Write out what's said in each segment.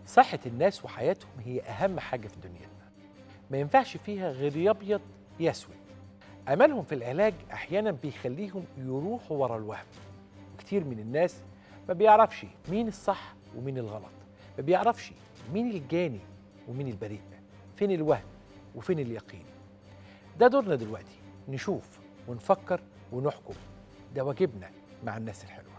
صحة الناس وحياتهم هي أهم حاجة في دنيتنا ما ينفعش فيها غير يا أبيض يا أسود أملهم في العلاج أحيانا بيخليهم يروحوا ورا الوهم كتير من الناس ما بيعرفش مين الصح ومين الغلط ما بيعرفش مين الجاني ومين البريء فين الوهم وفين اليقين ده دورنا دلوقتي نشوف ونفكر ونحكم ده واجبنا مع الناس الحلوه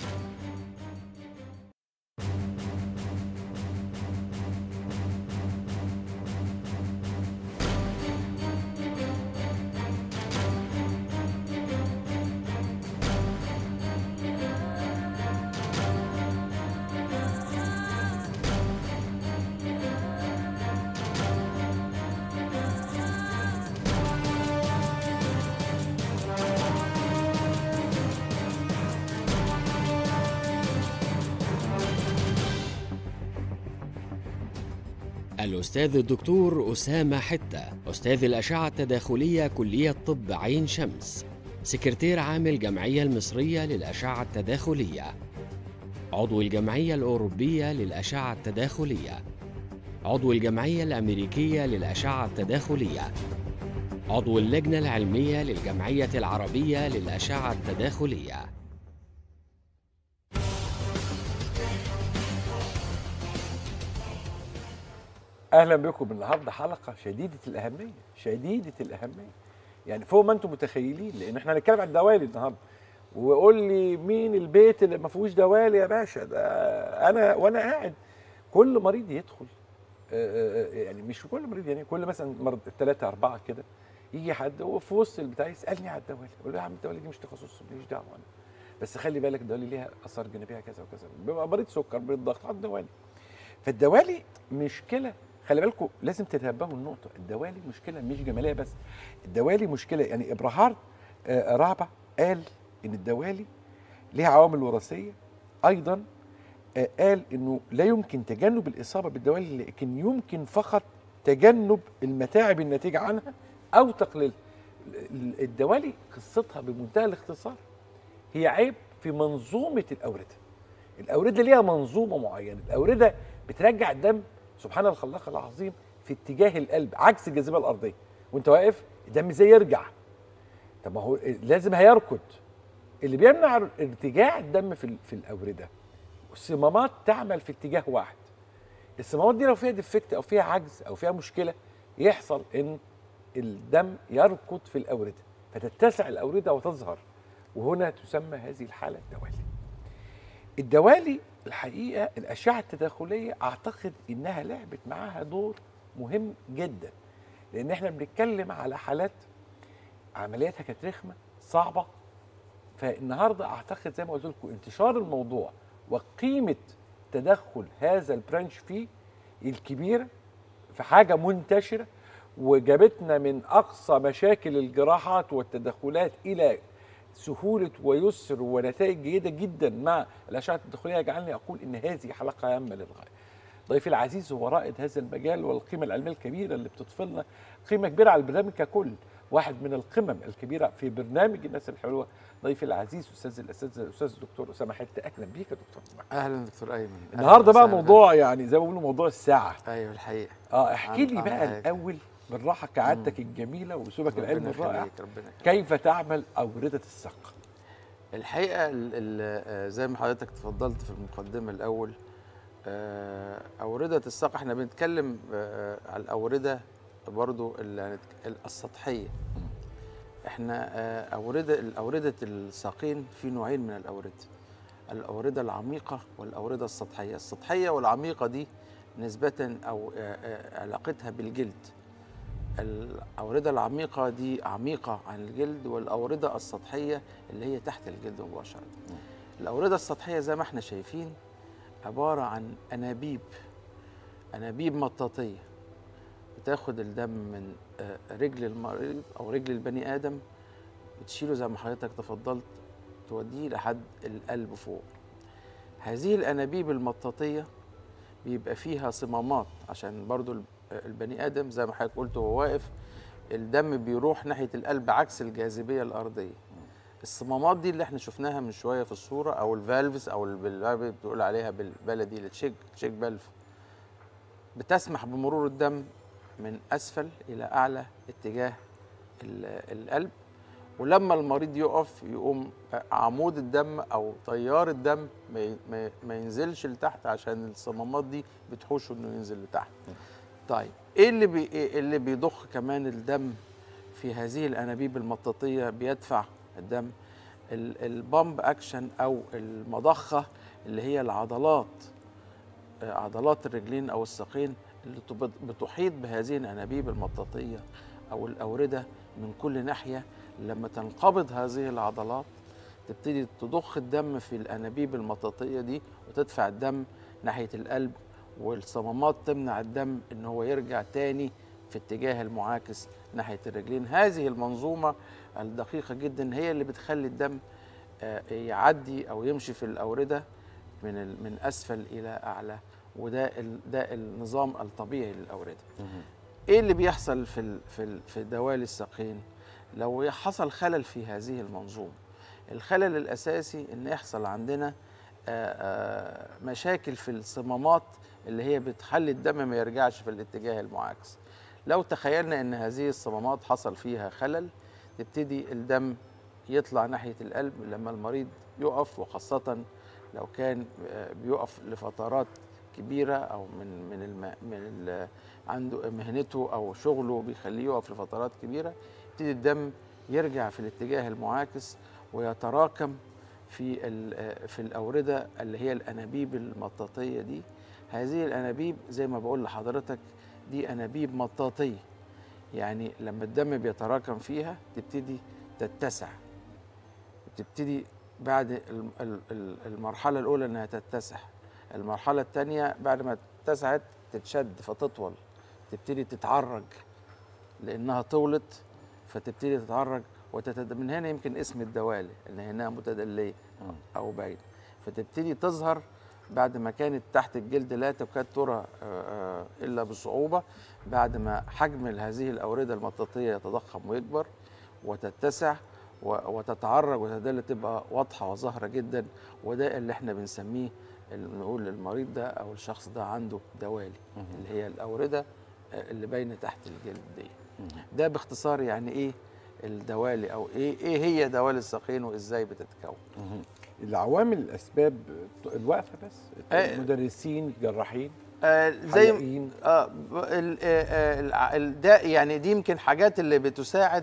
الأستاذ الدكتور أسامة حتة أستاذ الأشعة التداخلية كلية طب عين شمس سكرتير عام الجمعية المصرية للأشعة التداخلية عضو الجمعية الأوروبية للأشعة التداخلية عضو الجمعية الأمريكية للأشعة التداخلية عضو اللجنة العلمية للجمعية العربية للأشعة التداخلية اهلا بكم النهارده حلقه شديده الاهميه شديده الاهميه يعني فوق ما انتم متخيلين لان احنا هنتكلم عن الدوالي النهارده وقول لي مين البيت اللي ما فيهوش دوالي يا باشا ده انا وانا قاعد كل مريض يدخل آه، آه، يعني مش كل مريض يعني كل مثلا مرض ثلاثه اربعه كده يجي حد وفي وسط البتاع يسالني على الدوالي اقول له يا عم الدوالي دي مش تخصصي ماليش دعوه انا بس خلي بالك الدوالي ليها اثار جانبيه كذا وكذا بيبقى مريض سكر مريض ضغط على الدوالي فالدوالي مشكله خلي بالكم لازم تتنبهوا النقطه الدوالي مشكله مش جماليه بس الدوالي مشكله يعني ابراهارد آه، رابع قال ان الدوالي ليها عوامل وراثيه ايضا آه، قال انه لا يمكن تجنب الاصابه بالدوالي لكن يمكن فقط تجنب المتاعب الناتجه عنها او تقليلها ال- الدوالي قصتها بمنتهى الاختصار هي عيب في منظومه الاورده الاورده ليها منظومه معينه الاورده بترجع الدم سبحان الخلاق العظيم في اتجاه القلب عكس الجاذبيه الارضيه وانت واقف الدم ازاي يرجع طب ما هو لازم هيركض اللي بيمنع ارتجاع الدم في ال- في الاورده الصمامات تعمل في اتجاه واحد الصمامات دي لو فيها ديفكت او فيها عجز او فيها مشكله يحصل ان الدم يركض في الاورده فتتسع الاورده وتظهر وهنا تسمى هذه الحاله الدوالي الدوالي الحقيقه الاشعه التداخليه اعتقد انها لعبت معاها دور مهم جدا لان احنا بنتكلم على حالات عملياتها كانت رخمه صعبه فالنهارده اعتقد زي ما قلت لكم انتشار الموضوع وقيمه تدخل هذا البرانش فيه الكبيره في حاجه منتشره وجابتنا من اقصى مشاكل الجراحات والتدخلات الى سهوله ويسر ونتائج جيده جدا مع الاشعه التدخليه يجعلني اقول ان هذه حلقه هامه للغايه. ضيفي العزيز هو رائد هذا المجال والقيمه العلميه الكبيره اللي بتضيف لنا قيمه كبيره على البرنامج ككل. واحد من القمم الكبيره في برنامج الناس الحلوه ضيفي العزيز استاذ الاستاذ الاستاذ الدكتور اسامه حته اهلا بيك يا دكتور اهلا دكتور ايمن أهلاً النهارده بقى وسهلاً. موضوع يعني زي ما بيقولوا موضوع الساعه ايوه الحقيقه اه احكي عن- لي عن بقى حاجة. الاول بالراحه كعادتك الجميله واسلوبك ربنا العلمي الرائع يخليك، ربنا يخليك. كيف تعمل اورده السق الحقيقه ال- ال- آه، زي ما حضرتك تفضلت في المقدمه الاول آه، اورده الساق احنا بنتكلم آه، على الاورده برضو اللي هنتك- السطحيه احنا آه، اورده الاورده الساقين في نوعين من الاورده الاورده العميقه والاورده السطحيه السطحيه والعميقه دي نسبه او آه، آه، علاقتها بالجلد الأوردة العميقة دي عميقة عن الجلد والأوردة السطحية اللي هي تحت الجلد مباشرة الأوردة السطحية زي ما احنا شايفين عبارة عن أنابيب أنابيب مطاطية بتاخد الدم من آه، رجل المريض أو رجل البني آدم بتشيله زي ما حضرتك تفضلت توديه لحد القلب فوق هذه الأنابيب المطاطية بيبقى فيها صمامات عشان برضو الب- البني ادم زي ما حضرتك قلت وهو واقف الدم بيروح ناحيه القلب عكس الجاذبيه الارضيه الصمامات دي اللي احنا شفناها من شويه في الصوره او الفالفز او اللي بال- بتقول عليها بالبلدي التشيك تشيك فالف بتسمح بمرور الدم من اسفل الى اعلى اتجاه ال- القلب ولما المريض يقف يقوم عمود الدم او تيار الدم ما ي- ما- ما ينزلش لتحت عشان الصمامات دي بتحوشه انه ينزل لتحت طيب ايه اللي بي إيه اللي بيضخ كمان الدم في هذه الانابيب المطاطيه بيدفع الدم ال- البامب اكشن او المضخه اللي هي العضلات آه، عضلات الرجلين او الساقين اللي تب- بتحيط بهذه الانابيب المطاطيه او الاورده من كل ناحيه لما تنقبض هذه العضلات تبتدي تضخ الدم في الانابيب المطاطيه دي وتدفع الدم ناحيه القلب والصمامات تمنع الدم ان هو يرجع تاني في اتجاه المعاكس ناحيه الرجلين هذه المنظومه الدقيقه جدا هي اللي بتخلي الدم آه، يعدي او يمشي في الاورده من ال- من اسفل الى اعلى وده ال- ده النظام الطبيعي للاورده ايه اللي بيحصل في ال في ال في دوالي الساقين لو حصل خلل في هذه المنظومه الخلل الاساسي ان يحصل عندنا آه، آه، مشاكل في الصمامات اللي هي بتخلي الدم ما يرجعش في الاتجاه المعاكس لو تخيلنا ان هذه الصمامات حصل فيها خلل تبتدي الدم يطلع ناحيه القلب لما المريض يقف وخاصه لو كان آه، بيقف لفترات كبيره او من من الم من ال عنده مهنته او شغله بيخليه يقف لفترات كبيره يبتدي الدم يرجع في الاتجاه المعاكس ويتراكم في ال- في الاورده اللي هي الانابيب المطاطيه دي هذه الانابيب زي ما بقول لحضرتك دي انابيب مطاطيه يعني لما الدم بيتراكم فيها تبتدي تتسع تبتدي بعد ال- ال- ال- المرحله الاولى انها تتسع المرحله الثانيه بعد ما اتسعت تتشد فتطول تبتدي تتعرج لانها طولت فتبتدي تتعرج وتتد... من هنا يمكن اسم الدوالي ان هنا متدليه او باينه فتبتدي تظهر بعد ما كانت تحت الجلد لا تكاد ترى آه، آه، الا بصعوبه بعد ما حجم هذه الاورده المطاطيه يتضخم ويكبر وتتسع و- وتتعرج وتدل تبقى واضحه وظاهره جدا وده اللي احنا بنسميه اللي نقول للمريض ده او الشخص ده عنده دوالي اللي هي الاورده آه، اللي باينه تحت الجلد دي ده باختصار يعني ايه الدوالي او ايه ايه هي دوالي الساقين وازاي بتتكون العوامل الاسباب الوقفه بس آه. مدرسين جراحين آه زي حلاقين. اه ب- ال- آه، آه، الع- ال- ده يعني دي يمكن حاجات اللي بتساعد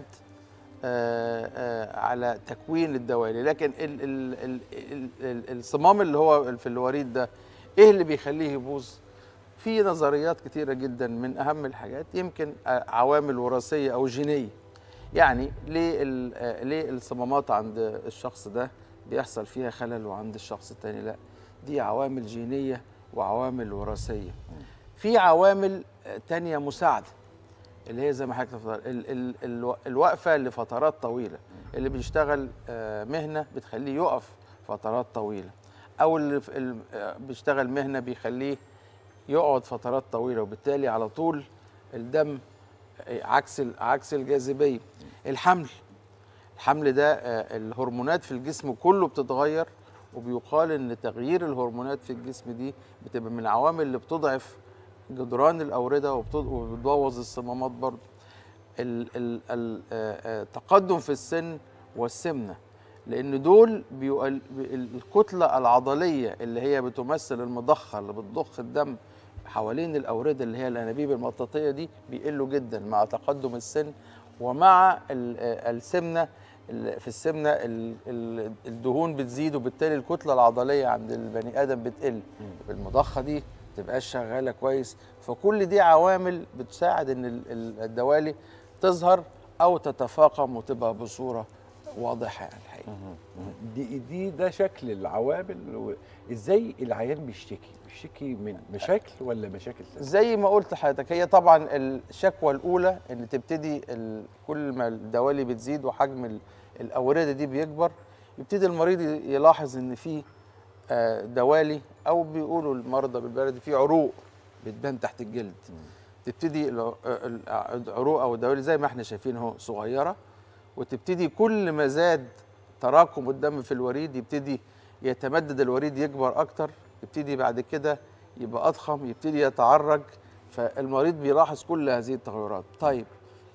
آه آه على تكوين الدوالي لكن ال ال ال ال ال الصمام اللي هو في الوريد ده ايه اللي بيخليه يبوظ في نظريات كتيرة جدا من أهم الحاجات يمكن آه، عوامل وراثية أو جينية يعني ليه ال- آه، ليه الصمامات عند الشخص ده بيحصل فيها خلل وعند الشخص التاني لا دي عوامل جينية وعوامل وراثية في عوامل آه، تانية مساعدة اللي هي زي ما حضرتك تفضل ال ال ال الوقفة لفترات طويلة اللي بيشتغل آه، مهنة بتخليه يقف فترات طويلة أو اللي في ال- آه، بيشتغل مهنة بيخليه يقعد فترات طويلة وبالتالي على طول الدم آه، عكس ال- عكس الجاذبية الحمل الحمل ده آه، الهرمونات في الجسم كله بتتغير وبيقال ان تغيير الهرمونات في الجسم دي بتبقى من العوامل اللي بتضعف جدران الاورده وبتض- وبتبوظ الصمامات برضه ال- ال- ال- آه، آه، تقدم في السن والسمنه لان دول بيقل ال- الكتله العضليه اللي هي بتمثل المضخه اللي بتضخ الدم حوالين الاورده اللي هي الانابيب المطاطيه دي بيقلوا جدا مع تقدم السن ومع ال- آه، السمنه ال- في السمنه ال- ال- الدهون بتزيد وبالتالي الكتله العضليه عند البني ادم بتقل المضخه دي تبقاش شغاله كويس فكل دي عوامل بتساعد ان ال- ال- الدوالي تظهر او تتفاقم وتبقى بصوره واضحه يعني الحقيقه دي دي ده شكل العوامل و- ازاي العيان بيشتكي بيشتكي من مشاكل ولا مشاكل تانية؟ زي ما قلت لحضرتك هي طبعا الشكوى الاولى ان تبتدي ال- كل ما الدوالي بتزيد وحجم ال- الاورده دي بيكبر يبتدي المريض ي- يلاحظ ان في آه، دوالي او بيقولوا المرضى بالبلد في عروق بتبان تحت الجلد تبتدي الع- ال- العروق او الدوالي زي ما احنا شايفين اهو صغيره وتبتدي كل ما زاد تراكم الدم في الوريد يبتدي يتمدد الوريد يكبر اكتر يبتدي بعد كده يبقى اضخم يبتدي يتعرج فالمريض بيلاحظ كل هذه التغيرات طيب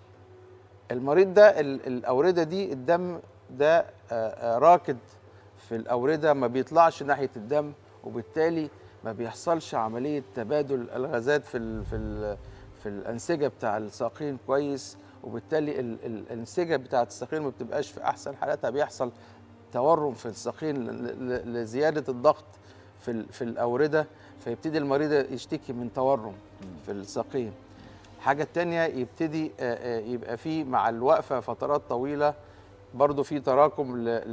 المريض ده ال- الاورده دي الدم ده آه، آه، راكد في الاورده ما بيطلعش ناحيه الدم وبالتالي ما بيحصلش عمليه تبادل الغازات في ال في ل في الانسجه بتاع الساقين كويس وبالتالي ال- ال- الانسجه بتاعه الساقين ما بتبقاش في احسن حالاتها بيحصل تورم في الساقين ل- ل- لزياده الضغط في ال- في الاورده فيبتدي المريض يشتكي من تورم في الساقين الحاجه التانية يبتدي آه، آه، يبقى في مع الوقفه فترات طويله برضه في تراكم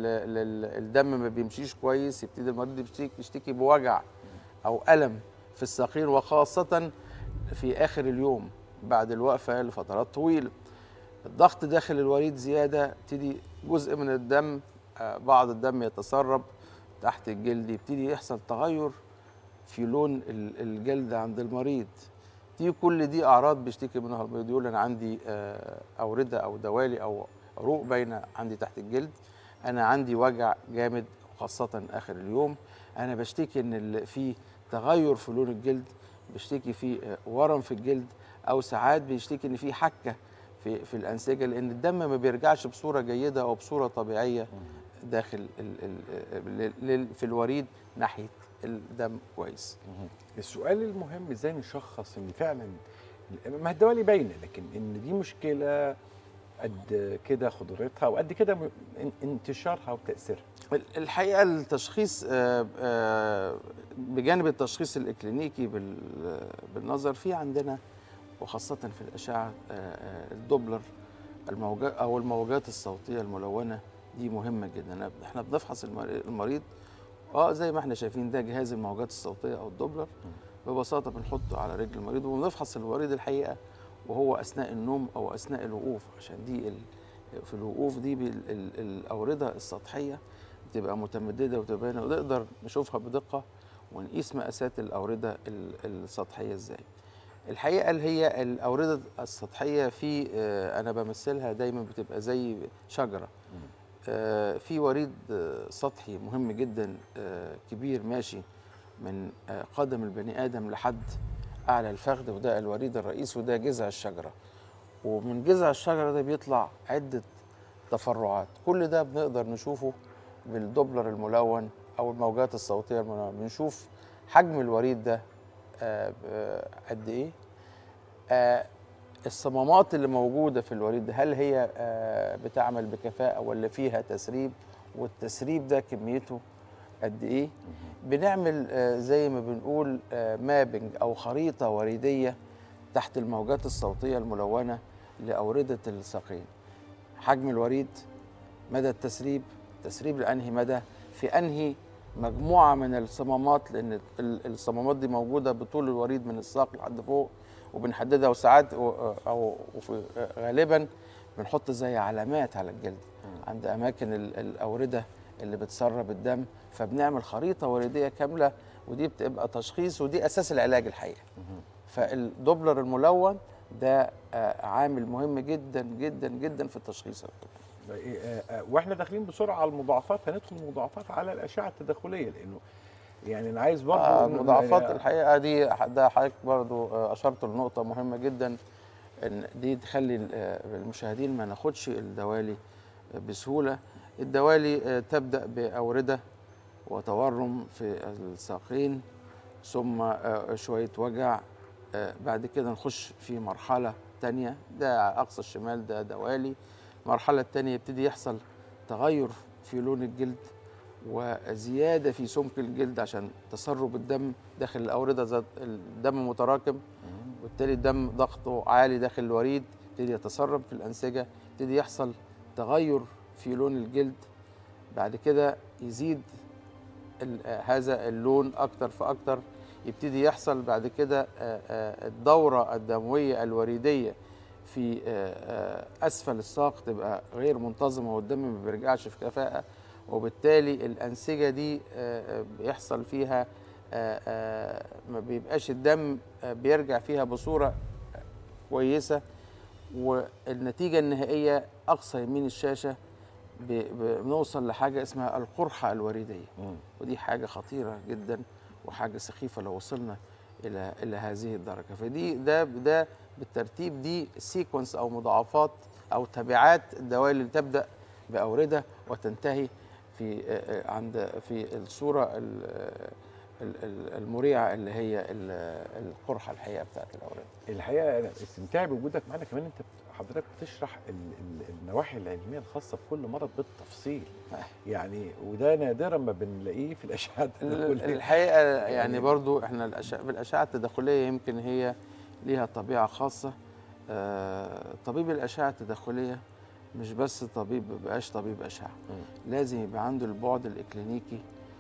للدم ما بيمشيش كويس يبتدي المريض يشتكي, يشتكي بوجع او الم في الساقين وخاصه في اخر اليوم بعد الوقفه لفترات طويله الضغط داخل الوريد زياده يبتدي جزء من الدم آه، بعض الدم يتسرب تحت الجلد يبتدي يحصل تغير في لون ال- الجلد عند المريض دي كل دي اعراض بيشتكي منها المريض يقول انا عندي آه، اورده او دوالي او عروق باينه عندي تحت الجلد انا عندي وجع جامد خاصه اخر اليوم انا بشتكي ان ال- في تغير في لون الجلد بشتكي في آه، ورم في الجلد او ساعات بيشتكي ان في حكه في في الانسجه لان الدم ما بيرجعش بصوره جيده او بصوره طبيعيه داخل ال ال ال في الوريد ناحيه الدم كويس السؤال المهم ازاي نشخص ان فعلا ما الدوالي باينه لكن ان دي مشكله قد كده خطورتها وقد كده م- ان- انتشارها وتاثيرها ال- الحقيقه التشخيص آه، آه، بجانب التشخيص الاكلينيكي بال- بالنظر في عندنا وخاصه في الاشعه آه، آه، الدوبلر الموجات او الموجات الصوتيه الملونه دي مهمه جدا احنا بنفحص المر- المريض اه زي ما احنا شايفين ده جهاز الموجات الصوتيه او الدوبلر ببساطه بنحطه على رجل المريض وبنفحص المريض الحقيقه وهو اثناء النوم او اثناء الوقوف عشان دي ال- في الوقوف دي بال- ال- الاورده السطحيه بتبقى متمدده وتبان ونقدر نشوفها بدقه ونقيس مقاسات الاورده ال- السطحيه ازاي الحقيقه اللي هي الاورده السطحيه في آه، انا بمثلها دايما بتبقى زي شجره آه، في وريد آه، سطحي مهم جدا آه، كبير ماشي من آه، قدم البني ادم لحد اعلى الفخذ وده الوريد الرئيسي وده جذع الشجره ومن جذع الشجره ده بيطلع عده تفرعات كل ده بنقدر نشوفه بالدوبلر الملون او الموجات الصوتيه الملونه بنشوف حجم الوريد ده آه، ب- قد ايه آه، الصمامات اللي موجوده في الوريد ده هل هي آه، بتعمل بكفاءه ولا فيها تسريب والتسريب ده كميته قد ايه بنعمل آه، زي ما بنقول مابنج او خريطه وريديه تحت الموجات الصوتيه الملونه لاورده الساقين حجم الوريد مدى التسريب تسريب لانهي مدى في انهي مجموعه من الصمامات لان ال- الصمامات دي موجوده بطول الوريد من الساق لحد فوق وبنحددها وساعات و- او وفي غالبا بنحط زي علامات على الجلد عند اماكن ال- الاورده اللي بتسرب الدم فبنعمل خريطه وريديه كامله ودي بتبقى تشخيص ودي اساس العلاج الحقيقه فالدوبلر الملون ده آه، عامل مهم جدا جدا جدا في التشخيص إيه، آه، آه، واحنا داخلين بسرعه على المضاعفات هندخل المضاعفات على الاشعه التداخليه لانه يعني انا عايز برضه آه، إنه- المضاعفات يعني- الحقيقه دي ده حضرتك برضو آه، اشرت لنقطه مهمه جدا ان دي تخلي ال- آه، المشاهدين ما ناخدش الدوالي آه، بسهوله الدوالي آه، تبدا باورده وتورم في الساقين ثم آه، شويه وجع آه، بعد كده نخش في مرحله تانية ده على اقصى الشمال ده دوالي المرحله التانية يبتدي يحصل تغير في لون الجلد وزياده في سمك الجلد عشان تسرب الدم داخل الاورده ذات الدم متراكم وبالتالي الدم ضغطه عالي داخل الوريد يبتدي يتسرب في الانسجه يبتدي يحصل تغير في لون الجلد بعد كده يزيد ال- آه، هذا اللون اكتر فاكتر يبتدي يحصل بعد كده آه، آه، الدوره الدمويه الوريديه في آه، آه، اسفل الساق تبقى غير منتظمه والدم ما بيرجعش في كفاءه وبالتالي الانسجه دي آه، آه، بيحصل فيها آه، آه، ما بيبقاش الدم آه، بيرجع فيها بصوره كويسه والنتيجه النهائيه اقصى يمين الشاشه ب- ب- بنوصل لحاجه اسمها القرحه الوريديه مم. ودي حاجه خطيره جدا وحاجه سخيفه لو وصلنا الى الى هذه الدرجه فدي ده ده بالترتيب دي سيكونس او مضاعفات او تبعات الدوائر اللي تبدا باورده وتنتهي في آه، آه، عند في الصوره ال- ال- ال- المريعه اللي هي ال- القرحه الحقيقه بتاعت الاورده الحقيقه انا استمتاعي بوجودك معانا كمان انت بت- حضرتك بتشرح ال- ال- النواحي العلميه الخاصه بكل مرض بالتفصيل يعني وده نادرا ما بنلاقيه في الاشعه ال- التداخلية. الحقيقه يعني- يعني برضو احنا الأشعة بالاشعه التداخليه يمكن هي ليها طبيعه خاصه آه، طبيب الاشعه التداخليه مش بس طبيب مبقاش طبيب اشعه لازم يبقى عنده البعد الاكلينيكي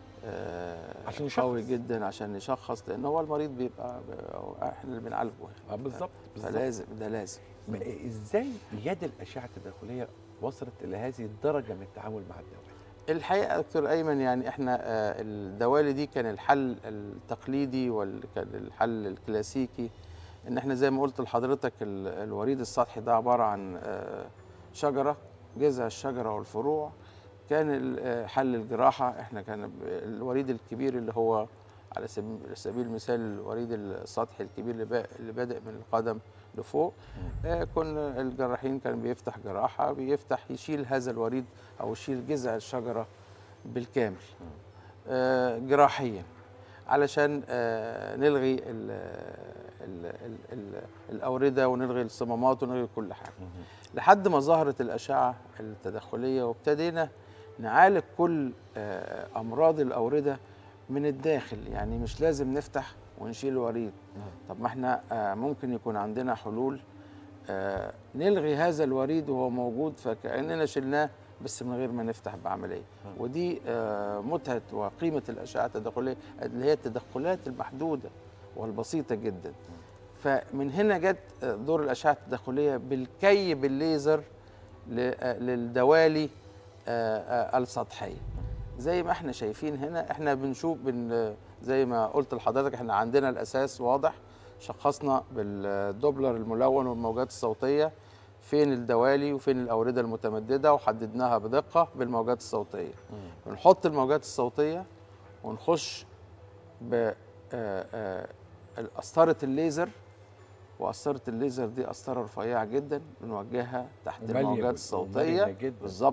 آه، عشان قوي يشخص. جدا عشان يشخص لان هو المريض بيبقى أو احنا اللي بنعالجه اه بالظبط بالظبط. فلازم ده لازم ما- ازاي يد الاشعه التداخليه وصلت الى هذه الدرجه من التعامل مع الدواء الحقيقه يا دكتور ايمن يعني احنا آه، الدوالي دي كان الحل التقليدي وكان الحل الكلاسيكي ان احنا زي ما قلت لحضرتك ال- الوريد السطحي ده عباره عن آه، شجره جذع الشجره والفروع كان ال- آه، حل الجراحه احنا كان ب- الوريد الكبير اللي هو على سبيل سبيل المثال الوريد السطحي الكبير اللي با- اللي بادئ من القدم لفوق آه، كنا الجراحين كان بيفتح جراحه بيفتح يشيل هذا الوريد او يشيل جذع الشجره بالكامل آه، جراحيا علشان آه، نلغي ال ال ال ال الاورده ونلغي الصمامات ونلغي كل حاجه لحد ما ظهرت الاشعه التدخليه وابتدينا نعالج كل آه، امراض الاورده من الداخل يعني مش لازم نفتح ونشيل الوريد طب ما احنا آه، ممكن يكون عندنا حلول آه، نلغي هذا الوريد وهو موجود فكاننا شلناه بس من غير ما نفتح بعمليه ودي آه، متعه وقيمه الاشعه التدخليه اللي هي التدخلات المحدوده والبسيطه جدا فمن هنا جت آه، دور الاشعه التدخليه بالكي بالليزر ل- آه، للدوالي آه، آه، السطحيه زي ما احنا شايفين هنا احنا بنشوف بن زي ما قلت لحضرتك احنا عندنا الاساس واضح شخصنا بالدوبلر الملون والموجات الصوتيه فين الدوالي وفين الاورده المتمدده وحددناها بدقه بالموجات الصوتيه بنحط الموجات الصوتيه ونخش ب آه، آه، قسطره الليزر وقسطره الليزر دي قسطره رفيعه جدا بنوجهها تحت ومالية الموجات جدا- الصوتيه ومالية جدا. بالظبط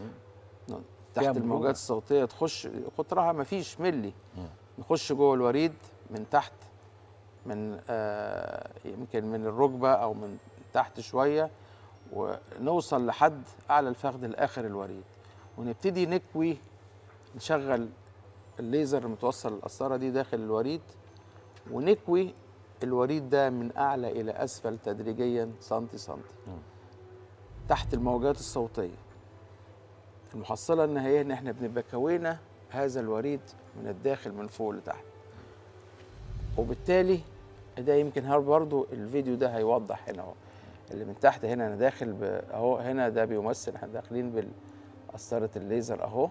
تحت فيها الموجات مرونة. الصوتيه تخش قطرها ما فيش ملي نخش جوه الوريد من تحت من آه يمكن من الركبه او من تحت شويه ونوصل لحد اعلى الفخذ لاخر الوريد ونبتدي نكوي نشغل الليزر المتوصل القسطره دي داخل الوريد ونكوي الوريد ده من اعلى الى اسفل تدريجيا سنتي سنتي تحت الموجات الصوتيه المحصله النهائيه ان احنا بنبقى كوينا هذا الوريد من الداخل من فوق لتحت وبالتالي ده يمكن هار برضو الفيديو ده هيوضح هنا اهو اللي من تحت هنا انا داخل ب- اهو هنا ده بيمثل احنا داخلين بقسطره الليزر اهو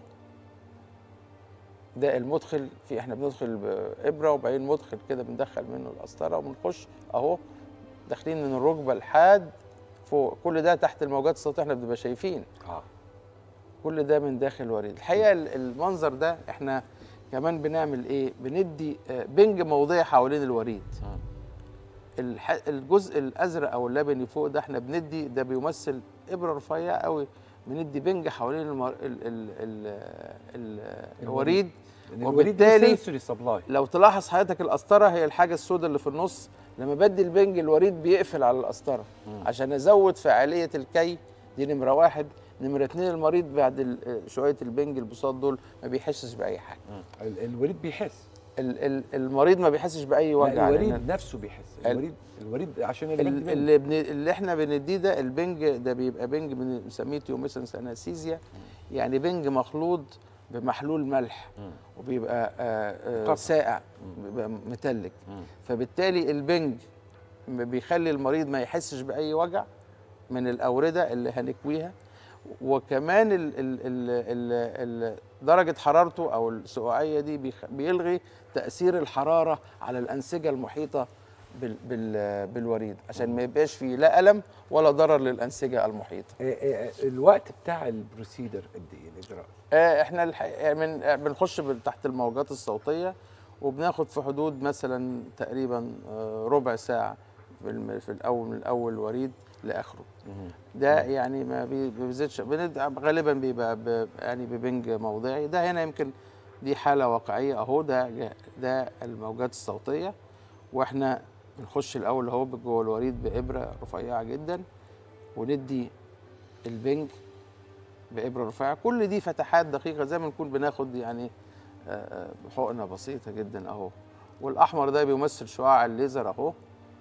ده المدخل في احنا بندخل بابره وبعدين مدخل كده بندخل منه القسطره وبنخش اهو داخلين من الركبه لحد فوق كل ده تحت الموجات الصوتيه احنا بنبقى شايفين اه كل ده من داخل الوريد الحقيقه ال- المنظر ده احنا كمان بنعمل ايه بندي آه، بنج موضعي حوالين الوريد الح- الجزء الازرق او اللبني فوق ده احنا بندي ده بيمثل ابره رفيعه قوي بندي بنج حوالين المر... ال... ال... ال... ال... الوريد لأن الوريد ده وبالتالي سنسوري سبلاي لو تلاحظ حضرتك القسطره هي الحاجه السوداء اللي في النص لما بدي البنج الوريد بيقفل على القسطره عشان ازود فعاليه الكي دي نمره واحد نمره اتنين المريض بعد ال- شويه البنج البساط دول ما بيحسش باي حاجه ال- الوريد بيحس ال- ال- المريض ما بيحسش باي لا وجع الوريد لأن نفسه بيحس ال- الوريد الوريد عشان ال- البنج بنج. اللي, بن... اللي احنا بنديه ده البنج ده بيبقى بنج بنسميه تيوميسنس انستيزيا يعني بنج مخلوط بمحلول ملح وبيبقى آه، آه قطع. ساقع بيبقى متلج فبالتالي البنج م- بيخلي المريض ما يحسش باي وجع من الاورده اللي هنكويها وكمان ال ال ال ال ال درجه حرارته او السقوعيه دي بيخ- بيلغي تاثير الحراره على الانسجه المحيطه بال بال بالوريد عشان ما يبقاش فيه لا الم ولا ضرر للانسجه المحيطه آه، آه، الوقت بتاع البروسيدر قد ايه الاجراء آه، احنا الحقيقة من آه، بنخش بال- تحت الموجات الصوتيه وبناخد في حدود مثلا تقريبا آه، ربع ساعه في الم- في الاول من الاول وريد لاخره ده يعني ما بي- بيزيدش بند- غالبا بيبقى ب- يعني ببنج موضعي ده هنا يمكن دي حاله واقعيه اهو ده ده الموجات الصوتيه واحنا بنخش الاول اهو جوه الوريد بابره رفيعه جدا وندي البنج بابره رفيعه كل دي فتحات دقيقه زي ما نكون بناخد يعني آه، آه، حقنه بسيطه جدا اهو والاحمر ده بيمثل شعاع الليزر اهو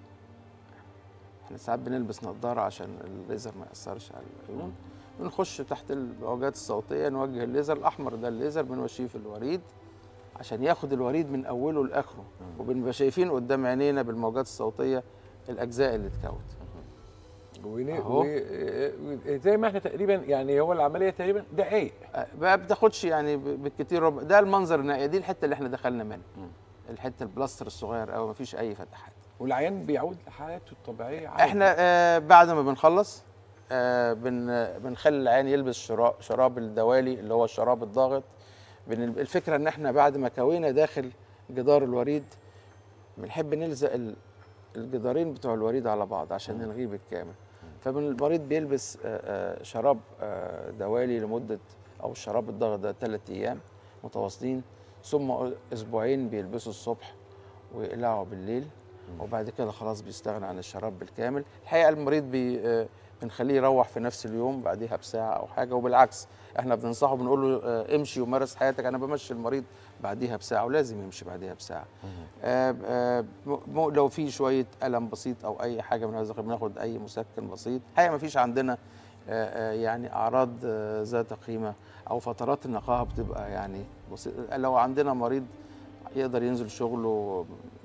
احنا ساعات بنلبس نظاره عشان الليزر ما ياثرش على العيون بنخش تحت الموجات الصوتيه نوجه الليزر الاحمر ده الليزر بنمشيه في الوريد عشان ياخد الوريد من اوله لاخره وبنبقى شايفين قدام عينينا بالموجات الصوتيه الاجزاء اللي اتكوت ون- أهو. و- و- زي ما احنا تقريبا يعني هو العمليه تقريبا دقايق آه، ما بتاخدش يعني ب- بالكتير ربع ده المنظر النهائي دي الحته اللي احنا دخلنا منها الحته البلاستر الصغير قوي مفيش اي فتحات والعيان بيعود لحالته الطبيعيه عادي. احنا آه بعد ما بنخلص آه بن بنخلي العيان يلبس شراب شراب الدوالي اللي هو الشراب الضاغط بن الفكره ان احنا بعد ما كوينا داخل جدار الوريد بنحب نلزق ال- الجدارين بتوع الوريد على بعض عشان نلغيه بالكامل فالمريض بيلبس آه، آه، شراب آه، دوالي لمده او الشراب الضاغط ده ثلاث ايام متواصلين ثم اسبوعين بيلبسوا الصبح ويقلعوا بالليل وبعد كده خلاص بيستغنى عن الشراب بالكامل الحقيقه المريض بي آه، بنخليه يروح في نفس اليوم بعديها بساعه او حاجه وبالعكس احنا بننصحه بنقول له آه، امشي ومارس حياتك انا بمشي المريض بعديها بساعه ولازم يمشي بعديها بساعه آه، آه، م- م- لو في شويه الم بسيط او اي حاجه من هذا القبيل بناخد اي مسكن بسيط الحقيقه ما فيش عندنا آه، آه، يعني اعراض آه، ذات قيمه او فترات النقاهه بتبقى يعني بسيطه لو عندنا مريض يقدر ينزل شغله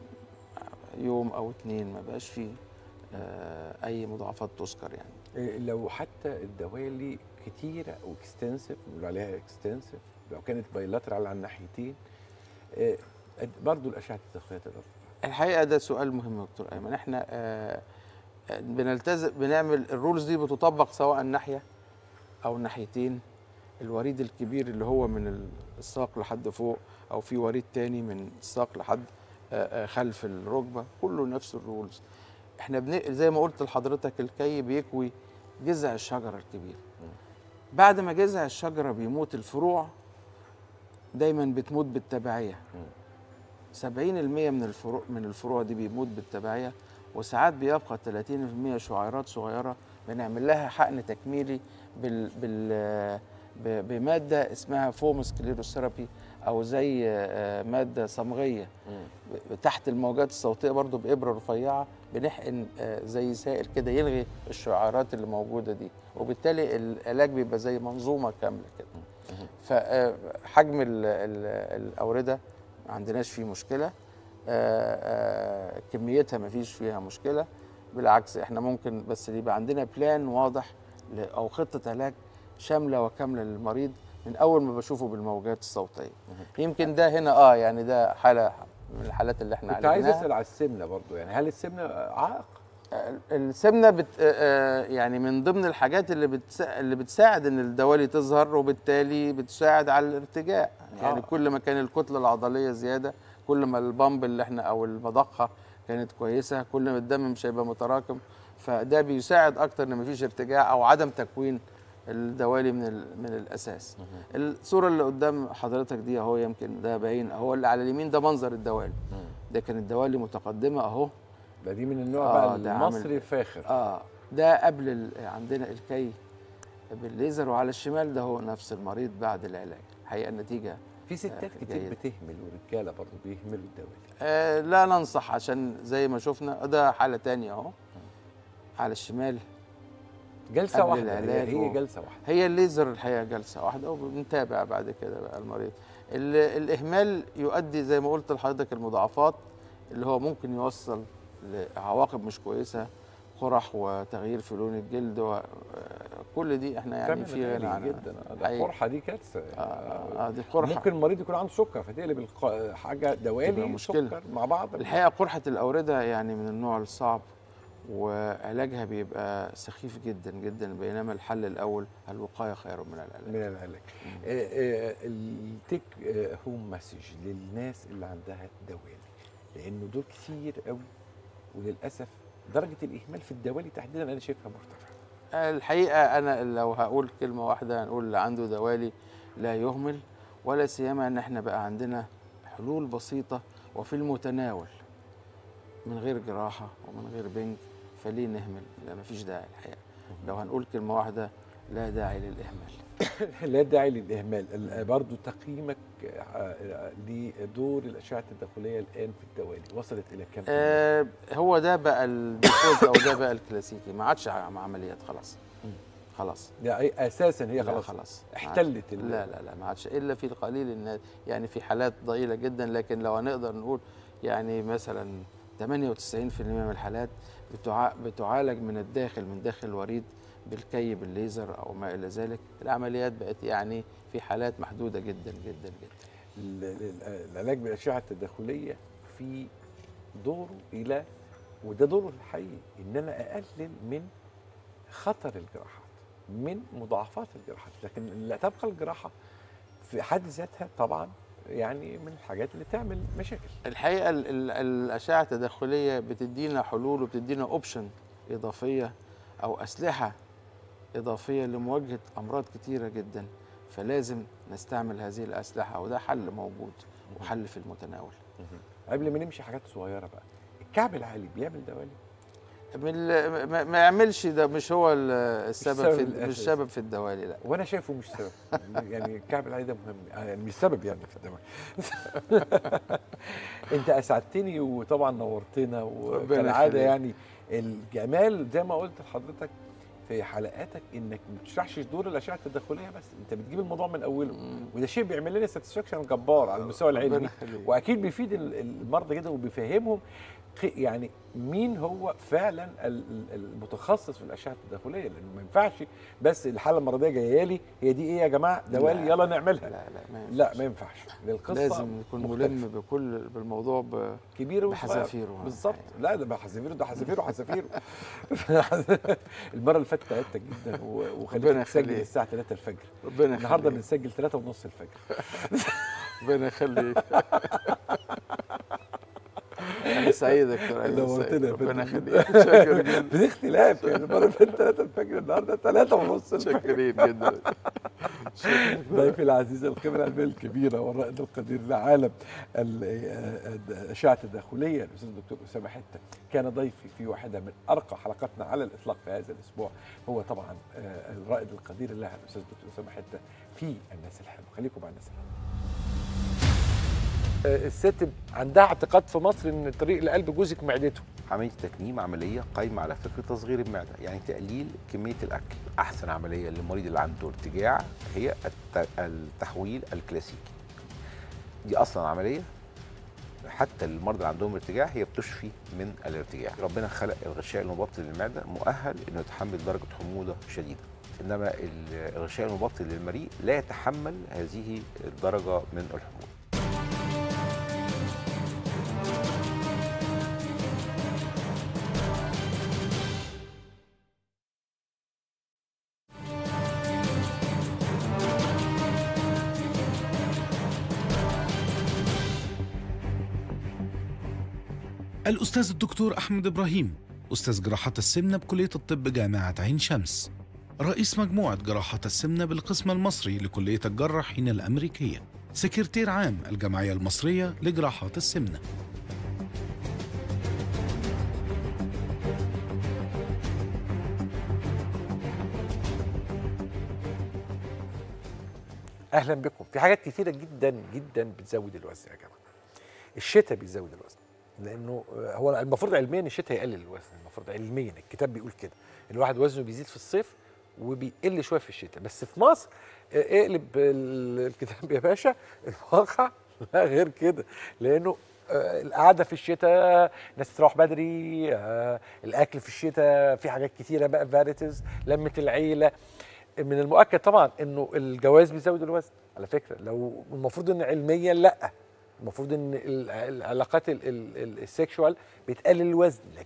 يوم او اتنين ما بقاش فيه آه، اي مضاعفات تذكر يعني إيه، لو حتى الدوالي كتيره واكستنسيف بيقولوا عليها اكستنسيف لو كانت بايلاترال على الناحيتين إيه، قد- برضو الاشعه التدخليه تقدر الحقيقه ده سؤال مهم يا دكتور ايمن احنا آه، آه، بنلتزم بنعمل الرولز دي بتطبق سواء ناحيه او ناحيتين الوريد الكبير اللي هو من الساق لحد فوق او في وريد تاني من الساق لحد آه، آه، خلف الركبه كله نفس الرولز احنا بن... زي ما قلت لحضرتك الكي بيكوي جذع الشجره الكبير بعد ما جذع الشجره بيموت الفروع دايما بتموت بالتبعيه 70% من الفروع من الفروع دي بيموت بالتبعيه وساعات بيبقى 30% شعيرات صغيره بنعمل لها حقن تكميلي بال بال ب- بماده اسمها فوم سكليروثيرابي او زي آه، ماده صمغيه ب- تحت الموجات الصوتيه برضو بابره رفيعه بنحقن آه، زي سائل كده يلغي الشعيرات اللي موجوده دي وبالتالي العلاج بيبقى زي منظومه كامله كده فحجم ال- ال- الاورده ما عندناش فيه مشكله آه، آه، كميتها ما فيش فيها مشكله بالعكس احنا ممكن بس يبقى عندنا بلان واضح ل- او خطه علاج شامله وكامله للمريض من اول ما بشوفه بالموجات الصوتيه يمكن ده هنا اه يعني ده حاله من الحالات اللي احنا كنت عايز عالجناها. اسال على السمنه برضو يعني هل السمنه عائق السمنه بت آه، يعني من ضمن الحاجات اللي بتسا... اللي بتساعد ان الدوالي تظهر وبالتالي بتساعد على الارتجاع يعني آه. كل ما كان الكتله العضليه زياده كل ما البامب اللي احنا او المضخه كانت كويسه كل ما الدم مش هيبقى متراكم فده بيساعد اكتر ان مفيش ارتجاع او عدم تكوين الدوالي من ال... من الاساس الصوره اللي قدام حضرتك دي اهو يمكن ده باين اهو اللي على اليمين ده منظر الدوالي ده كانت الدوالي متقدمه اهو ده دي من النوع آه، بقى ده عامل- المصري الفاخر اه ده قبل ال- عندنا الكي بالليزر وعلى الشمال ده هو نفس المريض بعد العلاج الحقيقه النتيجه في ستات آه، كتير جيد. بتهمل ورجاله برضو بيهملوا الدوالي آه لا ننصح عشان زي ما شفنا ده حاله تانية اهو على الشمال جلسه قبل واحده هي, العلاج هي و- جلسه واحده هي الليزر الحقيقه جلسه واحده وبنتابع بعد كده بقى المريض ال- الاهمال يؤدي زي ما قلت لحضرتك المضاعفات اللي هو ممكن يوصل لعواقب مش كويسه قرح وتغيير في لون الجلد وكل دي احنا يعني تمام، في غنى غالي عنها جدا آه، ده حقيقي. القرحه دي كارثه آه، آه، دي قرحه ممكن المريض يكون عنده سكر فتقلب الق- حاجه تبقى دوالي مشكلة. سكر مع بعض الحقيقه قرحه الاورده يعني من النوع الصعب وعلاجها بيبقى سخيف جدا جدا بينما الحل الاول الوقايه خير من العلاج من العلاج التيك هوم مسج للناس اللي عندها دوالي لانه دول كتير قوي وللاسف درجه الاهمال في الدوالي تحديدا انا شايفها مرتفعه الحقيقه انا لو هقول كلمه واحده هنقول اللي عنده دوالي لا يهمل ولا سيما ان احنا بقى عندنا حلول بسيطه وفي المتناول من غير جراحه ومن غير بنج فليه نهمل؟ لا مفيش داعي الحقيقه لو هنقول كلمه واحده لا داعي للاهمال لا داعي للاهمال ال- برضو تقييمك آه، لدور الاشعه التداخليه الان في الدوالي وصلت الى كم آه هو ده بقى الديفولت او ده بقى الكلاسيكي ما عادش عم- عمليات خلاص مم. خلاص يعني اساسا هي لا خلاص خلاص ما احتلت عادش. ال- لا لا لا ما عادش الا في القليل الناس يعني في حالات ضئيله جدا لكن لو هنقدر نقول يعني مثلا 98% من الحالات بتع... بتعالج من الداخل من داخل الوريد بالكي بالليزر او ما الى ذلك العمليات بقت يعني في حالات محدوده جدا جدا جدا ال- ال- العلاج بالاشعه التداخليه في دوره الى وده دوره الحقيقي ان انا اقلل من خطر الجراحات من مضاعفات الجراحات لكن لا تبقى الجراحه في حد ذاتها طبعا يعني من الحاجات اللي تعمل مشاكل الحقيقه ال- ال- الاشعه التداخليه بتدينا حلول وبتدينا اوبشن اضافيه او اسلحه اضافيه لمواجهه امراض كتيره جدا فلازم نستعمل هذه الاسلحه وده حل موجود وحل في المتناول قبل ما نمشي حاجات صغيره بقى الكعب العالي بيعمل دوالي من ال- ما- ما يعملش ده مش هو ال- السبب السبب في الأساسي. مش سبب في الدوالي لا وانا شايفه مش سبب يعني الكعب العالي ده مهم يعني مش سبب يعني في الدواء انت اسعدتني وطبعا نورتنا ربنا وكالعاده يخليك. يعني الجمال زي ما قلت لحضرتك في حلقاتك انك ما بتشرحش دور الاشعه التداخليه بس انت بتجيب الموضوع من اوله مم. وده شيء بيعمل لنا ساتسفاكشن جبار على المستوى العلمي ربنا يخليك. واكيد بيفيد ال- المرضى جدا وبيفهمهم خ- يعني مين هو فعلا ال- ال- المتخصص في الاشعه التداخليه لانه ما ينفعش بس الحاله المرضيه جايه لي هي دي ايه يا جماعه دوالي لا. يلا نعملها لا لا ما لا ما ينفعش القصه لازم يكون مختلفة. ملم بكل بالموضوع ب... كبير وصغير بحذافيره. بالظبط لا ده بحذافيره ده حذافيره حذافيره المره اللي فاتت تعبتك جدا و- ربنا وخليتك تسجل يخليك. الساعه 3 الفجر ربنا النهارده يخليك. بنسجل 3 ونص الفجر ربنا يخليك انا سعيد يا دكتور ايمن نورتنا سعيد. يا ربنا فندم. يخليك شاكر جدا باختلاف يعني المره اللي فاتت 3 الفجر النهارده 3 ونص الفجر شاكرين جدا ضيفي العزيز الخبرة العلمية الكبيرة والرائد القدير لعالم ال- الأشعة التداخلية الأستاذ الدكتور أسامة حتة كان ضيفي في واحدة من أرقى حلقاتنا على الإطلاق في هذا الأسبوع هو طبعا آه، الرائد القدير اللي الأستاذ الدكتور أسامة حتة في الناس الحلوة خليكم مع الناس الحلوة آه، الست عندها اعتقاد في مصر ان طريق القلب جوزك معدته عمليه تكميم عمليه قايمه على فكره تصغير المعده يعني تقليل كميه الاكل احسن عمليه للمريض اللي عنده ارتجاع هي الت- التحويل الكلاسيكي دي اصلا عمليه حتى المرضى اللي عندهم ارتجاع هي بتشفي من الارتجاع ربنا خلق الغشاء المبطن للمعده مؤهل انه يتحمل درجه حموضه شديده انما ال- الغشاء المبطن للمريء لا يتحمل هذه الدرجه من الحموضه الأستاذ الدكتور أحمد إبراهيم أستاذ جراحة السمنة بكلية الطب جامعة عين شمس رئيس مجموعة جراحة السمنة بالقسم المصري لكلية الجراحين الأمريكية سكرتير عام الجمعية المصرية لجراحات السمنة اهلا بكم في حاجات كثيره جدا جدا بتزود الوزن يا جماعه الشتاء بيزود الوزن لانه آه، هو المفروض علميا الشتاء يقلل الوزن المفروض علميا الكتاب بيقول كده الواحد وزنه بيزيد في الصيف وبيقل شويه في الشتاء بس في مصر آه، اقلب ال- الكتاب يا باشا الواقع لا غير كده لانه آه، القعده في الشتاء الناس تروح بدري آه، الاكل في الشتاء في حاجات كتيره بقى فاريتيز لمه العيله من المؤكد طبعا انه الجواز بيزود الوزن على فكره لو المفروض ان علميا لا المفروض ان ال- العلاقات ال- ال- ال- السكشوال بتقلل الوزن لكن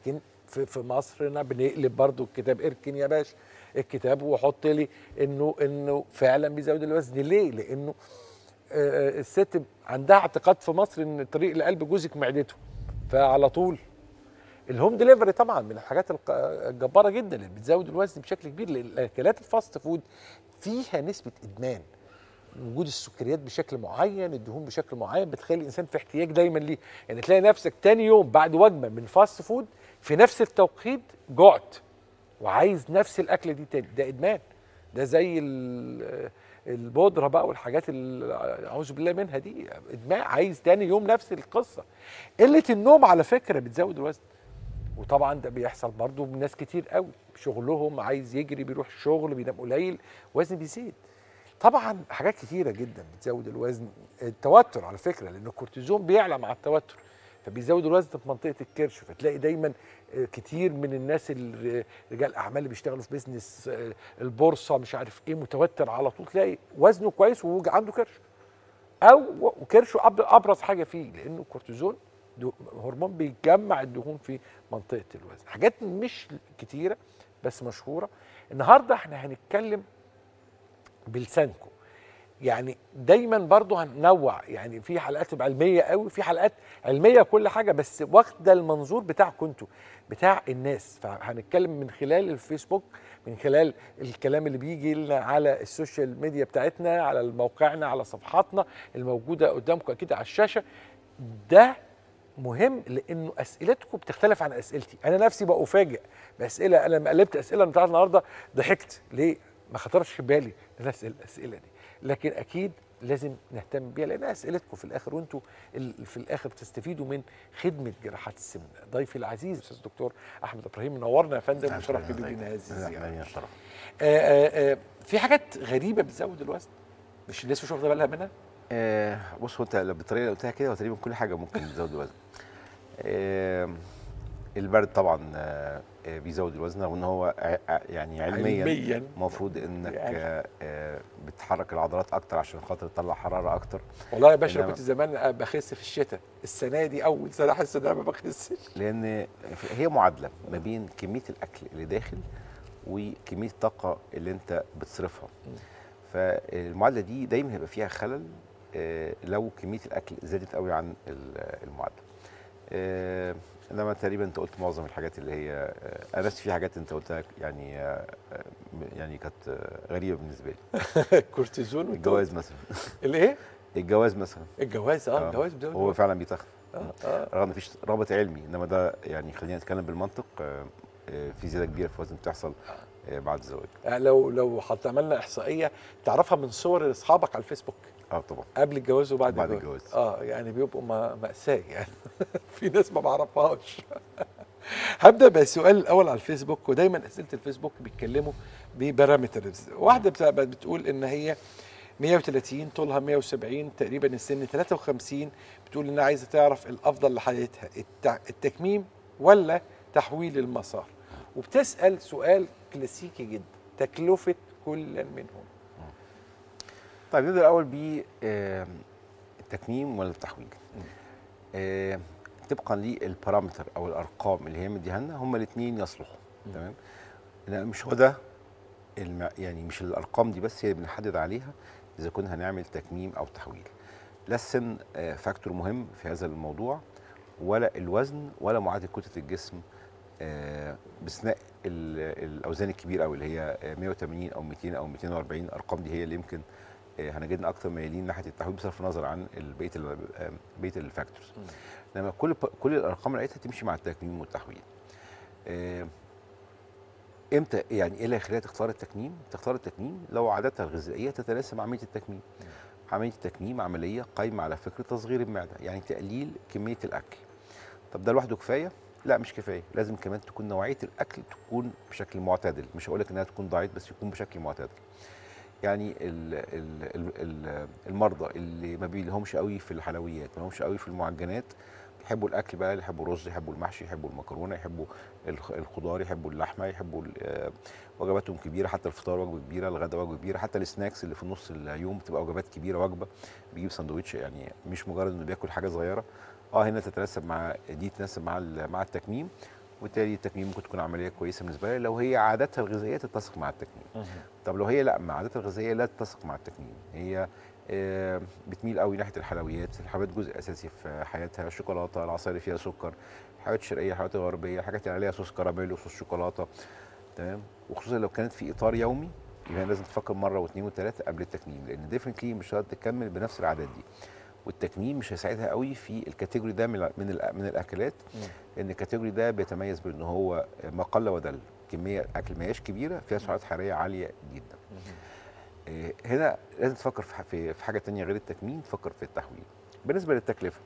في, في مصر هنا بنقلب برضو الكتاب اركن يا باشا الكتاب وحط لي انه انه فعلا بيزود الوزن ليه؟ لانه آه، آه، الست عندها اعتقاد في مصر ان طريق القلب جوزك معدته فعلى طول الهوم ديليفري طبعا من الحاجات الق- الجباره جدا اللي بتزود الوزن بشكل كبير لان الاكلات الفاست فود فيها نسبه ادمان وجود السكريات بشكل معين الدهون بشكل معين بتخلي الانسان في احتياج دايما ليه يعني تلاقي نفسك تاني يوم بعد وجبه من فاست فود في نفس التوقيت جعت وعايز نفس الاكله دي تاني ده ادمان ده زي ال- البودره بقى والحاجات اللي اعوذ بالله منها دي ادمان عايز تاني يوم نفس القصه قله النوم على فكره بتزود الوزن وطبعا ده بيحصل برضو بناس كتير قوي شغلهم عايز يجري بيروح الشغل بينام قليل وزن بيزيد طبعا حاجات كتيره جدا بتزود الوزن التوتر على فكره لان الكورتيزون بيعلى مع التوتر فبيزود الوزن في منطقه الكرش فتلاقي دايما آه، كتير من الناس ال- رجال الاعمال اللي بيشتغلوا في بيزنس آه، البورصه مش عارف ايه متوتر على طول تلاقي وزنه كويس وعنده كرش او وكرشه أب- ابرز حاجه فيه لانه الكورتيزون دو- هرمون بيجمع الدهون في منطقه الوزن حاجات مش كتيره بس مشهوره النهارده احنا هنتكلم بلسانكم يعني دايما برضو هننوع يعني في حلقات تبقى علميه قوي في حلقات علميه كل حاجه بس واخده المنظور بتاعكم انتوا بتاع الناس فهنتكلم من خلال الفيسبوك من خلال الكلام اللي بيجي لنا على السوشيال ميديا بتاعتنا على موقعنا على صفحاتنا الموجوده قدامكم اكيد على الشاشه ده مهم لانه اسئلتكم بتختلف عن اسئلتي انا نفسي بقى افاجئ باسئله انا لما قلبت اسئله بتاعت النهارده ضحكت ليه ما خطرش في بالي ان انا اسال الاسئله دي لكن اكيد لازم نهتم بيها لان اسئلتكم في الاخر وانتوا ال- في الاخر بتستفيدوا من خدمه جراحات السمنه ضيفي العزيز الاستاذ الدكتور احمد ابراهيم منورنا يا فندم وشرف كبير لينا هذه الزياره يعني الشرف آه، آه، آه، في حاجات غريبه بتزود الوزن مش الناس مش واخده بالها منها آه بص هو انت لو بالطريقه اللي قلتها كده هو تقريبا كل حاجه ممكن تزود الوزن آه البرد طبعا آه آه، بيزود الوزن وان هو ع- ع- يعني علميا علميا المفروض انك يعني. آه آه بتحرك العضلات اكتر عشان خاطر تطلع حراره اكتر والله يا باشا إنما- كنت زمان بخس في الشتاء السنه دي اول سنه احس ان انا ما بخسش لان هي معادله ما بين كميه الاكل اللي داخل وكميه الطاقه اللي انت بتصرفها فالمعادله دي دايما هيبقى فيها خلل آه، لو كميه الاكل زادت قوي عن ال- المعادله آه، انما تقريبا انت قلت معظم الحاجات اللي هي آه، انا بس في حاجات انت قلتها يعني آه، آه، يعني كانت آه، غريبه بالنسبه لي كورتيزون الجواز مثلا الايه الجواز مثلا الجواز اه آه. الجواز بزود هو فعلا بيتاخد آه، آه. رغم مفيش رابط علمي انما ده يعني خلينا نتكلم بالمنطق آه، آه، في زياده كبيره في الوزن بتحصل آه، بعد الزواج يعني لو لو حط عملنا احصائيه تعرفها من صور اصحابك على الفيسبوك اه طبعا قبل الجواز وبعد بعد الجواز الجواز. اه يعني بيبقوا ما- مأساة يعني في ناس ما بعرفهاش هبدا بالسؤال الاول على الفيسبوك ودايما اسئله الفيسبوك بيتكلموا ببارامترز واحده بت- بتقول ان هي 130 طولها 170 تقريبا السن 53 بتقول انها عايزه تعرف الافضل لحياتها التع- التكميم ولا تحويل المسار وبتسال سؤال كلاسيكي جدا تكلفه كل منهم طيب نبدا الاول ب آه، التكميم ولا التحويل آه، طبقا للبارامتر او الارقام اللي هي مديها لنا هما الاثنين يصلحوا تمام لا مش هو ده الم... يعني مش الارقام دي بس هي اللي بنحدد عليها اذا كنا هنعمل تكميم او تحويل لا السن آه، فاكتور مهم في هذا الموضوع ولا الوزن ولا معادله كتله الجسم آه، باستثناء ال- الاوزان الكبيره قوي اللي هي آه، 180 او 200 او 240 الارقام دي هي اللي يمكن آه، هنجدنا اكتر ميالين ناحيه التحويل بصرف النظر عن ال- بقيه ال- آه، بقيه الفاكتورز انما كل كل الارقام اللي لقيتها تمشي مع التكميم والتحويل آه، امتى يعني ايه اللي هيخليها تختار التكميم؟ تختار التكميم لو عاداتها الغذائيه تتناسب مع عمليه التكميم. عمليه التكميم عمليه قايمه على فكره تصغير المعده، يعني تقليل كميه الاكل. طب ده لوحده كفايه؟ لا مش كفايه، لازم كمان تكون نوعيه الاكل تكون بشكل معتدل، مش هقول لك انها تكون دايت بس يكون بشكل معتدل. يعني ال ال ال ال المرضى اللي ما بيلهمش قوي في الحلويات، ما لهمش قوي في المعجنات يحبوا الاكل بقى يحبوا الرز يحبوا المحشي يحبوا المكرونه يحبوا الخ- الخضار يحبوا اللحمه يحبوا ال- آه، وجباتهم كبيره حتى الفطار وجبه كبيره الغداء وجبه كبيره حتى السناكس اللي في نص اليوم بتبقى وجبات كبيره وجبه بيجيب سندوتش يعني مش مجرد انه بياكل حاجه صغيره اه هنا تتناسب مع دي تتناسب مع ال- مع التكميم وبالتالي التكميم ممكن تكون عمليه كويسه بالنسبه لها لو هي عاداتها الغذائيه تتسق مع التكميم طب لو هي لا مع عاداتها الغذائيه لا تتسق مع التكميم هي آه، بتميل قوي ناحيه الحلويات الحلويات جزء اساسي في حياتها الشوكولاته العصائر اللي فيها سكر الحلويات الشرقيه الحلويات الغربيه الحاجات اللي عليها صوص كراميل وصوص شوكولاته تمام وخصوصا لو كانت في اطار يومي يبقى لازم تفكر مره واثنين وثلاثه قبل التكميم لان ديفنتلي مش هتقدر تكمل بنفس العادات دي والتكميم مش هيساعدها قوي في الكاتيجوري ده من من, الأ- من الاكلات لان الكاتيجوري ده بيتميز بان هو ما قل ودل كميه اكل ما هياش كبيره فيها سعرات حراريه عاليه جدا إيه، هنا لازم تفكر في ح- في في حاجه تانية غير التكميم تفكر في التحويل بالنسبه للتكلفه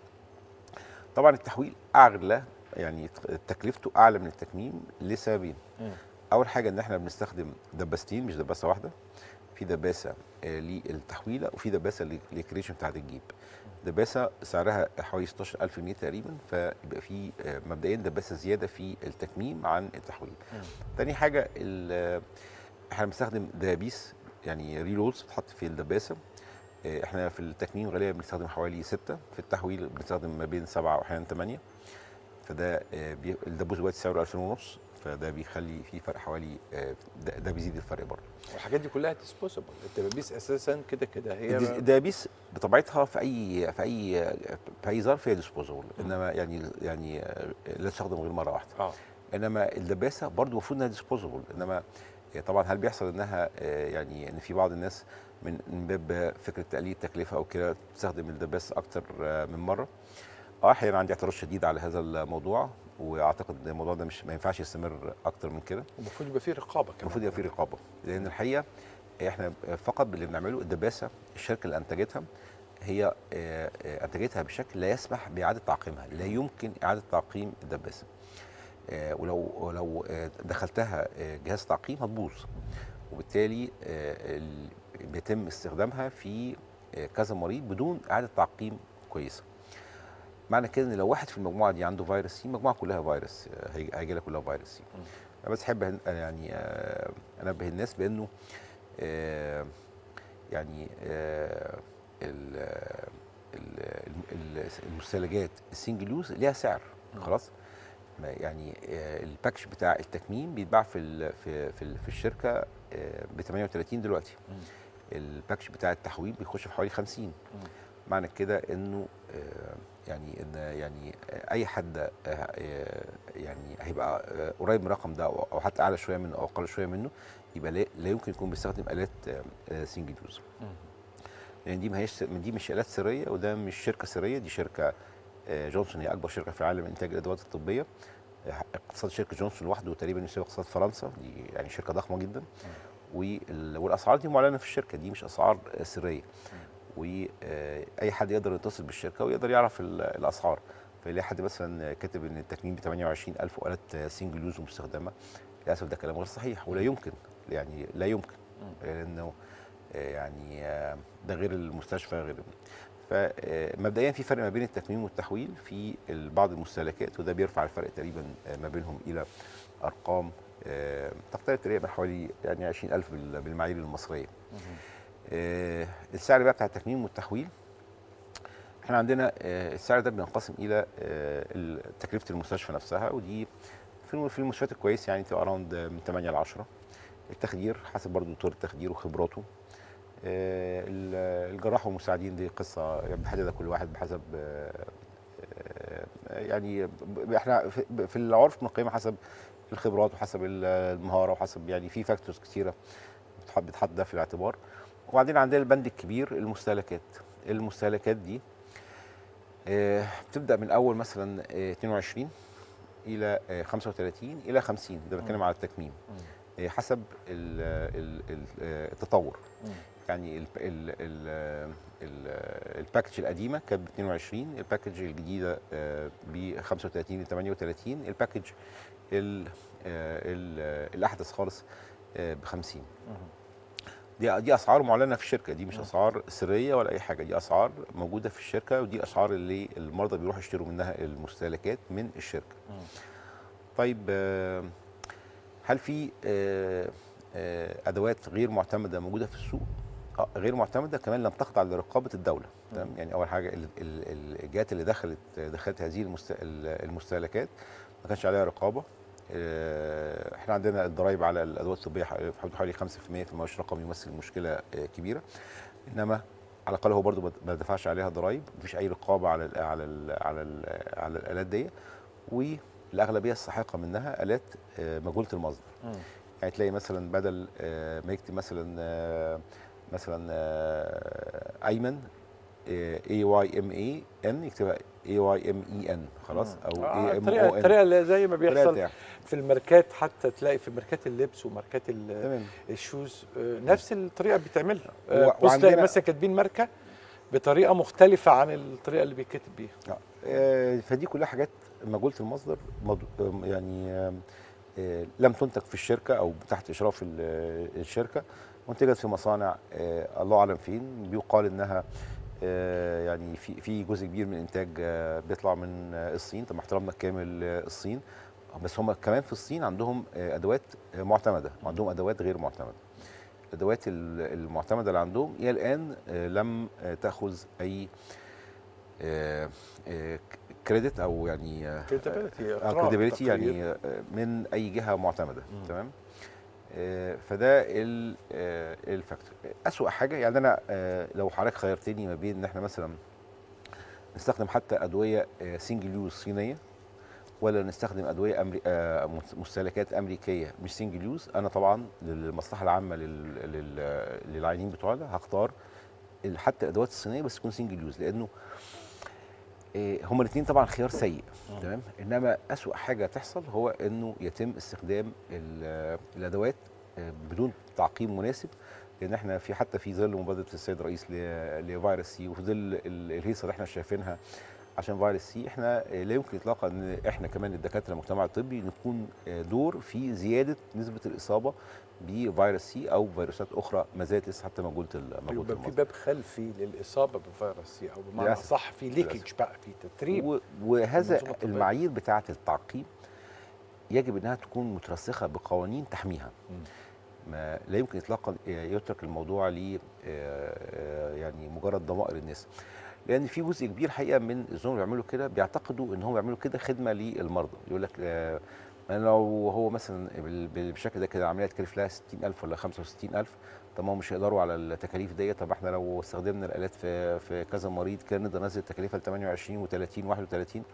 طبعا التحويل اغلى يعني ت- تكلفته اعلى من التكميم لسببين مم. اول حاجه ان احنا بنستخدم دباستين مش دباسه واحده في دباسه آه، للتحويله وفي دباسه ل- للكريشن بتاعت الجيب دباسه سعرها حوالي 16000 جنيه تقريبا فيبقى في آه، مبدئيا دباسه زياده في التكميم عن التحويل تاني حاجه ال- احنا بنستخدم دبابيس يعني ريلولز بتتحط في الدباسه آه، احنا في التكميم غالبا بنستخدم حوالي ستة في التحويل بنستخدم ما بين سبعة واحيانا ثمانية فده آه، بي- الدبوس دلوقتي سعره 2000 ونص فده بيخلي في فرق حوالي آه، ده, ده بيزيد الفرق برضه والحاجات دي كلها ديسبوزبل الدبابيس اساسا كده كده هي الدز- الدبابيس بطبيعتها في اي في اي في اي ظرف هي ديسبوزبل انما يعني يعني آه، لا تستخدم غير مره واحده اه انما الدباسه برضو المفروض انها ديسبوزبل انما طبعا هل بيحصل انها آه، يعني ان في بعض الناس من من باب فكره تقليل التكلفه او كده تستخدم الدباسه اكتر آه، من مره اه احيانا عندي اعتراض شديد على هذا الموضوع واعتقد ان الموضوع ده مش ما ينفعش يستمر اكتر من كده المفروض يبقى في رقابه كمان المفروض يبقى في رقابه لان الحقيقه احنا فقط اللي بنعمله الدباسه الشركه اللي انتجتها هي آه، آه، انتجتها بشكل لا يسمح باعاده تعقيمها لا يمكن اعاده تعقيم الدباسه آه، ولو ولو آه، دخلتها آه، جهاز تعقيم هتبوظ وبالتالي آه، ال- بيتم استخدامها في آه، كذا مريض بدون اعاده تعقيم كويسه معنى كده ان لو واحد في المجموعه دي عنده فيروس سي المجموعه كلها فيروس آه، هيجي هيجي لها كلها فيروس سي انا بس احب أن- يعني آه، انبه الناس بانه آه، يعني آه، ال- ال- ال- المستلزمات السنجل يوز ليها سعر خلاص ما يعني آه، الباكج بتاع التكميم بيتباع في ال- في في, ال- في الشركه ب 38 دلوقتي الباكج بتاع التحويل بيخش في حوالي 50 معنى كده انه آه، يعني ان يعني آه، اي حد آه، آه، يعني هيبقى آه، قريب من الرقم ده او أو حتى اعلى شويه منه او اقل شويه منه يبقى لا لا يمكن يكون بيستخدم الات سنجل يوز لان دي ما هيش دي مش الات سريه وده مش شركه سريه دي شركه آه، جونسون هي اكبر شركه في العالم انتاج الادوات الطبيه آه، اقتصاد شركه جونسون لوحده تقريبا يساوي اقتصاد فرنسا دي يعني شركه ضخمه جدا وال- والاسعار دي معلنه في الشركه دي مش اسعار آه، سريه واي حد يقدر يتصل بالشركه ويقدر يعرف ال- الاسعار فيلاقي حد مثلا كاتب ان التكميم ب 28000 والات سنجل يوز مستخدمه للاسف ده كلام غير صحيح ولا يمكن يعني لا يمكن لانه آه، يعني آه، ده غير المستشفى غير فمبدئيا في فرق ما بين التكميم والتحويل في ال- بعض المستهلكات وده بيرفع الفرق تقريبا آه، ما بينهم الى ارقام آه، تقترب تقريبا حوالي يعني 20000 بال- بالمعايير المصريه. آه، السعر بقى بتاع التكميم والتحويل احنا عندنا آه، السعر ده بينقسم الى آه، ال- تكلفه المستشفى نفسها ودي في الم- في المستشفيات الكويس يعني تبقى اراوند من 8 ل 10 التخدير حسب برضه دكتور التخدير وخبراته آه، ال- الجراح والمساعدين دي قصه يعني بيحددها كل واحد بحسب آه، آه، يعني ب- احنا في- في العرف بنقيمها حسب الخبرات وحسب ال- المهاره وحسب يعني في فاكتورز كتيره بتحط بتحط ده في الاعتبار وبعدين عندنا البند الكبير المستهلكات المستهلكات دي آه، بتبدا من اول مثلا آه، 22 الى آه، 35 الى 50 ده بتكلم على التكميم آه، حسب ال ال ال آه، التطور يعني ال ال ال ال الباكج القديمه كانت ب 22 الباكج الجديده ب 35 ل 38 الباكج ال ال الاحدث خالص ب 50 دي دي اسعار معلنه في الشركه دي مش اسعار سريه ولا اي حاجه دي اسعار موجوده في الشركه ودي الاسعار اللي المرضى بيروحوا يشتروا منها المستهلكات من الشركه طيب آه، هل في آه، آه، ادوات غير معتمده موجوده في السوق آه، غير معتمده كمان لم تخضع لرقابه الدوله تمام يعني اول حاجه ال- ال- الجهات اللي دخلت دخلت هذه المست- ال- المستهلكات ما كانش عليها رقابه آه، احنا عندنا الضرايب على الادوات الطبيه ح- في حدود حوالي 5% فما هوش رقم يمثل مشكله آه، كبيره انما على الاقل هو برضو ما- ما دفعش عليها ضرايب مفيش اي رقابه على ال على ال على ال على الالات دي والاغلبيه الساحقه منها الات آه، مجهوله المصدر يعني تلاقي مثلا بدل آه، ما يكتب مثلا آه، مثلا آه، ايمن اي واي ام اي ان يكتبها اي واي ام اي ان خلاص او آه، اي ام الطريقه او ان الطريقه اللي زي ما بيحصل بتاع. في الماركات حتى تلاقي في ماركات اللبس وماركات ال- تمام الشوز آه، نفس الطريقه بتعملها و- آه، بص تلاقي وعندنا- مثلا كاتبين ماركه بطريقه مختلفه عن الطريقه اللي بيتكتب بيها آه، آه، فدي كلها حاجات مجهوله المصدر مض- آم، يعني آم، آه، لم تنتج في الشركه او تحت اشراف ال- آه، الشركه منتجت في مصانع آه، الله اعلم فين بيقال انها آه، يعني في في جزء كبير من الانتاج آه، بيطلع من آه، الصين طب مع احترامنا الكامل آه، الصين بس هم كمان في الصين عندهم آه، ادوات آه، معتمده وعندهم ادوات غير معتمده الادوات ال- المعتمده اللي عندهم الى الان آه، لم آه، تاخذ اي كريدت او يعني credibility، كريديبيليتي تقرير. يعني آه، من اي جهه معتمده مم. تمام آه، فده ال- آه، الفاكتور اسوأ حاجه يعني انا آه، لو حضرتك خيرتني ما بين ان احنا مثلا نستخدم حتى ادويه سنجل يوز صينيه ولا نستخدم ادويه أمري... آه، مس- مستهلكات امريكيه مش سنجل يوز انا طبعا للمصلحه العامه لل... لل... للعينين بتوعنا هختار ال- حتى الادوات الصينيه بس تكون سنجل يوز لانه آه، هما الاثنين طبعا خيار سيء تمام انما اسوأ حاجه تحصل هو انه يتم استخدام ال- الادوات آه، بدون تعقيم مناسب لان احنا في حتى في ظل مبادره السيد الرئيس ل- لفيروس سي وفي ظل ال- الهيصه اللي احنا شايفينها عشان فيروس سي احنا آه، لا يمكن اطلاقا ان احنا كمان الدكاتره المجتمع الطبي نكون آه، دور في زياده نسبه الاصابه بفيروس سي او فيروسات اخرى ما زالت لسه حتى مجهوله ال- مجهوله يبقى في المصدر. باب خلفي للاصابه بفيروس سي او بمعنى للأسف. صح في ليكج للأسف. بقى في تتريب و- وهذا المنظومة الطبية. المعايير بتاعه التعقيم يجب انها تكون مترسخه بقوانين تحميها مم. ما لا يمكن اطلاقا يترك الموضوع ل يعني مجرد ضمائر الناس لان في جزء كبير حقيقه من الزملاء اللي بيعملوا كده بيعتقدوا ان هم بيعملوا كده خدمه للمرضى يقول لك آه، أنا لو هو مثلا بال- بال- بالشكل ده كده العمليه تكلف لها 60000 ولا 65000 طب ما هم مش هيقدروا على التكاليف دي طب احنا لو استخدمنا الالات في في كذا مريض كان نقدر ننزل التكلفه ل 28 و30 31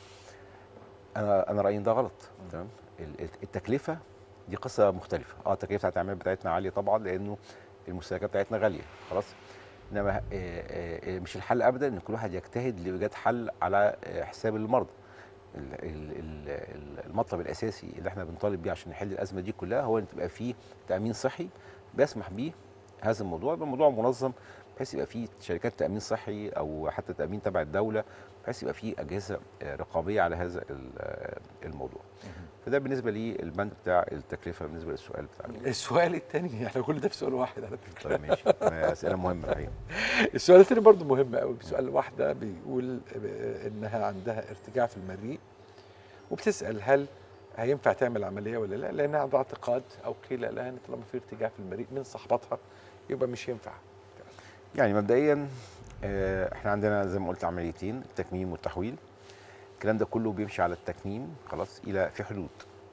انا انا رايي إن ده غلط تمام ال- التكلفه دي قصه مختلفه اه التكلفه بتاعت العمليات بتاعتنا عاليه طبعا لانه المستهلكات بتاعتنا غاليه خلاص انما آه، آه، آه، مش الحل ابدا ان كل واحد يجتهد لايجاد حل على آه، حساب المرضى ال- ال- ال- ال- المطلب الاساسي اللي احنا بنطالب بيه عشان نحل الازمه دي كلها هو ان تبقى فيه تامين صحي بيسمح بيه هذا الموضوع يبقى الموضوع منظم بحيث يبقى فيه شركات تامين صحي او حتى تامين تبع الدوله بحيث يبقى فيه اجهزه آه، رقابيه على هذا ال- آه، الموضوع فده بالنسبه للبند بتاع التكلفه بالنسبه للسؤال بتاع السؤال الثاني احنا كل ده في سؤال واحد على فكره طيب ماشي آه، اسئله مهمه الحقيقه السؤال الثاني برضه مهم قوي سؤال واحده بيقول آه، انها عندها ارتجاع في المريء وبتسال هل هينفع تعمل عمليه ولا لا لانها عندها اعتقاد او قيل لها ان طالما في ارتجاع في المريء من صاحبتها يبقى مش ينفع يعني مبدئيا آه، احنا عندنا زي ما قلت عمليتين التكميم والتحويل الكلام ده كله بيمشي على التكميم خلاص الى في حدود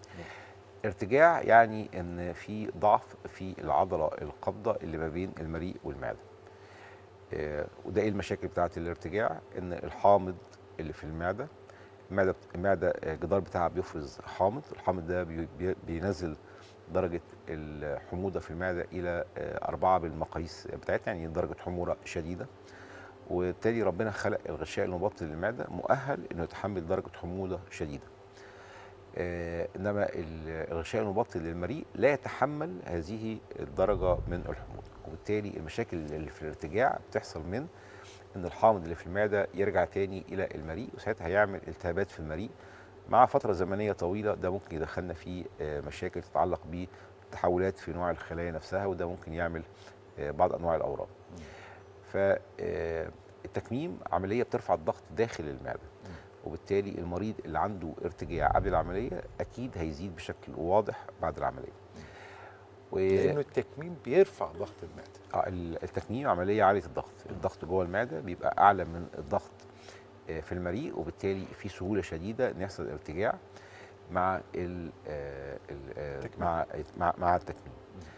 ارتجاع يعني ان في ضعف في العضله القابضه اللي ما بين المريء والمعده آه، وده ايه المشاكل بتاعه الارتجاع ان الحامض اللي في المعده المعده المعده آه، الجدار بتاعها بيفرز حامض الحامض ده بي- بي- بينزل درجه الحموضه في المعده الى آه، أربعة بالمقاييس بتاعتنا يعني درجه حموضه شديده وبالتالي ربنا خلق الغشاء المبطن للمعده مؤهل انه يتحمل درجه حموضه شديده آه، انما ال- الغشاء المبطن للمريء لا يتحمل هذه الدرجه من الحموضه وبالتالي المشاكل اللي في الارتجاع بتحصل من ان الحامض اللي في المعده يرجع تاني الى المريء وساعتها هيعمل التهابات في المريء مع فتره زمنيه طويله ده ممكن يدخلنا في آه، مشاكل تتعلق بتحولات في نوع الخلايا نفسها وده ممكن يعمل آه، بعض انواع الاورام فالتكميم عمليه بترفع الضغط داخل المعده وبالتالي المريض اللي عنده ارتجاع قبل العمليه اكيد هيزيد بشكل واضح بعد العمليه و... لانه التكميم بيرفع ضغط المعده آه، ال- التكميم عمليه عاليه الضغط الضغط جوه المعده بيبقى اعلى من الضغط آه، في المريء وبالتالي في سهوله شديده ان يحصل ارتجاع مع ال آه، ال- آه، التكميم. مع مع مع التكميم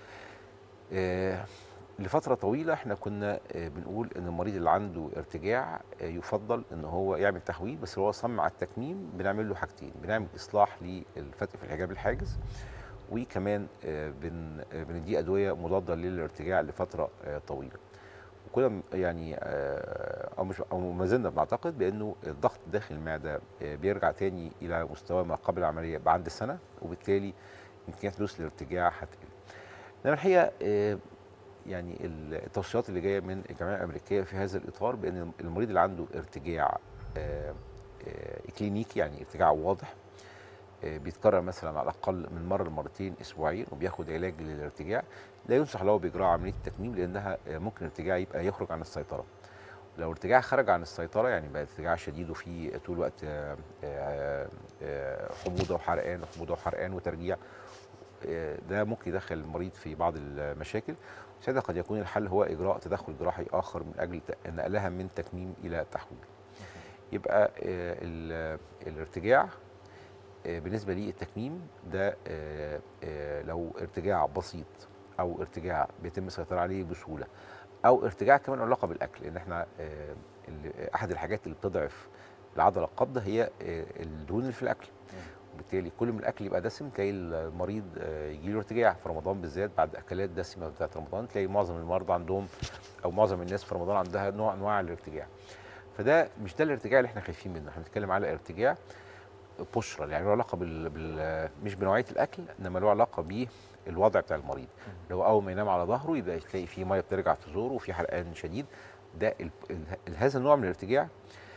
آه، لفتره طويله احنا كنا آه، بنقول ان المريض اللي عنده ارتجاع آه، يفضل ان هو يعمل تحويل بس لو هو صمم على التكميم بنعمل له حاجتين بنعمل اصلاح للفتق في الحجاب الحاجز وكمان آه، بن آه، بنديه ادويه مضاده للارتجاع لفتره آه، طويله وكنا م- يعني آه، او مش او ما زلنا بنعتقد بانه الضغط داخل المعده آه، بيرجع تاني الى مستوى ما قبل العمليه بعد سنه وبالتالي يمكن حدوث الارتجاع هتقل. انما الحقيقه آه، يعني التوصيات اللي جايه من الجمعيه الامريكيه في هذا الاطار بان المريض اللي عنده ارتجاع آه، آه، كلينيكي يعني ارتجاع واضح آه، بيتكرر مثلا على الاقل من مره لمرتين اسبوعيا وبياخد علاج للارتجاع لا ينصح له باجراء عمليه التكميم لانها آه، ممكن ارتجاع يبقى يخرج عن السيطره لو ارتجاع خرج عن السيطره يعني بقى ارتجاع شديد وفي طول الوقت آه، آه، آه، حموضه وحرقان وحموضه وحرقان وترجيع آه، ده ممكن يدخل المريض في بعض المشاكل ساعتها قد يكون الحل هو اجراء تدخل جراحي اخر من اجل ت- نقلها من تكميم الى تحويل يبقى آه، ال- الارتجاع آه، بالنسبه لي التكميم ده آه، آه، لو ارتجاع بسيط او ارتجاع بيتم السيطره عليه بسهوله او ارتجاع كمان له علاقه بالاكل لان احنا آه، ال- احد الحاجات اللي بتضعف العضله القابضه هي آه، الدهون اللي في الاكل وبالتالي كل ما الاكل يبقى دسم تلاقي المريض يجي له ارتجاع في رمضان بالذات بعد اكلات دسمه بتاعت رمضان تلاقي معظم المرضى عندهم او معظم الناس في رمضان عندها نوع انواع الارتجاع فده مش ده الارتجاع اللي احنا خايفين منه احنا بنتكلم على ارتجاع بشرة يعني له علاقه بال... بال... مش بنوعيه الاكل انما له علاقه بالوضع بتاع المريض لو اول ما ينام على ظهره يبقى تلاقي فيه ميه بترجع في زوره وفي حرقان شديد ده ال... ال... هذا النوع من الارتجاع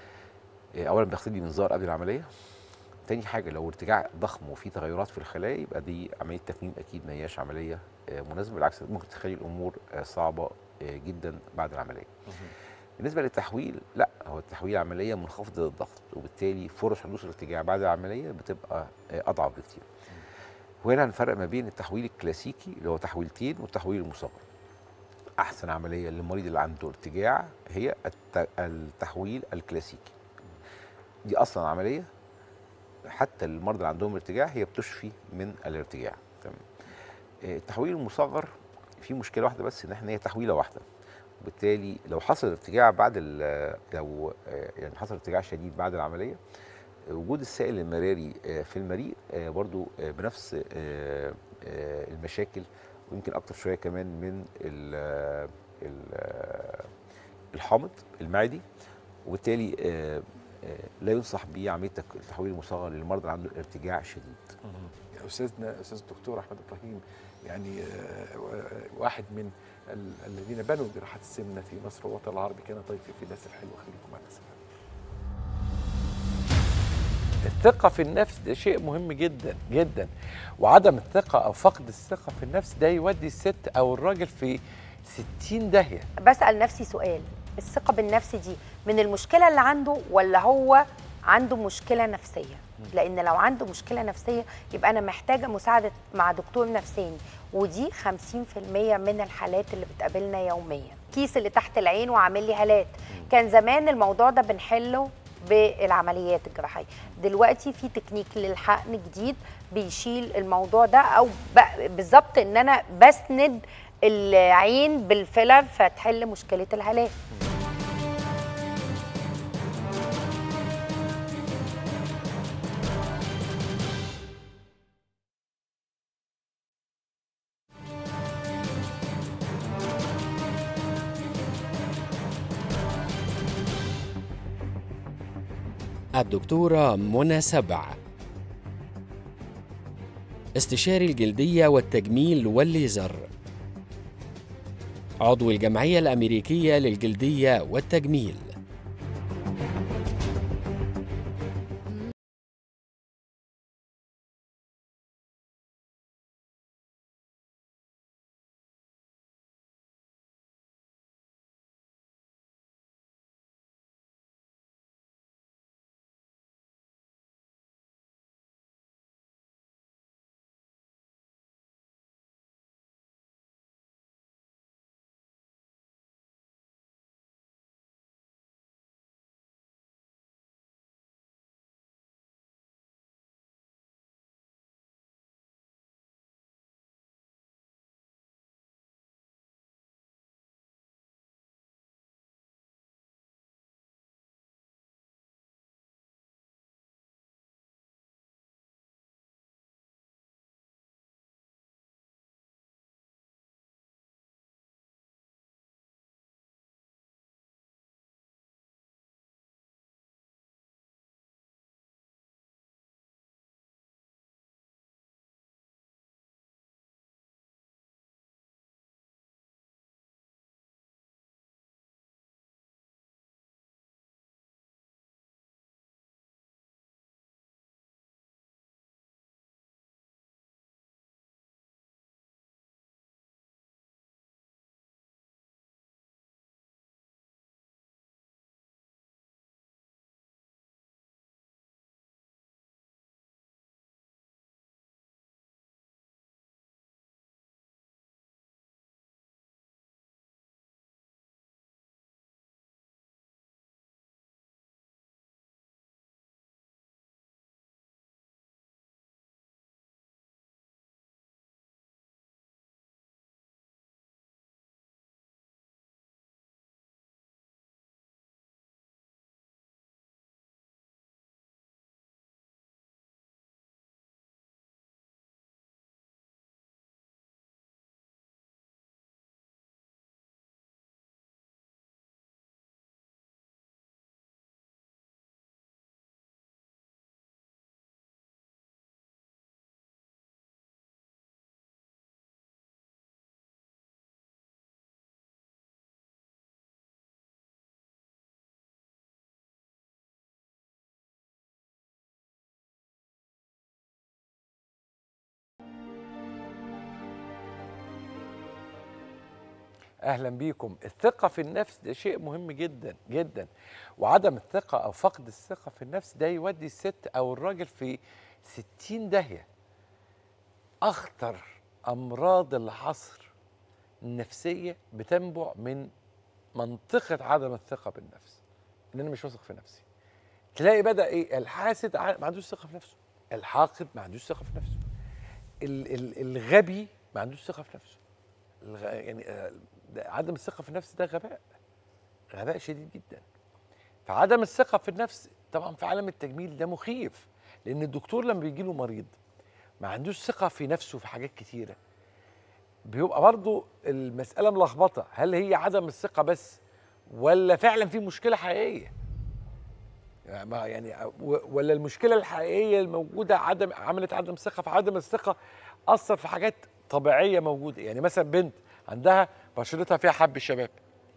آه، اولا بياخد لي منظار قبل العمليه تاني حاجه لو ارتجاع ضخم وفي تغيرات في الخلايا يبقى دي عمليه تكميم اكيد ما هياش عمليه آه، مناسبه بالعكس ممكن تخلي الامور آه، صعبه آه، جدا بعد العمليه بالنسبه للتحويل لا هو التحويل عمليه منخفضه الضغط وبالتالي فرص حدوث الارتجاع بعد العمليه بتبقى آه، اضعف بكتير وهنا هنفرق ما بين التحويل الكلاسيكي اللي هو تحويلتين والتحويل المصغر احسن عمليه للمريض اللي عنده ارتجاع هي الت- التحويل الكلاسيكي دي اصلا عمليه حتى المرضى اللي عندهم ارتجاع هي بتشفي من الارتجاع تمام آه، التحويل المصغر في مشكله واحده بس ان احنا هي تحويله واحده وبالتالي لو حصل ارتجاع بعد ال- لو آه، يعني حصل ارتجاع شديد بعد العمليه آه، وجود السائل المراري آه، في المريء آه، برضو آه، بنفس آه، آه، المشاكل ويمكن اكتر شويه كمان من ال- ال- الحامض المعدي وبالتالي آه، آه، لا ينصح بعمليه تك- التحويل المصغر للمرضى اللي عنده ارتجاع شديد يا استاذنا استاذ الدكتور احمد ابراهيم يعني آه، و- واحد من ال- الذين بنوا جراحات السمنه في مصر والوطن العربي كان ضيفي في الناس الحلوه خليكم معنا سلام الثقة في النفس ده شيء مهم جدا جدا وعدم الثقة أو فقد الثقة في النفس ده يودي الست أو الراجل في 60 داهية بسأل نفسي سؤال الثقة بالنفس دي من المشكلة اللي عنده ولا هو عنده مشكلة نفسية لأن لو عنده مشكلة نفسية يبقى أنا محتاجة مساعدة مع دكتور نفساني ودي 50% من الحالات اللي بتقابلنا يوميا كيس اللي تحت العين وعامل لي هالات كان زمان الموضوع ده بنحله بالعمليات الجراحية دلوقتي في تكنيك للحقن جديد بيشيل الموضوع ده أو ب- بالظبط إن أنا بسند العين بالفيلر فتحل مشكله الهالات الدكتورة منى سبع استشاري الجلدية والتجميل والليزر عضو الجمعية الأمريكية للجلدية والتجميل اهلا بيكم الثقه في النفس ده شيء مهم جدا جدا وعدم الثقه او فقد الثقه في النفس ده يودي الست او الراجل في ستين داهيه اخطر امراض العصر النفسيه بتنبع من منطقه عدم الثقه بالنفس ان انا مش واثق في نفسي تلاقي بدا ايه الحاسد ع- ما عندوش ثقه في نفسه الحاقد ما عندوش ثقه في نفسه ال- ال- الغبي ما عندوش ثقه في نفسه الغ... يعني آه، ده عدم الثقه في النفس ده غباء غباء شديد جدا فعدم الثقه في النفس طبعا في عالم التجميل ده مخيف لان الدكتور لما بيجي له مريض ما عندوش ثقه في نفسه في حاجات كتيره بيبقى برضه المساله ملخبطه هل هي عدم الثقه بس ولا فعلا في مشكله حقيقيه يعني ما- يعني و- ولا المشكله الحقيقيه الموجوده عدم عملت عدم ثقه فعدم الثقه اثر في حاجات طبيعيه موجوده يعني مثلا بنت عندها بشرتها فيها حب الشباب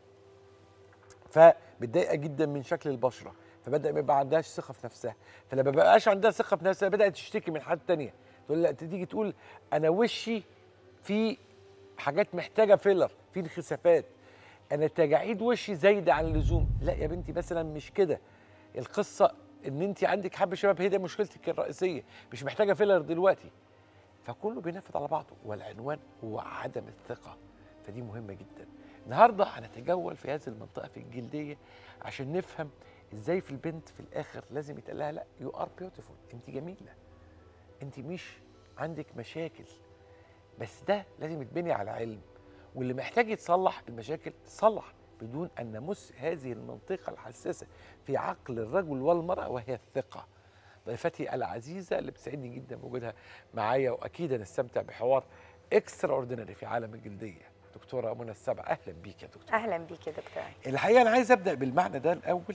فمتضايقه جدا من شكل البشره فبدا ما يبقى عندهاش ثقه في نفسها فلما بقاش عندها ثقه في نفسها بدات تشتكي من حد تانية تقول لا تيجي تقول انا وشي في حاجات محتاجه فيلر في انخسافات انا تجاعيد وشي زايده عن اللزوم لا يا بنتي مثلا مش كده القصه ان انت عندك حب شباب هي دي مشكلتك الرئيسيه مش محتاجه فيلر دلوقتي فكله بينفذ على بعضه والعنوان هو عدم الثقه فدي مهمه جدا النهارده هنتجول في هذه المنطقه في الجلديه عشان نفهم ازاي في البنت في الاخر لازم يتقال لها لا يو ار بيوتيفول انت جميله انت مش عندك مشاكل بس ده لازم يتبني على علم واللي محتاج يتصلح المشاكل تصلح بدون ان نمس هذه المنطقه الحساسه في عقل الرجل والمراه وهي الثقه ضيفتي العزيزه اللي بتسعدني جدا بوجودها معايا واكيد هنستمتع بحوار اكسترا اوردينري في عالم الجلديه دكتوره منى السبع اهلا بيك يا دكتور اهلا بيك يا دكتور الحقيقه انا عايز ابدا بالمعنى ده الاول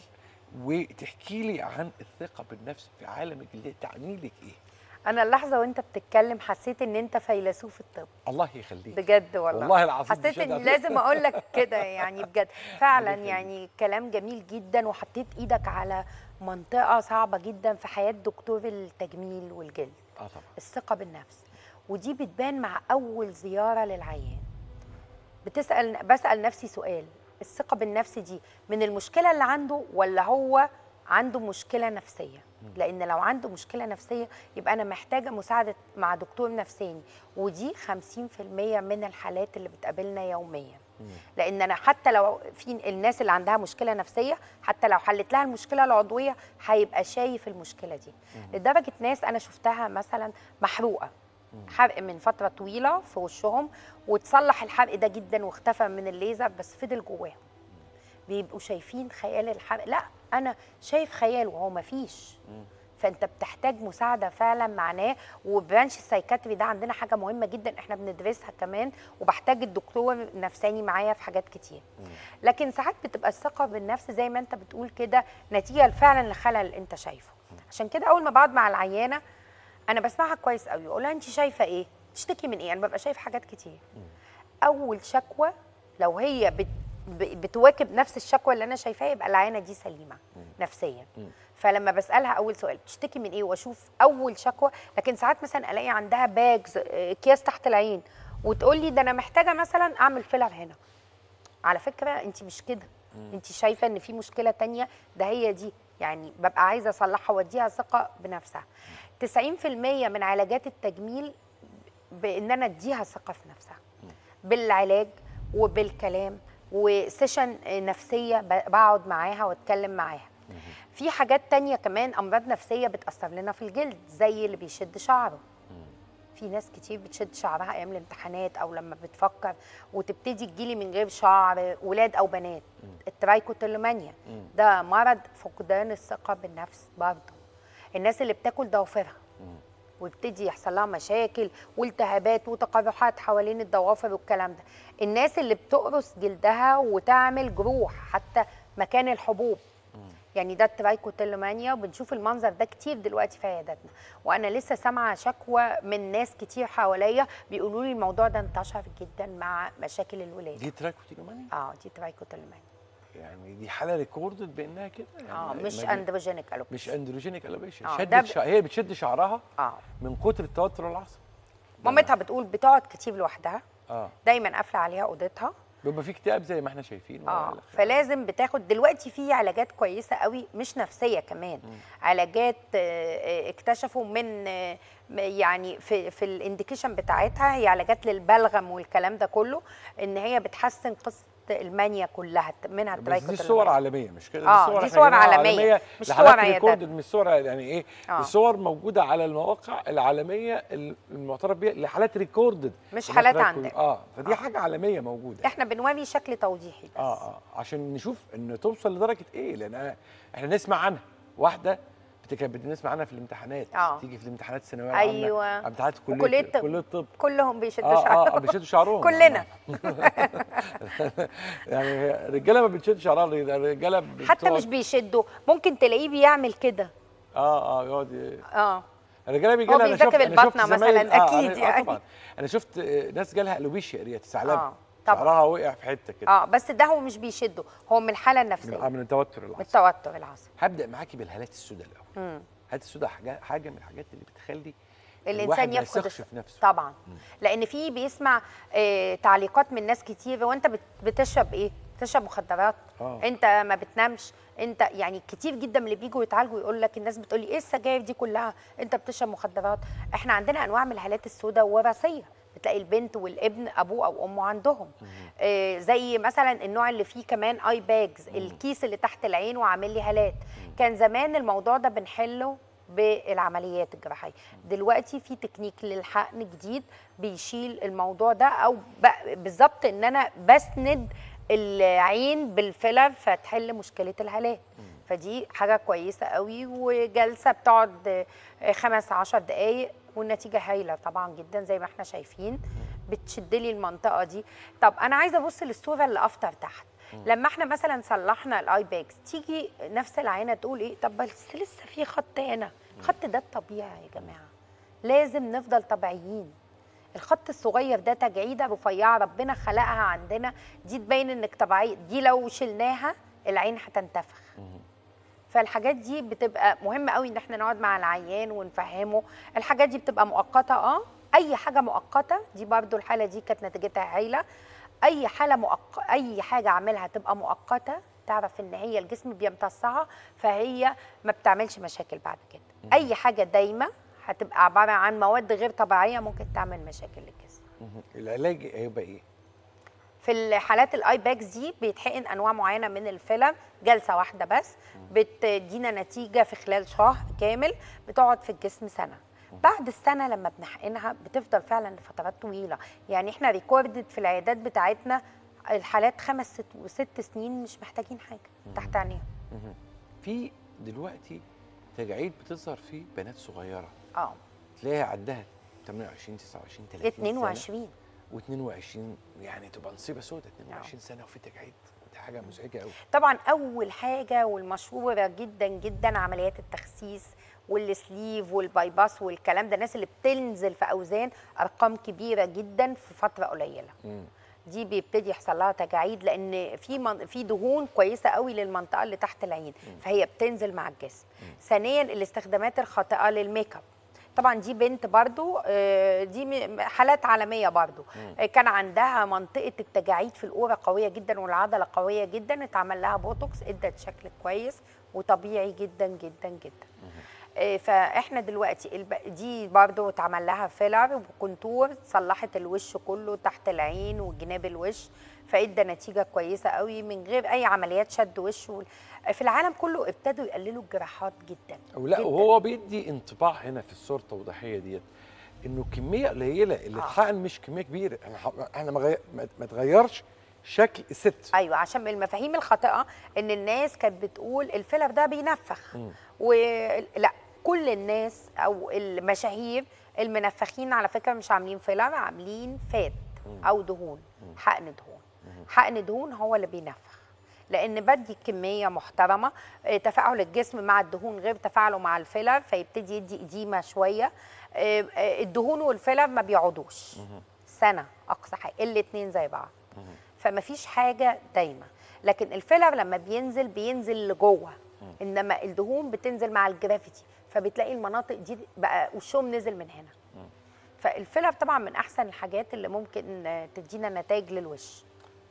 وتحكي لي عن الثقه بالنفس في عالم الجلديه تعني لك ايه انا اللحظه وانت بتتكلم حسيت ان انت فيلسوف الطب الله يخليك بجد والله والله العظيم حسيت بشهادة اني لازم اقول لك كده يعني بجد فعلا يخليك. يعني كلام جميل جدا وحطيت ايدك على منطقه صعبه جدا في حياه دكتور التجميل والجلد اه طبعا الثقه بالنفس ودي بتبان مع اول زياره للعيان بتسال بسال نفسي سؤال الثقه بالنفس دي من المشكله اللي عنده ولا هو عنده مشكله نفسيه لان لو عنده مشكله نفسيه يبقى انا محتاجه مساعده مع دكتور نفساني ودي 50% من الحالات اللي بتقابلنا يوميا لان انا حتى لو في الناس اللي عندها مشكله نفسيه حتى لو حلت لها المشكله العضويه هيبقى شايف المشكله دي لدرجه ناس انا شفتها مثلا محروقه حرق من فتره طويله في وشهم وتصلح الحرق ده جدا واختفى من الليزر بس فضل جواهم بيبقوا شايفين خيال الحرق لا انا شايف خيال وهو مفيش فانت بتحتاج مساعده فعلا معناه وبرانش السايكاتري ده عندنا حاجه مهمه جدا احنا بندرسها كمان وبحتاج الدكتور نفساني معايا في حاجات كتير لكن ساعات بتبقى الثقه بالنفس زي ما انت بتقول كده نتيجه فعلا لخلل انت شايفه عشان كده اول ما بقعد مع العيانه انا بسمعها كويس قوي اقول لها انت شايفه ايه تشتكي من ايه انا ببقى شايف حاجات كتير اول شكوى لو هي بت ب- بتواكب نفس الشكوى اللي انا شايفاها يبقى العيانه دي سليمه نفسيا فلما بسالها اول سؤال بتشتكي من ايه واشوف اول شكوى لكن ساعات مثلا الاقي عندها باجز آه، اكياس تحت العين وتقول لي ده انا محتاجه مثلا اعمل فيلر هنا على فكره انت مش كده انت شايفه ان في مشكله تانية ده هي دي يعني ببقى عايزه اصلحها واديها ثقه بنفسها 90% من علاجات التجميل بان انا اديها ثقه في نفسها بالعلاج وبالكلام وسيشن نفسيه ب- بقعد معاها واتكلم معاها في حاجات تانية كمان امراض نفسيه بتاثر لنا في الجلد زي اللي بيشد شعره في ناس كتير بتشد شعرها ايام الامتحانات او لما بتفكر وتبتدي تجيلي من غير شعر ولاد او بنات الترايكوتيلومانيا ده مرض فقدان الثقه بالنفس برضه الناس اللي بتاكل ضوافرها ويبتدي يحصل لها مشاكل والتهابات وتقرحات حوالين الضوافر والكلام ده الناس اللي بتقرص جلدها وتعمل جروح حتى مكان الحبوب يعني ده الترايكوتيلومانيا وبنشوف المنظر ده كتير دلوقتي في عياداتنا وانا لسه سامعه شكوى من ناس كتير حواليا بيقولوا لي الموضوع ده انتشر جدا مع مشاكل الولاده دي تراكوتيلومانيا اه دي ترايكوتيلومانيا يعني دي حاله ريكوردد بانها كده يعني اه مش ما- اندروجينيك مش الوبيشن اندروجينيك الوبيشن آه، شدت ده ب- شع... هي بتشد شعرها اه من كتر التوتر والعصب مامتها بتقول بتقعد كتير لوحدها اه دايما قافله عليها اوضتها بيبقى في اكتئاب زي ما احنا شايفين اه ولا- فلازم بتاخد دلوقتي في علاجات كويسه قوي مش نفسيه كمان علاجات آه، آه، اكتشفوا من آه، م- يعني في في الانديكيشن بتاعتها هي علاجات للبلغم والكلام ده كله ان هي بتحسن قصه المانيا كلها منها بس دي الترايكوتيرمال. صور عالميه مش كده آه، صور دي إحنا صور جايبينها عالمية، مش لحالات صور عيادات. recorded، مش صور يعني ايه آه. دي صور موجوده على المواقع العالميه المعترف بيها لحالات ريكوردد مش حالات عندنا. اه فدي حاجه عالميه موجوده احنا بنوري شكل توضيحي بس اه اه عشان نشوف ان توصل لدرجه ايه لان أنا احنا نسمع عنها واحده بت- كانت بنسمع عنها في الامتحانات آه. تيجي في الامتحانات الثانويه العامه أيوة. على امتحانات كليه وكلية الطب. كليه الطب كلهم بيشدوا اه اه شعرهم آه، بيشدوا شعرهم كلنا يعني الرجاله ما بتشدش شعرها الرجاله حتى بتقعد- مش بيشدوا ممكن تلاقيه بيعمل كده اه اه يقعد ي- اه الرجاله بيجي هو لها انا بيذاكر شفت انا شفت البطنة زمايل- مثلاً، آه أكيد أنا- يعني. آه طبعا انا شفت آه، ناس جالها الوبيشيا ريت ثعلبه آه، طبعاً. شعرها وقع في حته كده اه بس ده هو مش بيشده هو من الحاله من, النفسيه آه، من التوتر من العصبي التوتر العصبي هبدا معاكي بالهالات السوداء الاول مم. الهالات السوداء حاجه حاجه من الحاجات اللي بتخلي الانسان الواحد ما يفقد يثقش الث- في نفسه طبعا لان في بيسمع آه تعليقات من ناس كتير وانت بت- بتشرب ايه بتشرب مخدرات آه. انت ما بتنامش انت يعني كتير جدا من اللي بيجوا يتعالجوا يقول لك الناس بتقول لي ايه السجاير دي كلها انت بتشرب مخدرات احنا عندنا انواع من الهالات السوداء وراثيه بتلاقي البنت والابن ابوه او امه عندهم آه زي مثلا النوع اللي فيه كمان اي باجز الكيس اللي تحت العين وعامل لي هالات كان زمان الموضوع ده بنحله بالعمليات الجراحيه دلوقتي في تكنيك للحقن جديد بيشيل الموضوع ده او ب- بالظبط ان انا بسند العين بالفيلر فتحل مشكله الهالات فدي حاجه كويسه قوي وجلسه بتقعد آه، خمس عشر دقائق والنتيجه هايله طبعا جدا زي ما احنا شايفين بتشد لي المنطقه دي طب انا عايزه ابص للصوره اللي افطر تحت لما احنا مثلا صلحنا الاي باكس تيجي نفس العينه تقول ايه طب بس لسه في خط هنا الخط ده الطبيعي يا جماعه لازم نفضل طبيعيين الخط الصغير ده تجعيده رفيعه ربنا خلقها عندنا دي تبين انك طبيعيه دي لو شلناها العين هتنتفخ فالحاجات دي بتبقى مهمه قوي ان احنا نقعد مع العيان ونفهمه الحاجات دي بتبقى مؤقته اه اي حاجه مؤقته دي برضو الحاله دي كانت نتيجتها هايله اي حاله مؤق... اي حاجه اعملها تبقى مؤقته تعرف ان هي الجسم بيمتصها فهي ما بتعملش مشاكل بعد كده اي حاجه دايمه هتبقى عباره عن مواد غير طبيعيه ممكن تعمل مشاكل للجسم مهم. العلاج هيبقى ايه؟ في الحالات الاي باكس دي بيتحقن انواع معينه من الفيلر جلسه واحده بس بتدينا نتيجه في خلال شهر كامل بتقعد في الجسم سنه بعد السنه لما بنحقنها بتفضل فعلا لفترات طويله يعني احنا ريكوردد في العيادات بتاعتنا الحالات خمس ست وست سنين مش محتاجين حاجه تحت عينيهم مهم. في دلوقتي تجاعيد بتظهر في بنات صغيره اه تلاقيها عندها 28 29 30 22 و22 يعني تبقى نصيبه سودة 22 سنه وفي تجاعيد دي حاجه مزعجه قوي طبعا اول حاجه والمشهوره جدا جدا عمليات التخسيس والسليف والبايباس والكلام ده الناس اللي بتنزل في اوزان ارقام كبيره جدا في فتره قليله دي بيبتدي يحصل لها تجاعيد لان في من في دهون كويسه قوي للمنطقه اللي تحت العين فهي بتنزل مع الجسم ثانيا الاستخدامات الخاطئه للميك اب طبعا دي بنت برضو آه، دي م- حالات عالميه برضو آه، كان عندها منطقه التجاعيد في القوره قويه جدا والعضله قويه جدا اتعمل لها بوتوكس ادت شكل كويس وطبيعي جدا جدا جدا آه، فاحنا دلوقتي الب- دي برضو اتعمل لها فيلر وكونتور صلحت الوش كله تحت العين وجناب الوش فادى نتيجه كويسه قوي من غير اي عمليات شد وش وال- في العالم كله ابتدوا يقللوا الجراحات جدا او لا جداً. وهو بيدي انطباع هنا في الصوره التوضيحيه ديت انه كميه قليله اللي آه. اتحقن مش كميه كبيره احنا ح- احنا ما غير- ما- ما تغيرش شكل الست ايوه عشان من المفاهيم الخاطئه ان الناس كانت بتقول الفيلر ده بينفخ ولا كل الناس او المشاهير المنفخين على فكره مش عاملين فيلر عاملين فات او دهون حقن دهون حقن دهون هو اللي بينفخ لان بدي كميه محترمه آه، تفاعل الجسم مع الدهون غير تفاعله مع الفيلر فيبتدي يدي اديمه شويه آه، آه، الدهون والفيلر ما بيقعدوش سنه اقصى حاجه الاثنين زي بعض فما فيش حاجه دايمه لكن الفيلر لما بينزل بينزل لجوه انما الدهون بتنزل مع الجرافيتي فبتلاقي المناطق دي بقى وشهم نزل من هنا فالفيلر طبعا من احسن الحاجات اللي ممكن آه، تدينا نتائج للوش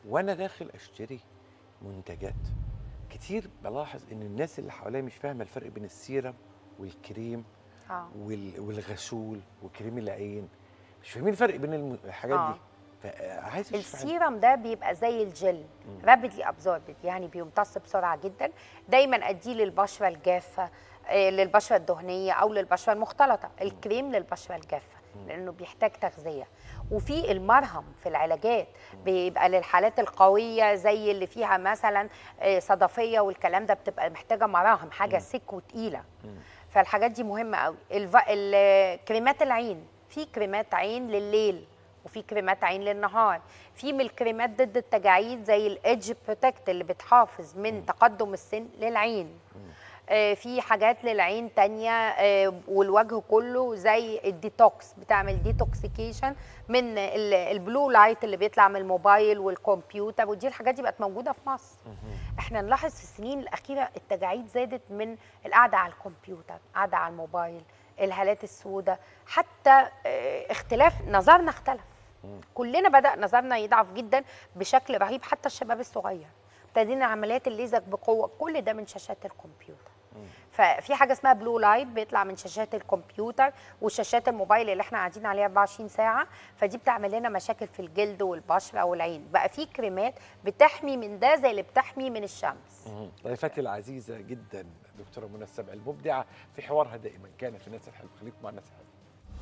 وانا داخل اشتري منتجات كتير بلاحظ ان الناس اللي حواليا مش فاهمه الفرق بين السيرم والكريم اه وال- والغسول وكريم العين مش فاهمين الفرق بين الم- الحاجات آه. دي فعايز تشرح لي. السيرم ده بيبقى زي الجل رابيدلي ابزوربد يعني بيمتص بسرعه جدا دايما اديه للبشره الجافه آه، للبشره الدهنيه او للبشره المختلطه الكريم للبشره الجافه لانه بيحتاج تغذيه وفي المرهم في العلاجات بيبقى للحالات القويه زي اللي فيها مثلا آه، صدفيه والكلام ده بتبقى محتاجه مراهم حاجه سك وتقيله فالحاجات دي مهمه قوي الف... ال- كريمات العين في كريمات عين لليل وفي كريمات عين للنهار في من الكريمات ضد التجاعيد زي الايدج بروتكت اللي بتحافظ من تقدم السن للعين آه، في حاجات للعين تانية آه، والوجه كله زي الديتوكس بتعمل ديتوكسيكيشن من ال- البلو لايت اللي بيطلع من الموبايل والكمبيوتر ودي الحاجات دي بقت موجوده في مصر احنا نلاحظ في السنين الاخيره التجاعيد زادت من القعده على الكمبيوتر قعده على الموبايل الهالات السوداء حتى آه، اختلاف نظرنا اختلف كلنا بدا نظرنا يضعف جدا بشكل رهيب حتى الشباب الصغير ابتدينا عمليات الليزك بقوه كل ده من شاشات الكمبيوتر ففي حاجه اسمها بلو لايت بيطلع من شاشات الكمبيوتر وشاشات الموبايل اللي احنا قاعدين عليها 24 ساعه فدي بتعمل لنا مشاكل في الجلد والبشره والعين بقى في كريمات بتحمي من ده زي اللي بتحمي من الشمس مهم. ضيفتي العزيزه جدا دكتوره منى السبع المبدعه في حوارها دائما كانت في الناس الحلوه خليكم مع الناس الحلوه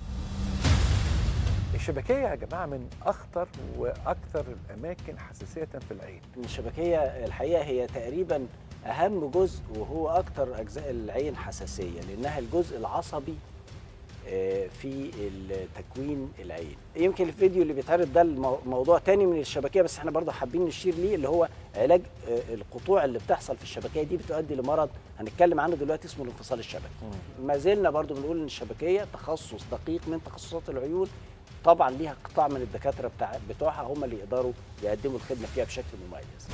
الشبكيه يا جماعه من اخطر واكثر الاماكن حساسيه في العين الشبكية الحقيقة هي تقريبا أهم جزء وهو أكتر أجزاء العين حساسية لأنها الجزء العصبي آه، في تكوين العين يمكن الفيديو اللي بيتعرض ده المو- موضوع تاني من الشبكية بس احنا برضه حابين نشير ليه اللي هو علاج آه، القطوع اللي بتحصل في الشبكية دي بتؤدي لمرض هنتكلم عنه دلوقتي اسمه الانفصال الشبكي ما زلنا برضه بنقول ان الشبكية تخصص دقيق من تخصصات العيون طبعا ليها قطاع من الدكاترة بتاع بتوعها هم اللي يقدروا يقدموا الخدمة فيها بشكل مميز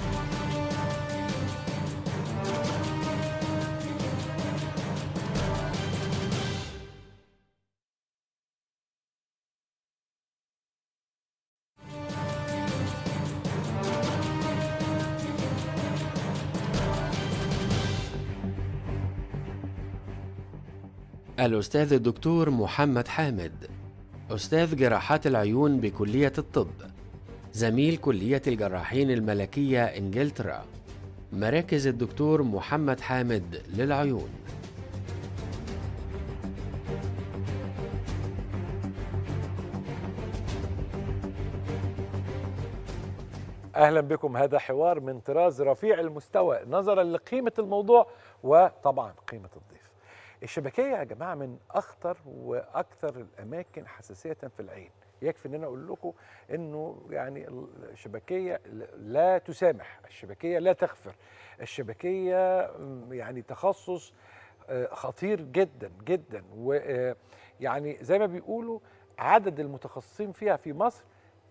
الأستاذ الدكتور محمد حامد أستاذ جراحات العيون بكلية الطب زميل كلية الجراحين الملكية إنجلترا مراكز الدكتور محمد حامد للعيون اهلا بكم هذا حوار من طراز رفيع المستوى نظرا لقيمه الموضوع وطبعا قيمه الضيف الشبكيه يا جماعه من اخطر واكثر الاماكن حساسيه في العين يكفي ان انا اقول لكم انه يعني الشبكيه لا تسامح الشبكيه لا تغفر الشبكيه م، يعني تخصص آه، خطير جدا جدا ويعني زي ما بيقولوا عدد المتخصصين فيها في مصر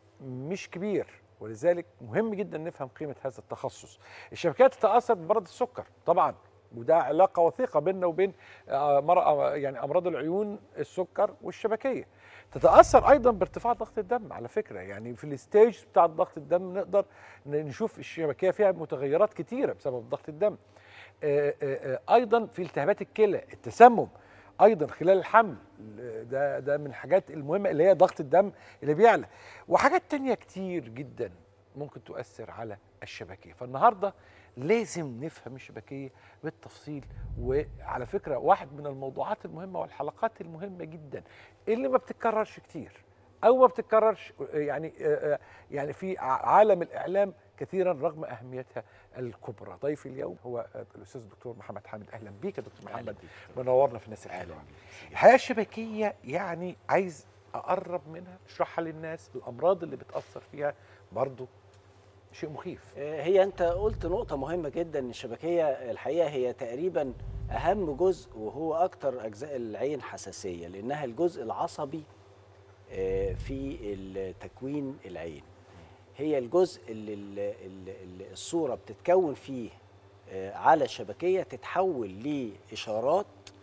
مش كبير ولذلك مهم جدا نفهم قيمه هذا التخصص. الشبكات تتاثر بمرض السكر طبعا وده علاقه وثيقه بيننا وبين آه، مرأة يعني امراض العيون السكر والشبكيه. تتاثر ايضا بارتفاع ضغط الدم على فكره يعني في الستيج بتاع ضغط الدم نقدر نشوف الشبكيه فيها متغيرات كتيره بسبب ضغط الدم. آه، آه، آه، ايضا في التهابات الكلى التسمم ايضا خلال الحمل ده ده من الحاجات المهمه اللي هي ضغط الدم اللي بيعلى وحاجات تانية كتير جدا ممكن تؤثر على الشبكيه فالنهارده لازم نفهم الشبكيه بالتفصيل وعلى فكره واحد من الموضوعات المهمه والحلقات المهمه جدا اللي ما بتتكررش كتير او ما بتتكررش يعني آه، آه، يعني في ع- عالم الاعلام كثيرا رغم اهميتها الكبرى ضيفي اليوم هو آه، الاستاذ الدكتور محمد حامد اهلا بيك يا دكتور محمد منورنا في الناس الحلوه الحياه الشبكيه يعني عايز اقرب منها اشرحها للناس الامراض اللي بتاثر فيها برضو شيء مخيف هي انت قلت نقطة مهمة جدا الشبكية الحقيقة هي تقريبا أهم جزء وهو أكتر أجزاء العين حساسية لأنها الجزء العصبي آه، في تكوين العين هي الجزء اللي ال- ال- ال- الصورة بتتكون فيه آه، على الشبكية تتحول لإشارات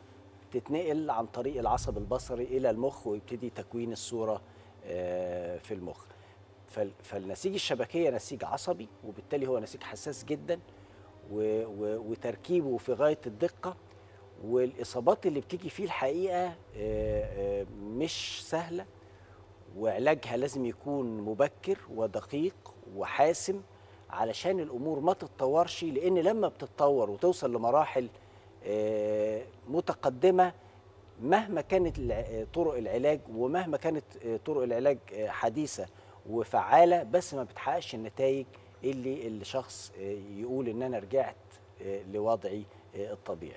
تتنقل عن طريق العصب البصري إلى المخ ويبتدي تكوين الصورة آه، في المخ فال- فالنسيج الشبكيه نسيج عصبي وبالتالي هو نسيج حساس جدا و و وتركيبه في غايه الدقه والاصابات اللي بتيجي فيه الحقيقه آه، آه، مش سهله وعلاجها لازم يكون مبكر ودقيق وحاسم علشان الامور ما تتطورش لان لما بتتطور وتوصل لمراحل آه، متقدمه مهما كانت الع- طرق العلاج ومهما كانت آه، طرق العلاج آه، حديثه وفعاله بس ما بتحققش النتائج اللي الشخص آه، يقول ان انا رجعت آه، لوضعي آه، الطبيعي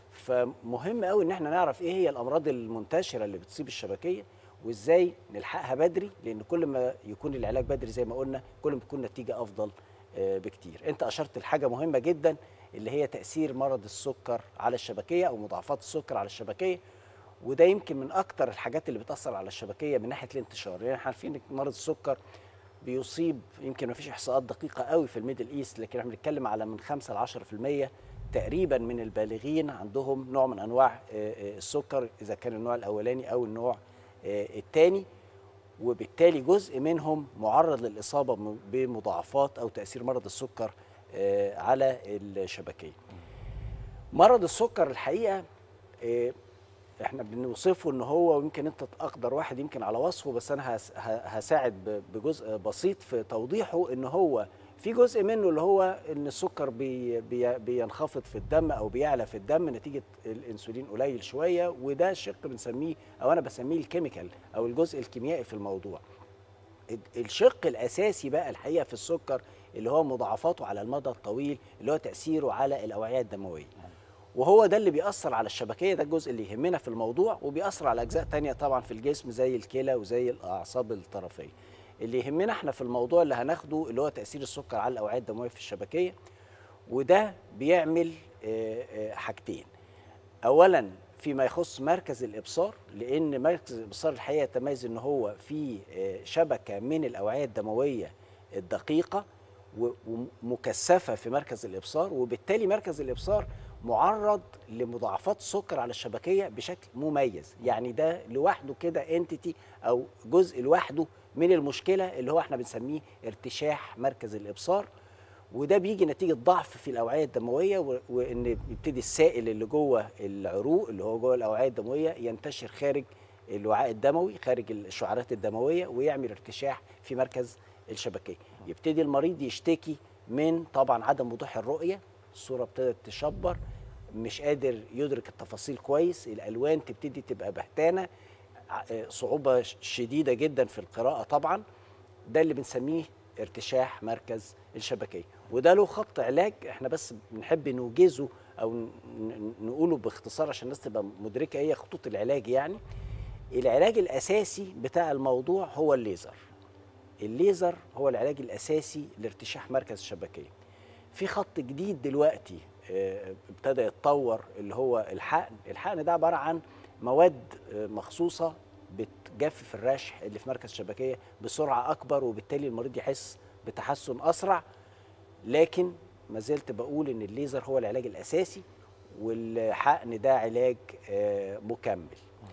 فمهم قوي ان احنا نعرف ايه هي الامراض المنتشره اللي بتصيب الشبكيه وازاي نلحقها بدري لان كل ما يكون العلاج بدري زي ما قلنا كل ما تكون النتيجه افضل آه، بكتير انت اشرت لحاجه مهمه جدا اللي هي تاثير مرض السكر على الشبكيه او مضاعفات السكر على الشبكيه وده يمكن من اكتر الحاجات اللي بتاثر على الشبكيه من ناحيه الانتشار يعني احنا عارفين ان مرض السكر بيصيب يمكن ما فيش احصاءات دقيقه قوي في الميدل ايست لكن احنا بنتكلم على من 5 ل 10% تقريبا من البالغين عندهم نوع من انواع آه، آه، السكر اذا كان النوع الاولاني او النوع الثاني وبالتالي جزء منهم معرض للاصابه م- بمضاعفات او تاثير مرض السكر آه، على الشبكيه. مرض السكر الحقيقه آه، احنا بنوصفه ان هو يمكن انت اقدر واحد يمكن على وصفه بس انا هس- ه- هساعد ب- بجزء بسيط في توضيحه ان هو في جزء منه اللي هو ان السكر بي بي بينخفض في الدم او بيعلى في الدم نتيجه الانسولين قليل شويه وده شق بنسميه او انا بسميه الكيميكال او الجزء الكيميائي في الموضوع الشق الاساسي بقى الحقيقه في السكر اللي هو مضاعفاته على المدى الطويل اللي هو تاثيره على الاوعيه الدمويه وهو ده اللي بيأثر على الشبكية ده الجزء اللي يهمنا في الموضوع وبيأثر على أجزاء تانية طبعا في الجسم زي الكلى وزي الأعصاب الطرفية اللي يهمنا احنا في الموضوع اللي هناخده اللي هو تأثير السكر على الأوعية الدموية في الشبكية وده بيعمل آه، آه، حاجتين اولا فيما يخص مركز الابصار لان مركز الابصار الحقيقه يتميز ان هو في آه، شبكه من الاوعيه الدمويه الدقيقه و- ومكثفه في مركز الابصار وبالتالي مركز الابصار معرض لمضاعفات السكر على الشبكيه بشكل مميز يعني ده لوحده كده انتيتي او جزء لوحده من المشكله اللي هو احنا بنسميه ارتشاح مركز الابصار وده بيجي نتيجه ضعف في الاوعيه الدمويه و- وان يبتدي السائل اللي جوه العروق اللي هو جوه الاوعيه الدمويه ينتشر خارج الوعاء الدموي خارج الشعيرات الدمويه ويعمل ارتشاح في مركز الشبكيه يبتدي المريض يشتكي من طبعا عدم وضوح الرؤيه الصوره ابتدت تشبر مش قادر يدرك التفاصيل كويس الالوان تبتدي تبقى بهتانه ع- آه، صعوبه ش- شديده جدا في القراءه طبعا ده اللي بنسميه ارتشاح مركز الشبكيه وده له خط علاج احنا بس بنحب نوجزه او ن- ن- نقوله باختصار عشان الناس تبقى مدركه ايه خطوط العلاج يعني العلاج الاساسي بتاع الموضوع هو الليزر الليزر هو العلاج الاساسي لارتشاح مركز الشبكيه في خط جديد دلوقتي آه، ابتدى يتطور اللي هو الحقن الحقن ده عباره عن مواد آه، مخصوصه بتجفف الرشح اللي في مركز الشبكيه بسرعه اكبر وبالتالي المريض يحس بتحسن اسرع لكن ما زلت بقول ان الليزر هو العلاج الاساسي والحقن ده علاج آه، مكمل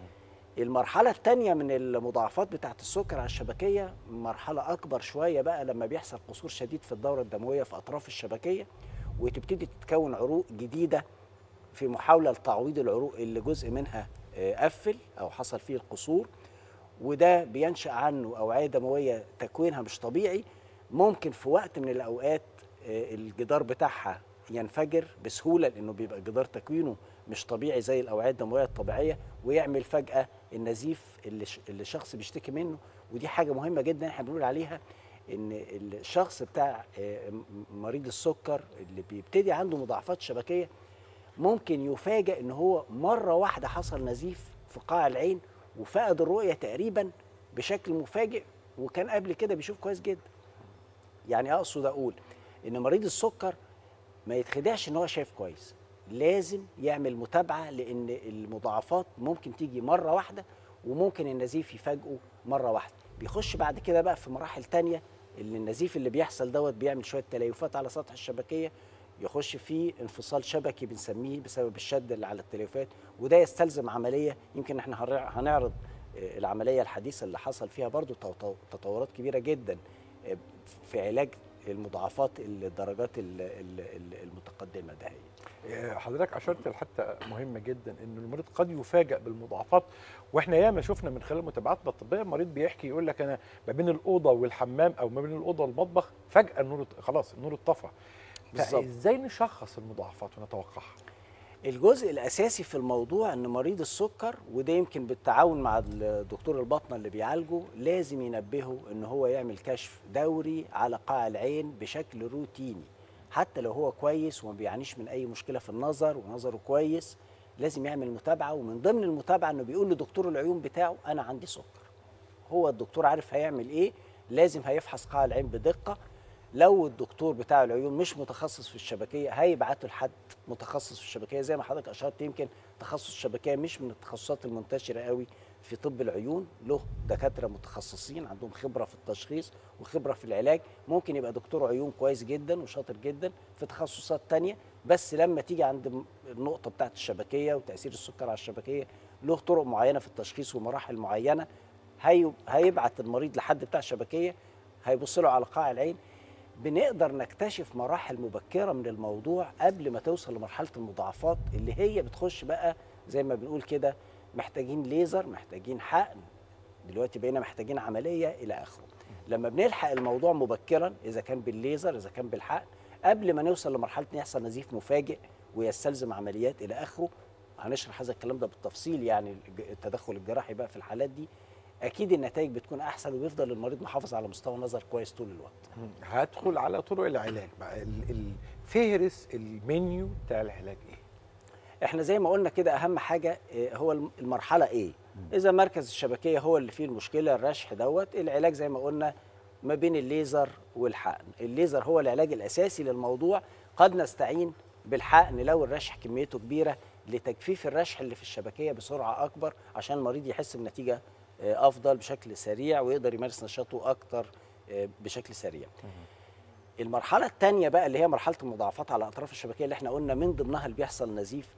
المرحلة الثانية من المضاعفات بتاعة السكر على الشبكية مرحلة أكبر شوية بقى لما بيحصل قصور شديد في الدورة الدموية في أطراف الشبكية وتبتدي تتكون عروق جديدة في محاولة لتعويض العروق اللي جزء منها آه، قفل أو حصل فيه القصور وده بينشأ عنه أوعية دموية تكوينها مش طبيعي ممكن في وقت من الأوقات آه، الجدار بتاعها ينفجر بسهولة لأنه بيبقى جدار تكوينه مش طبيعي زي الأوعية الدموية الطبيعية ويعمل فجأة النزيف اللي ش- اللي الشخص بيشتكي منه ودي حاجة مهمة جدا احنا بنقول عليها ان الشخص بتاع آه، م- مريض السكر اللي بيبتدي عنده مضاعفات شبكية ممكن يفاجئ ان هو مرة واحدة حصل نزيف في قاع العين وفقد الرؤية تقريبا بشكل مفاجئ وكان قبل كده بيشوف كويس جدا يعني اقصد اقول ان مريض السكر ما يتخدعش ان هو شايف كويس لازم يعمل متابعه لان المضاعفات ممكن تيجي مره واحده وممكن النزيف يفاجئه مره واحده بيخش بعد كده بقى في مراحل تانية اللي النزيف اللي بيحصل دوت بيعمل شويه تليفات على سطح الشبكيه يخش فيه انفصال شبكي بنسميه بسبب الشد اللي على التليفات وده يستلزم عمليه يمكن احنا هنع- هنعرض آه، العمليه الحديثه اللي حصل فيها برضو تو- تو- تطورات كبيره جدا آه، في علاج المضاعفات الدرجات ال- ال- ال- المتقدمه ده هي. حضرتك اشرت لحته مهمه جدا ان المريض قد يفاجئ بالمضاعفات واحنا ياما شفنا من خلال متابعاتنا الطبيه المريض بيحكي يقول لك انا ما بين الاوضه والحمام او ما بين الاوضه والمطبخ فجاه النور ات- خلاص النور اتطفى بالظبط. ازاي نشخص المضاعفات ونتوقعها الجزء الاساسي في الموضوع ان مريض السكر وده يمكن بالتعاون مع الدكتور الباطنه اللي بيعالجه لازم ينبهه ان هو يعمل كشف دوري على قاع العين بشكل روتيني حتى لو هو كويس وما بيعانيش من اي مشكله في النظر ونظره كويس لازم يعمل متابعه ومن ضمن المتابعه انه بيقول لدكتور العيون بتاعه انا عندي سكر هو الدكتور عارف هيعمل ايه لازم هيفحص قاع العين بدقه لو الدكتور بتاع العيون مش متخصص في الشبكيه هيبعته لحد متخصص في الشبكيه زي ما حضرتك اشرت يمكن تخصص الشبكيه مش من التخصصات المنتشره قوي في طب العيون له دكاتره متخصصين عندهم خبره في التشخيص وخبره في العلاج ممكن يبقى دكتور عيون كويس جدا وشاطر جدا في تخصصات تانية بس لما تيجي عند م- النقطه بتاعت الشبكيه وتاثير السكر على الشبكيه له طرق معينه في التشخيص ومراحل معينه هي هيبعت المريض لحد بتاع الشبكيه هيبص له على قاع العين بنقدر نكتشف مراحل مبكره من الموضوع قبل ما توصل لمرحله المضاعفات اللي هي بتخش بقى زي ما بنقول كده محتاجين ليزر محتاجين حقن دلوقتي بقينا محتاجين عمليه الى اخره لما بنلحق الموضوع مبكرا اذا كان بالليزر اذا كان بالحقن قبل ما نوصل لمرحله ان يحصل نزيف مفاجئ ويستلزم عمليات الى اخره هنشرح هذا الكلام ده بالتفصيل يعني الج- التدخل الجراحي بقى في الحالات دي اكيد النتائج بتكون احسن وبيفضل المريض محافظ على مستوى النظر كويس طول الوقت هدخل على طرق العلاج بقى ال- الفهرس المنيو بتاع العلاج ايه احنا زي ما قلنا كده اهم حاجه آه، هو الم- المرحله ايه اذا مركز الشبكيه هو اللي فيه المشكله الرشح دوت العلاج زي ما قلنا ما بين الليزر والحقن الليزر هو العلاج الاساسي للموضوع قد نستعين بالحقن لو الرشح كميته كبيره لتجفيف الرشح اللي في الشبكيه بسرعه اكبر عشان المريض يحس بنتيجه آه، افضل بشكل سريع ويقدر يمارس نشاطه اكتر آه، بشكل سريع المرحلة الثانية بقى اللي هي مرحلة المضاعفات على أطراف الشبكية اللي احنا قلنا من ضمنها اللي بيحصل نزيف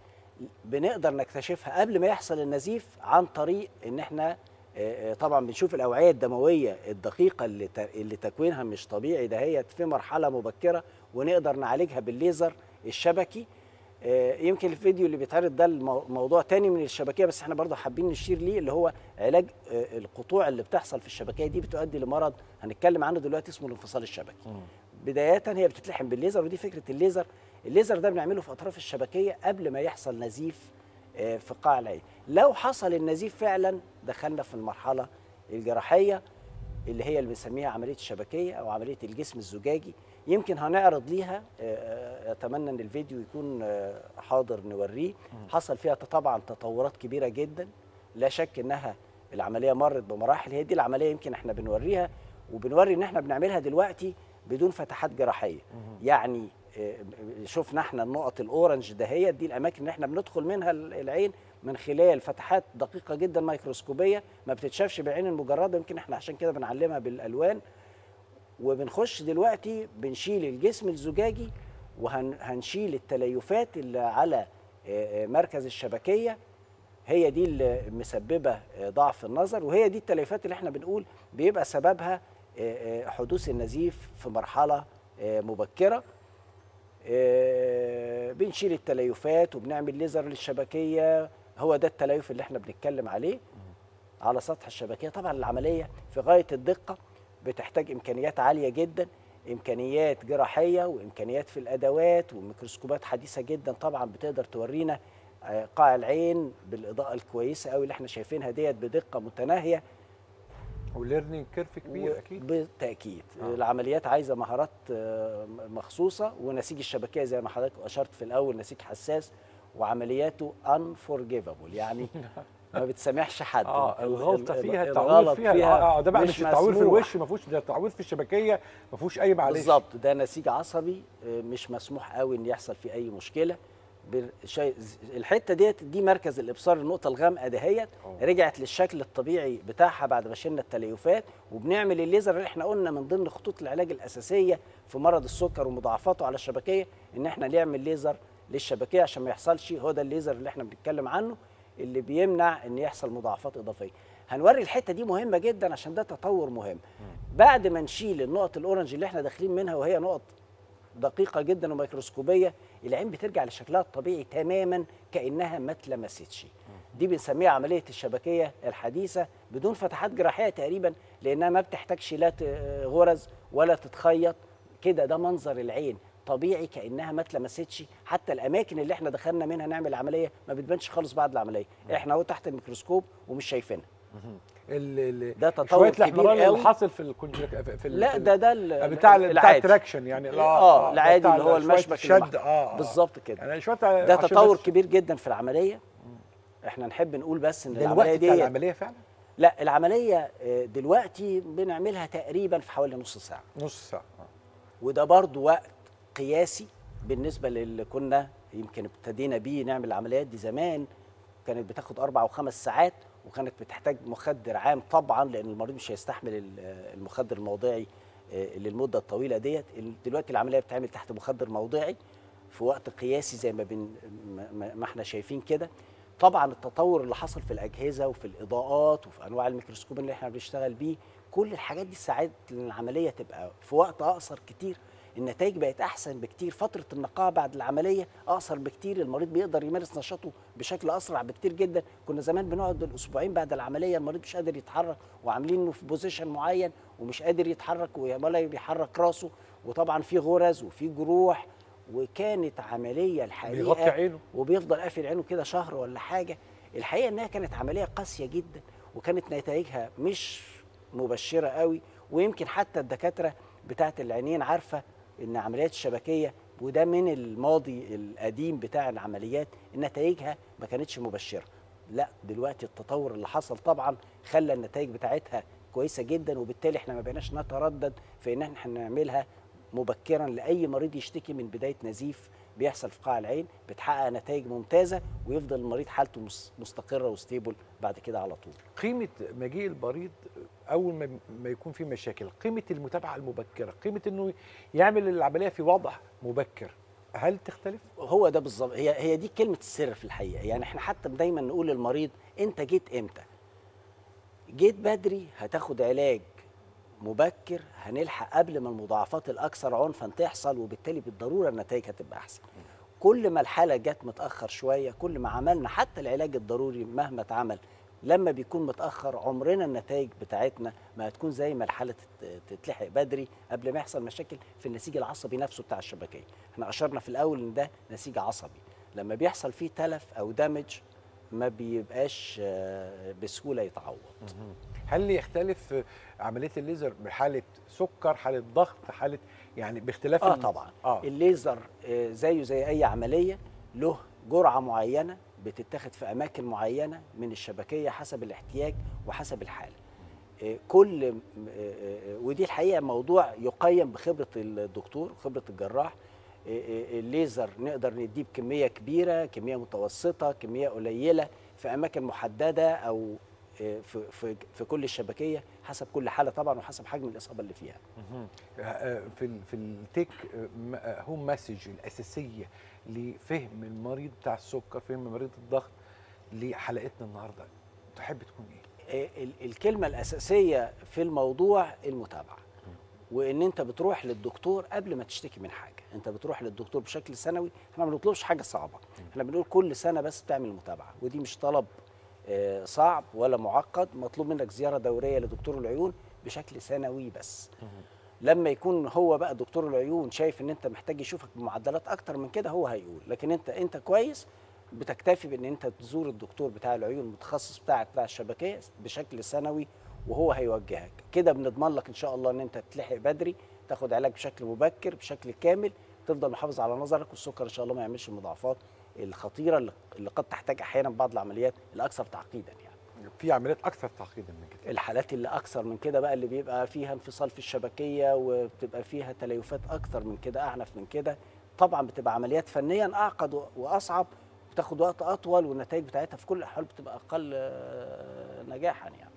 بنقدر نكتشفها قبل ما يحصل النزيف عن طريق ان احنا آه، آه، طبعا بنشوف الأوعية الدموية الدقيقة اللي ت- اللي تكوينها مش طبيعي دهيت في مرحلة مبكرة ونقدر نعالجها بالليزر الشبكي آه، يمكن الفيديو اللي بيتعرض ده المو- موضوع تاني من الشبكيه بس احنا برضه حابين نشير ليه اللي هو علاج آه، القطوع اللي بتحصل في الشبكيه دي بتؤدي لمرض هنتكلم عنه دلوقتي اسمه الانفصال الشبكي بدايه هي بتتلحم بالليزر ودي فكره الليزر الليزر ده بنعمله في اطراف الشبكيه قبل ما يحصل نزيف آه، في قاع العين لو حصل النزيف فعلا دخلنا في المرحله الجراحيه اللي هي اللي بنسميها عمليه الشبكيه او عمليه الجسم الزجاجي يمكن هنعرض ليها آه، آه، اتمنى ان الفيديو يكون آه، حاضر نوريه حصل فيها طبعا تطورات كبيره جدا لا شك انها العمليه مرت بمراحل هي دي العمليه يمكن احنا بنوريها وبنوري ان احنا بنعملها دلوقتي بدون فتحات جراحيه يعني آه، شفنا احنا النقط الاورنج دهيت دي الاماكن اللي احنا بندخل منها العين من خلال فتحات دقيقه جدا ميكروسكوبيه ما بتتشافش بالعين المجرده يمكن احنا عشان كده بنعلمها بالالوان وبنخش دلوقتي بنشيل الجسم الزجاجي وهنشيل التليفات اللي على آه، آه، مركز الشبكيه هي دي اللي مسببه آه، ضعف النظر وهي دي التليفات اللي احنا بنقول بيبقى سببها آه، آه، حدوث النزيف في مرحله آه، مبكره آه، بنشيل التليفات وبنعمل ليزر للشبكيه هو ده التليف اللي احنا بنتكلم عليه على سطح الشبكيه طبعا العمليه في غايه الدقه بتحتاج امكانيات عاليه جدا امكانيات جراحيه وامكانيات في الادوات وميكروسكوبات حديثه جدا طبعا بتقدر تورينا آه، قاع العين بالاضاءه الكويسه قوي اللي احنا شايفينها ديت بدقه متناهيه وليرنينج كيرف كبير اكيد بالتاكيد آه. آه. العمليات عايزه مهارات آه، مخصوصه ونسيج الشبكيه زي ما حضرتك اشرت في الاول نسيج حساس وعملياته unforgivable يعني ما بتسامحش حد اه ال- الغلطه ال- فيها الغلط التعوير فيها, اه ده بقى مش, التعوير في مسموح. الوش ما فيهوش ده التعوير في الشبكيه ما فيهوش اي معلش بالظبط ده نسيج عصبي آه، مش مسموح قوي ان يحصل فيه اي مشكله بال- شيء- الحته ديت دي مركز الابصار النقطه الغامقه دهيت رجعت للشكل الطبيعي بتاعها بعد ما شلنا التليفات وبنعمل الليزر اللي احنا قلنا من ضمن خطوط العلاج الاساسيه في مرض السكر ومضاعفاته على الشبكيه ان احنا نعمل ليزر للشبكيه عشان ما يحصلش هو ده الليزر اللي احنا بنتكلم عنه اللي بيمنع ان يحصل مضاعفات اضافيه هنوري الحته دي مهمه جدا عشان ده تطور مهم بعد ما نشيل النقط الاورنج اللي احنا داخلين منها وهي نقط دقيقه جدا وميكروسكوبيه العين بترجع لشكلها الطبيعي تماما كانها ما اتلمستش دي بنسميها عمليه الشبكيه الحديثه بدون فتحات جراحيه تقريبا لانها ما بتحتاجش لا ت- غرز ولا تتخيط كده ده منظر العين طبيعي كانها ما اتلمستش حتى الاماكن اللي احنا دخلنا منها نعمل عمليه ما بتبانش خالص بعد العمليه احنا اهو تحت الميكروسكوب ومش شايفينها ال- ال- ده تطور شويه كبير الاحمرار اللي قوي. حاصل في الكونجك في ال- لا في ال- ده ده ال- بتاع ال- بتاع العادي. التراكشن يعني اه العادي بتاع اللي هو شوية المشبك اللي الشد مع- اه آه. بالظبط كده يعني شويه ده عشان تطور بس- كبير جدا في العمليه احنا نحب نقول بس ان ده العمليه الوقت بتاع دي العمليه فعلا لا العمليه آه، دلوقتي بنعملها تقريبا في حوالي نص ساعه نص ساعه آه. وده برضو وقت قياسي بالنسبه للي كنا يمكن ابتدينا بيه نعمل العمليات دي زمان كانت بتاخد اربع وخمس ساعات وكانت بتحتاج مخدر عام طبعا لان المريض مش هيستحمل ال- المخدر الموضعي آه، للمده الطويله ديت ال- دلوقتي العمليه بتعمل تحت مخدر موضعي في وقت قياسي زي ما بن ما- ما ما احنا شايفين كده طبعا التطور اللي حصل في الاجهزه وفي الاضاءات وفي انواع الميكروسكوب اللي احنا بنشتغل بيه كل الحاجات دي ساعدت ان العمليه تبقى في وقت اقصر كتير النتائج بقت احسن بكتير فتره النقاهه بعد العمليه اقصر بكتير المريض بيقدر يمارس نشاطه بشكل اسرع بكتير جدا كنا زمان بنقعد بالاسبوعين بعد العمليه المريض مش قادر يتحرك وعاملينه في بوزيشن معين ومش قادر يتحرك ولا بيحرك راسه وطبعا في غرز وفي جروح وكانت عمليه الحقيقه بيغطي عينه. وبيفضل قافل عينه كده شهر ولا حاجه الحقيقه انها كانت عمليه قاسيه جدا وكانت نتائجها مش مبشره قوي ويمكن حتى الدكاتره بتاعه العينين عارفه ان عمليات الشبكيه وده من الماضي القديم بتاع العمليات نتائجها ما كانتش مبشره لا دلوقتي التطور اللي حصل طبعا خلى النتائج بتاعتها كويسه جدا وبالتالي احنا ما بقيناش نتردد في ان احنا نعملها مبكرا لاي مريض يشتكي من بدايه نزيف بيحصل في قاع العين بتحقق نتائج ممتازه ويفضل المريض حالته مس- مستقره وستيبل بعد كده على طول قيمه مجيء المريض اول ما ما يكون في مشاكل قيمه المتابعه المبكره قيمه انه يعمل العمليه في وضع مبكر هل تختلف هو ده بالظبط هي هي دي كلمه السر في الحقيقه يعني احنا حتى دايما نقول للمريض انت جيت امتى جيت بدري هتاخد علاج مبكر هنلحق قبل ما المضاعفات الاكثر عنفا تحصل وبالتالي بالضروره النتائج هتبقى احسن كل ما الحاله جت متاخر شويه كل ما عملنا حتى العلاج الضروري مهما اتعمل لما بيكون متاخر عمرنا النتائج بتاعتنا ما هتكون زي ما الحاله تت- تتلحق بدري قبل ما يحصل مشاكل في النسيج العصبي نفسه بتاع الشبكيه احنا اشرنا في الاول ان ده نسيج عصبي لما بيحصل فيه تلف او دامج ما بيبقاش آه، بسهوله يتعوض هل يختلف عمليه الليزر بحاله سكر حاله ضغط حاله يعني باختلاف اه الم- طبعا اه الليزر آه، زيه زي اي عمليه له جرعه معينه بتتاخد في اماكن معينه من الشبكيه حسب الاحتياج وحسب الحاله آه، كل م- آه، آه، ودي الحقيقه موضوع يقيم بخبره الدكتور خبره الجراح آه، آه، الليزر نقدر نديه بكميه كبيره كميه متوسطه كميه قليله في اماكن محدده او آه، في في في كل الشبكيه حسب كل حاله طبعا وحسب حجم الاصابه اللي فيها آه، في ال- في التيك هوم مسج الاساسيه لفهم المريض بتاع السكر فهم مريض الضغط لحلقتنا النهارده تحب تكون ايه آه، ال- الكلمة الأساسية في الموضوع المتابعة وإن أنت بتروح للدكتور قبل ما تشتكي من حاجة أنت بتروح للدكتور بشكل سنوي إحنا ما بنطلبش حاجة صعبة إحنا بنقول كل سنة بس تعمل متابعة ودي مش طلب آه، صعب ولا معقد مطلوب منك زيارة دورية لدكتور العيون بشكل سنوي بس لما يكون هو بقى دكتور العيون شايف ان انت محتاج يشوفك بمعدلات اكتر من كده هو هيقول لكن انت انت كويس بتكتفي بان انت تزور الدكتور بتاع العيون المتخصص بتاعك بتاع الشبكيه بشكل سنوي وهو هيوجهك كده بنضمن لك ان شاء الله ان انت تلحق بدري تاخد علاج بشكل مبكر بشكل كامل تفضل محافظ على نظرك والسكر ان شاء الله ما يعملش المضاعفات الخطيره اللي- اللي قد تحتاج احيانا بعض العمليات الاكثر تعقيدا يعني في عمليات اكثر تعقيدا من كده الحالات اللي اكثر من كده بقى اللي بيبقى فيها انفصال في الشبكيه وبتبقى فيها تليفات اكثر من كده اعنف من كده طبعا بتبقى عمليات فنيا اعقد و- واصعب بتاخد وقت اطول والنتائج بتاعتها في كل الاحوال بتبقى اقل آه، نجاحا يعني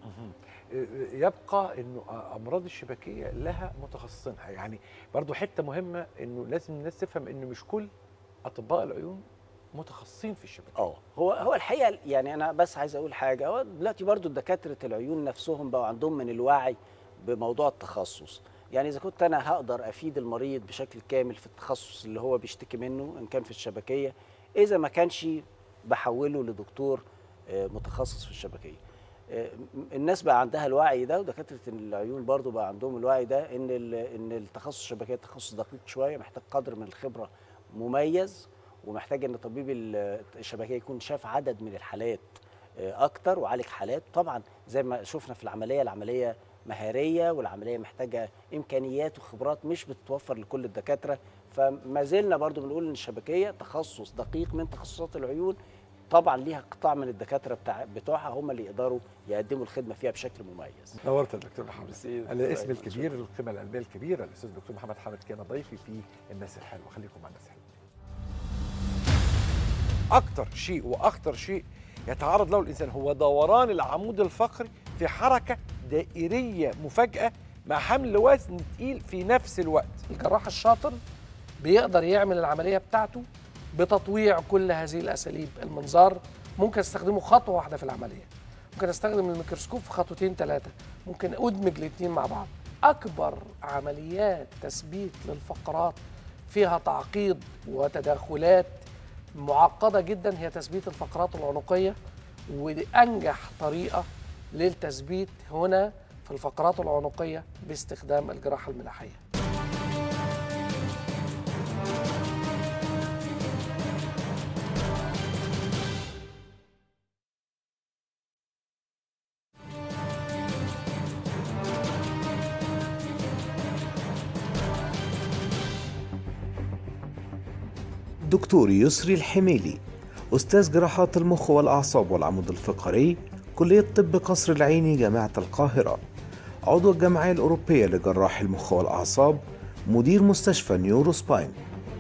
يبقى انه امراض الشبكيه لها متخصصينها يعني برضو حته مهمه انه لازم الناس تفهم انه مش كل اطباء العيون متخصصين في الشبكه اه هو هو الحقيقه يعني انا بس عايز اقول حاجه هو دلوقتي برضو دكاتره العيون نفسهم بقوا عندهم من الوعي بموضوع التخصص يعني اذا كنت انا هقدر افيد المريض بشكل كامل في التخصص اللي هو بيشتكي منه ان كان في الشبكيه اذا ما كانش بحوله لدكتور آه، متخصص في الشبكيه آه، الناس بقى عندها الوعي ده ودكاتره العيون برضو بقى عندهم الوعي ده ان ال- ان التخصص الشبكيه تخصص دقيق شويه محتاج قدر من الخبره مميز ومحتاج ان طبيب ال- الشبكيه يكون شاف عدد من الحالات آه، اكتر وعالج حالات طبعا زي ما شفنا في العمليه العمليه مهاريه والعمليه محتاجه امكانيات وخبرات مش بتتوفر لكل الدكاتره فما زلنا برضو بنقول ان الشبكيه تخصص دقيق من تخصصات العيون طبعا ليها قطاع من الدكاتره بتاع بتوعها هم اللي يقدروا يقدموا الخدمه فيها بشكل مميز نورت الدكتور محمد ميرسي. الاسم الكبير القيمه العلميه الكبيره الاستاذ الدكتور محمد حامد كان ضيفي في الناس الحلوه خليكم مع الناس الحلوه اكتر شيء واخطر شيء يتعرض له الانسان هو دوران العمود الفقري في حركه دائريه مفاجاه مع حمل وزن تقيل في نفس الوقت الجراح الشاطر بيقدر يعمل العمليه بتاعته بتطويع كل هذه الاساليب المنظار ممكن استخدمه خطوه واحده في العمليه ممكن استخدم الميكروسكوب في خطوتين ثلاثه ممكن ادمج الاثنين مع بعض اكبر عمليات تثبيت للفقرات فيها تعقيد وتداخلات معقده جدا هي تثبيت الفقرات العنقيه ودي انجح طريقه للتثبيت هنا في الفقرات العنقيه باستخدام الجراحه الملاحيه دكتور يسري الحميلي أستاذ جراحات المخ والأعصاب والعمود الفقري كلية طب قصر العيني جامعة القاهرة عضو الجمعية الأوروبية لجراح المخ والأعصاب مدير مستشفى نيورو سباين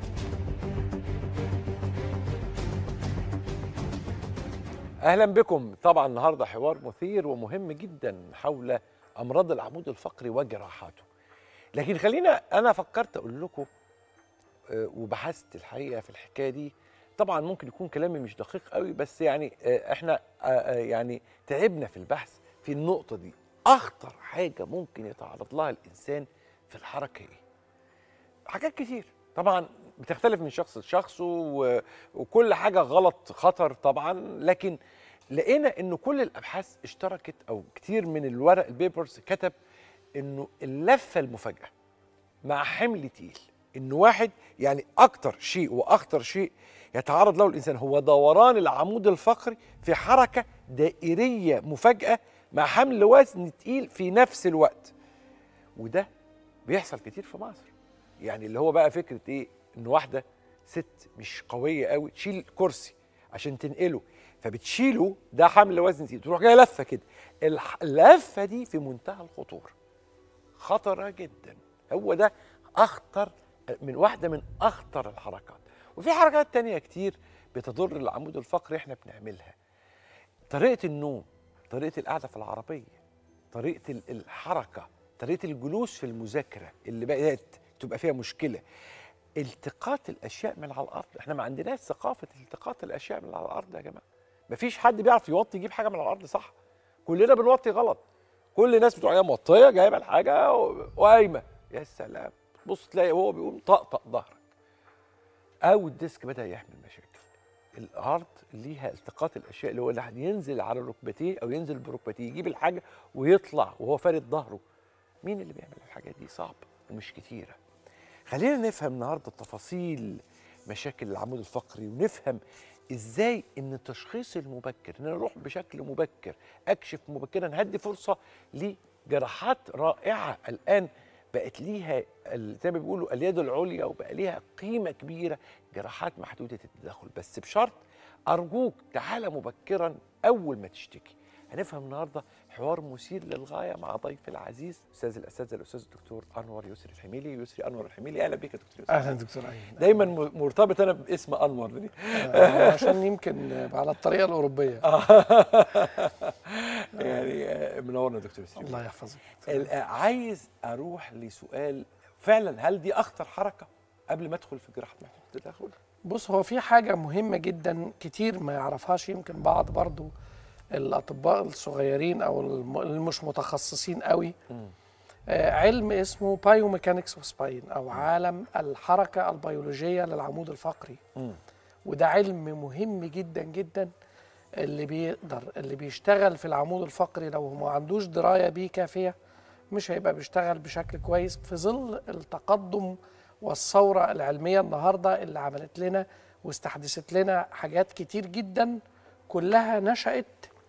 اهلا بكم طبعا النهارده حوار مثير ومهم جدا حول امراض العمود الفقري وجراحاته لكن خلينا انا فكرت اقول لكم آه، وبحثت الحقيقه في الحكايه دي طبعا ممكن يكون كلامي مش دقيق قوي بس يعني آه، احنا آه، آه، يعني تعبنا في البحث في النقطه دي اخطر حاجه ممكن يتعرض لها الانسان في الحركه ايه حاجات كتير طبعا بتختلف من شخص لشخص و... وكل حاجه غلط خطر طبعا لكن لقينا انه كل الابحاث اشتركت او كتير من الورق البيبرز كتب انه اللفه المفاجاه مع حمل تقيل انه واحد يعني اكتر شيء واخطر شيء يتعرض له الانسان هو دوران العمود الفقري في حركه دائريه مفاجاه مع حمل وزن تقيل في نفس الوقت وده بيحصل كتير في مصر يعني اللي هو بقى فكره ايه ان واحده ست مش قويه قوي تشيل كرسي عشان تنقله فبتشيله ده حمل وزن تقيل تروح جايه لفه كده الح- اللفه دي في منتهى الخطوره خطره جدا هو ده اخطر من واحده من اخطر الحركات وفي حركات تانية كتير بتضر العمود الفقري احنا بنعملها طريقه النوم طريقه القعده في العربيه طريقه ال- الحركه طريقه الجلوس في المذاكره اللي بقت تبقى فيها مشكله التقاط الاشياء من على الارض احنا ما عندناش ثقافه التقاط الاشياء من على الارض يا جماعه مفيش حد بيعرف يوطي يجيب حاجه من على الارض صح كلنا بنوطي غلط كل الناس بتوع جايه موطيه جايبه الحاجه و- وقايمه يا سلام بص تلاقي وهو بيقوم طقطق ظهرك او الديسك بدا يحمل مشاكل الارض ليها التقاط الاشياء اللي هو الواحد ينزل على ركبتيه او ينزل بركبتيه يجيب الحاجه ويطلع وهو فارد ظهره مين اللي بيعمل الحاجات دي صعب ومش كتيره خلينا نفهم النهارده تفاصيل مشاكل العمود الفقري ونفهم ازاي ان التشخيص المبكر ان انا اروح بشكل مبكر اكشف مبكرا هدي فرصه لجراحات رائعه الان بقت ليها ال- زي ما بيقولوا اليد العليا وبقى ليها قيمه كبيره جراحات محدوده التدخل بس بشرط ارجوك تعالى مبكرا اول ما تشتكي هنفهم النهارده حوار مثير للغايه مع ضيف العزيز استاذ الاساتذه الاستاذ الدكتور انور يسري الحميلي يسري انور الحميلي اهلا بك يا دكتور يسري اهلا دكتور ايمن دايما م- مرتبط انا باسم انور دي آه، عشان يمكن على الطريقه الاوروبيه يعني آه، منورنا يا دكتور يسري الله يحفظك ال- آه، عايز اروح لسؤال فعلا هل دي اخطر حركه قبل ما ادخل في جراحه محدود التدخل بص هو في حاجة مهمة جدا كتير ما يعرفهاش يمكن بعض برضو الأطباء الصغيرين أو الم- اللي مش متخصصين قوي آه علم اسمه بايوميكانكس اوف سباين أو عالم الحركة البيولوجية للعمود الفقري وده علم مهم جدا جدا اللي بيقدر اللي بيشتغل في العمود الفقري لو ما عندوش دراية بيه كافية مش هيبقى بيشتغل بشكل كويس في ظل التقدم والثورة العلمية النهاردة اللي عملت لنا واستحدثت لنا حاجات كتير جدا كلها نشأت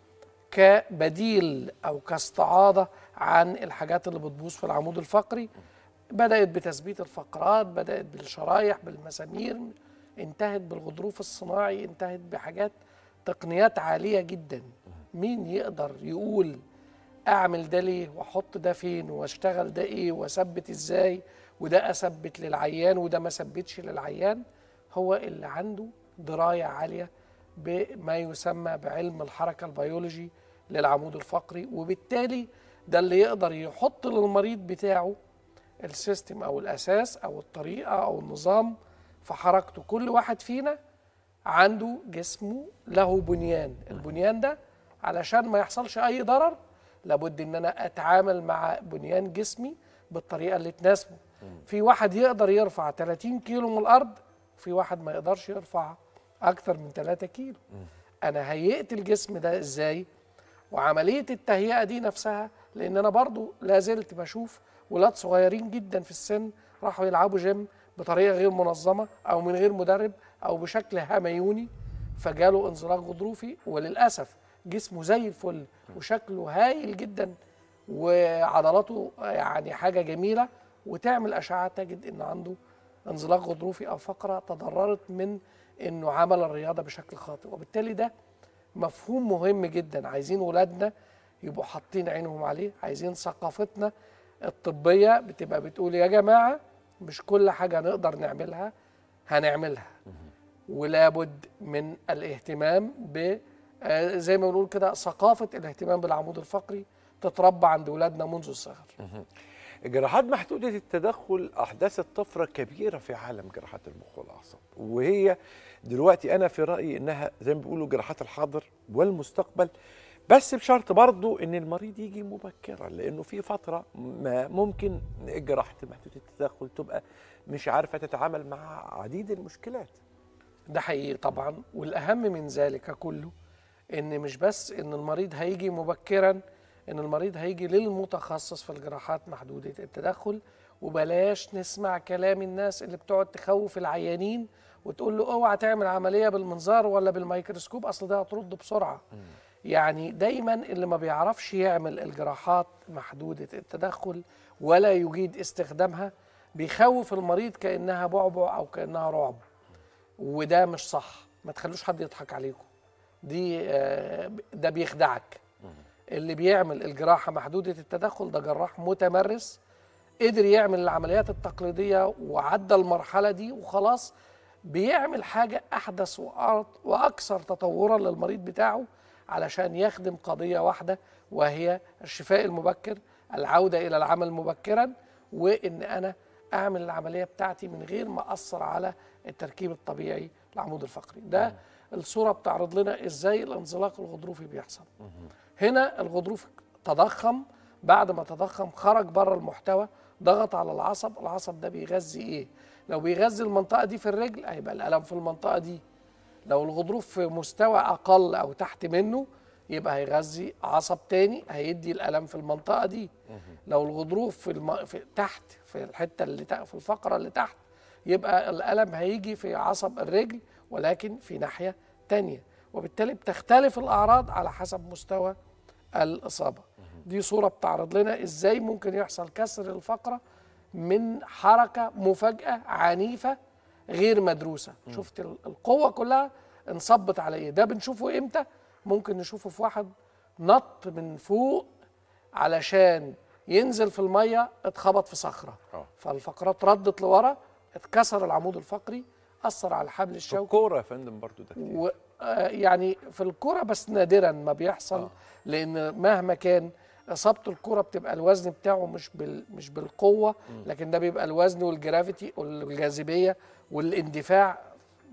كبديل أو كاستعاضة عن الحاجات اللي بتبوظ في العمود الفقري بدأت بتثبيت الفقرات بدأت بالشرايح بالمسامير انتهت بالغضروف الصناعي انتهت بحاجات تقنيات عالية جدا مين يقدر يقول اعمل ده ليه واحط ده فين واشتغل ده ايه واثبت ازاي وده اثبت للعيان وده ما ثبتش للعيان هو اللي عنده درايه عاليه بما يسمى بعلم الحركه البيولوجي للعمود الفقري وبالتالي ده اللي يقدر يحط للمريض بتاعه السيستم او الاساس او الطريقه او النظام في حركته كل واحد فينا عنده جسمه له بنيان البنيان ده علشان ما يحصلش اي ضرر لابد ان انا اتعامل مع بنيان جسمي بالطريقه اللي تناسبه في واحد يقدر يرفع 30 كيلو من الارض وفي واحد ما يقدرش يرفع اكتر من 3 كيلو انا هيئت الجسم ده ازاي وعمليه التهيئه دي نفسها لان انا برضو لا زلت بشوف ولاد صغيرين جدا في السن راحوا يلعبوا جيم بطريقه غير منظمه او من غير مدرب او بشكل هميوني فجاله انزلاق غضروفي وللاسف جسمه زي الفل وشكله هايل جدا وعضلاته يعني حاجه جميله وتعمل اشعه تجد ان عنده انزلاق غضروفي او فقره تضررت من انه عمل الرياضه بشكل خاطئ وبالتالي ده مفهوم مهم جدا عايزين ولادنا يبقوا حاطين عينهم عليه عايزين ثقافتنا الطبيه بتبقى بتقول يا جماعه مش كل حاجه نقدر نعملها هنعملها ولابد من الاهتمام ب آه، زي ما بنقول كده ثقافه الاهتمام بالعمود الفقري تتربى عند ولادنا منذ الصغر جراحات محدودة التدخل أحدثت طفرة كبيرة في عالم جراحات المخ والأعصاب وهي دلوقتي أنا في رأيي إنها زي ما بيقولوا جراحات الحاضر والمستقبل بس بشرط برضو إن المريض يجي مبكرا لأنه في فترة ما ممكن جراحة محدودة التدخل تبقى مش عارفة تتعامل مع عديد المشكلات ده حقيقي طبعا والاهم من ذلك كله ان مش بس ان المريض هيجي مبكرا ان المريض هيجي للمتخصص في الجراحات محدوده التدخل وبلاش نسمع كلام الناس اللي بتقعد تخوف العيانين وتقول له اوعى تعمل عمليه بالمنظار ولا بالميكروسكوب اصل ده هترد بسرعه يعني دايما اللي ما بيعرفش يعمل الجراحات محدوده التدخل ولا يجيد استخدامها بيخوف المريض كانها بعبع او كانها رعب وده مش صح ما تخلوش حد يضحك عليكم دي آه، ده بيخدعك اللي بيعمل الجراحه محدوده التدخل ده جراح متمرس قدر يعمل العمليات التقليديه وعدى المرحله دي وخلاص بيعمل حاجه احدث وأر- واكثر تطورا للمريض بتاعه علشان يخدم قضيه واحده وهي الشفاء المبكر العوده الى العمل مبكرا وان انا اعمل العمليه بتاعتي من غير ما اثر على التركيب الطبيعي العمود الفقري ده الصوره بتعرض لنا ازاي الانزلاق الغضروفي بيحصل هنا الغضروف تضخم بعد ما تضخم خرج بره المحتوى ضغط على العصب العصب ده بيغذي ايه لو بيغذي المنطقه دي في الرجل هيبقى الالم في المنطقه دي لو الغضروف في مستوى اقل او تحت منه يبقى هيغذي عصب تاني هيدي الالم في المنطقه دي لو الغضروف في, الم... في تحت في الحته اللي تحت في الفقره اللي تحت يبقى الالم هيجي في عصب الرجل ولكن في ناحيه تانية وبالتالي بتختلف الاعراض على حسب مستوى الاصابه دي صوره بتعرض لنا ازاي ممكن يحصل كسر الفقره من حركه مفاجاه عنيفه غير مدروسه شفت ال- القوه كلها انصبت على ايه ده بنشوفه امتى ممكن نشوفه في واحد نط من فوق علشان ينزل في الميه اتخبط في صخره آه. فالفقرات ردت لورا اتكسر العمود الفقري اثر على الحبل في الشوكي الكورة يا فندم برضو ده كتير و آه، يعني في الكرة بس نادرا ما بيحصل آه. لان مهما كان اصابه الكرة بتبقى الوزن بتاعه مش بال مش بالقوه لكن ده بيبقى الوزن والجرافيتي والجاذبيه والاندفاع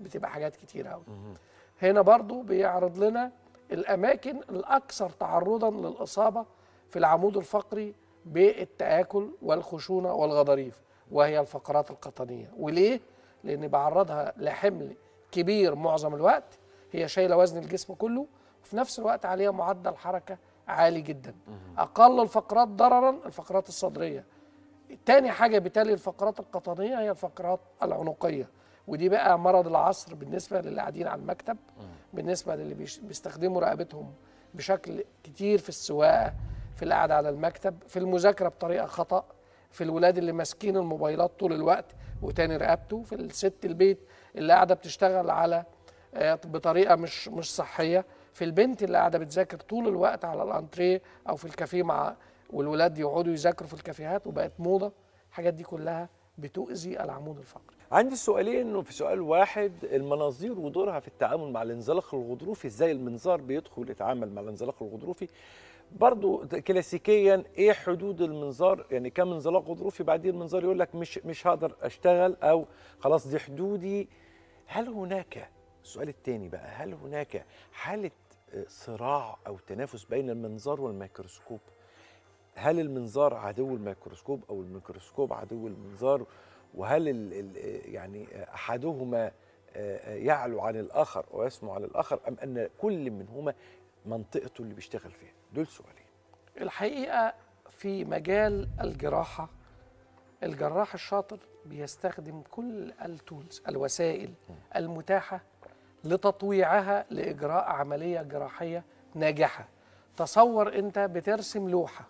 بتبقى حاجات كتير قوي هنا برضو بيعرض لنا الاماكن الاكثر تعرضا للاصابه في العمود الفقري بالتآكل والخشونه والغضاريف وهي الفقرات القطنيه وليه لان بعرضها لحمل كبير معظم الوقت هي شايله وزن الجسم كله وفي نفس الوقت عليها معدل حركه عالي جدا اقل الفقرات ضررا الفقرات الصدريه تاني حاجه بتالي الفقرات القطنيه هي الفقرات العنقيه ودي بقى مرض العصر بالنسبه للي قاعدين على المكتب بالنسبه للي بيش- بيستخدموا رقبتهم بشكل كتير في السواقه في القعده على المكتب في المذاكره بطريقه خطا في الولاد اللي ماسكين الموبايلات طول الوقت وتاني رقبته في الست البيت اللي قاعده بتشتغل على آه، بطريقه مش مش صحيه في البنت اللي قاعده بتذاكر طول الوقت على الانتريه او في الكافيه مع والولاد يقعدوا يذاكروا في الكافيهات وبقت موضه الحاجات دي كلها بتؤذي العمود الفقري عندي سؤالين انه في سؤال واحد المناظير ودورها في التعامل مع الانزلاق الغضروفي ازاي المنظار بيدخل يتعامل مع الانزلاق الغضروفي برضو كلاسيكيا ايه حدود المنظار يعني كم انزلاق غضروفي بعدين المنظار يقول لك مش مش هقدر اشتغل او خلاص دي حدودي هل هناك السؤال الثاني بقى هل هناك حاله آه، صراع او تنافس بين المنظار والميكروسكوب هل المنظار عدو الميكروسكوب او الميكروسكوب عدو المنظار وهل ال ال يعني احدهما آه، يعلو عن الاخر ويسمو على الاخر ام ان كل منهما منطقته اللي بيشتغل فيها دول سؤالين الحقيقه في مجال الجراحه الجراح الشاطر بيستخدم كل التولز الوسائل المتاحه لتطويعها لاجراء عمليه جراحيه ناجحه تصور انت بترسم لوحه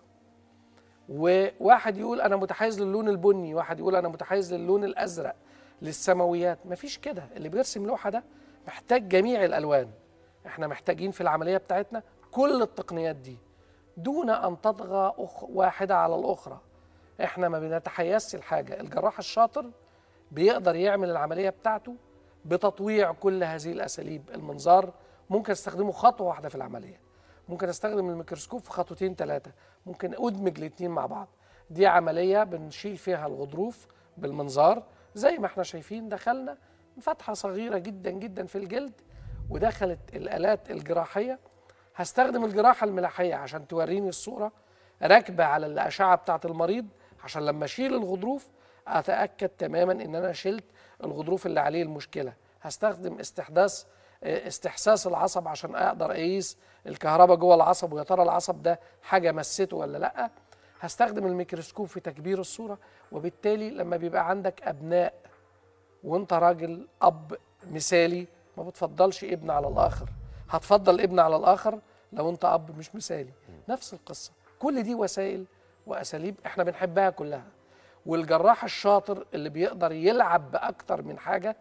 وواحد يقول انا متحيز للون البني واحد يقول انا متحيز للون الازرق للسماويات مفيش كده اللي بيرسم لوحه ده محتاج جميع الالوان احنا محتاجين في العمليه بتاعتنا كل التقنيات دي دون ان تطغى أخ واحده على الاخرى احنا ما بنتحيزش الحاجه الجراح الشاطر بيقدر يعمل العمليه بتاعته بتطويع كل هذه الاساليب المنظار ممكن استخدمه خطوه واحده في العمليه ممكن استخدم الميكروسكوب في خطوتين ثلاثه ممكن ادمج الاثنين مع بعض دي عمليه بنشيل فيها الغضروف بالمنظار زي ما احنا شايفين دخلنا فتحه صغيره جدا جدا في الجلد ودخلت الالات الجراحيه هستخدم الجراحه الملاحيه عشان توريني الصوره راكبه على الاشعه بتاعه المريض عشان لما اشيل الغضروف اتاكد تماما ان انا شلت الغضروف اللي عليه المشكله هستخدم استحداث آه، استحساس العصب عشان اقدر اقيس الكهرباء جوه العصب ويا ترى العصب ده حاجه مسته ولا لا هستخدم الميكروسكوب في تكبير الصوره وبالتالي لما بيبقى عندك ابناء وانت راجل اب مثالي ما بتفضلش ابن على الاخر هتفضل ابن على الاخر لو انت اب مش مثالي نفس القصه كل دي وسائل واساليب احنا بنحبها كلها والجراح الشاطر اللي بيقدر يلعب باكتر من حاجه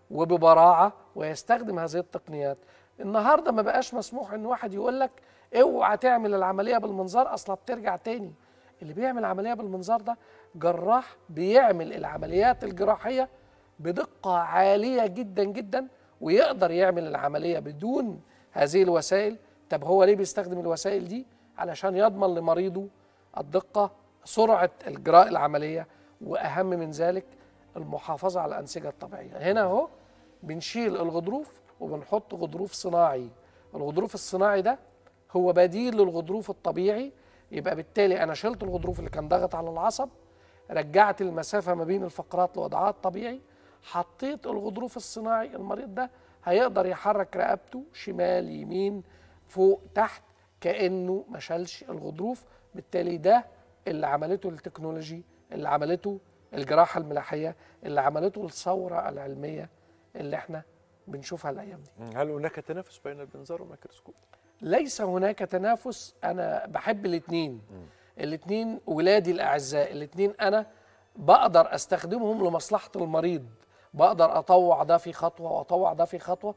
وببراعه ويستخدم هذه التقنيات النهارده ما بقاش مسموح ان واحد يقول لك اوعى تعمل العمليه بالمنظار اصلا بترجع تاني اللي بيعمل عمليه بالمنظار ده جراح بيعمل العمليات الجراحيه بدقه عاليه جدا جدا ويقدر يعمل العمليه بدون هذه الوسائل طب هو ليه بيستخدم الوسائل دي علشان يضمن لمريضه الدقه سرعه اجراء العمليه واهم من ذلك المحافظه على الانسجه الطبيعيه هنا اهو بنشيل الغضروف وبنحط غضروف صناعي الغضروف الصناعي ده هو بديل للغضروف الطبيعي يبقى بالتالي انا شلت الغضروف اللي كان ضاغط على العصب رجعت المسافه ما بين الفقرات لوضعها الطبيعي حطيت الغضروف الصناعي المريض ده هيقدر يحرك رقبته شمال يمين فوق تحت كانه ما شالش الغضروف بالتالي ده اللي عملته التكنولوجي اللي عملته الجراحه الملاحيه اللي عملته الثوره العلميه اللي احنا بنشوفها الايام دي هل هناك تنافس بين المنظار والميكروسكوب ليس هناك تنافس انا بحب الاثنين الاثنين ولادي الاعزاء الاثنين انا بقدر استخدمهم لمصلحه المريض بقدر اطوع ده في خطوه واطوع ده في خطوه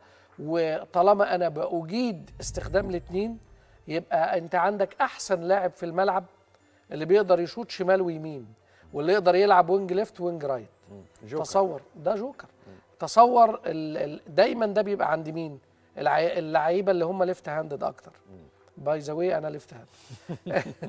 وطالما انا باجيد استخدام الاثنين يبقى انت عندك احسن لاعب في الملعب اللي بيقدر يشوط شمال ويمين واللي يقدر يلعب وينج ليفت وينج رايت جوكر. تصور ده جوكر تصور ال ال دايما ده بيبقى عند مين العي- اللعيبه اللي هم ليفت هاندد اكتر باي ذا واي انا ليفت هاند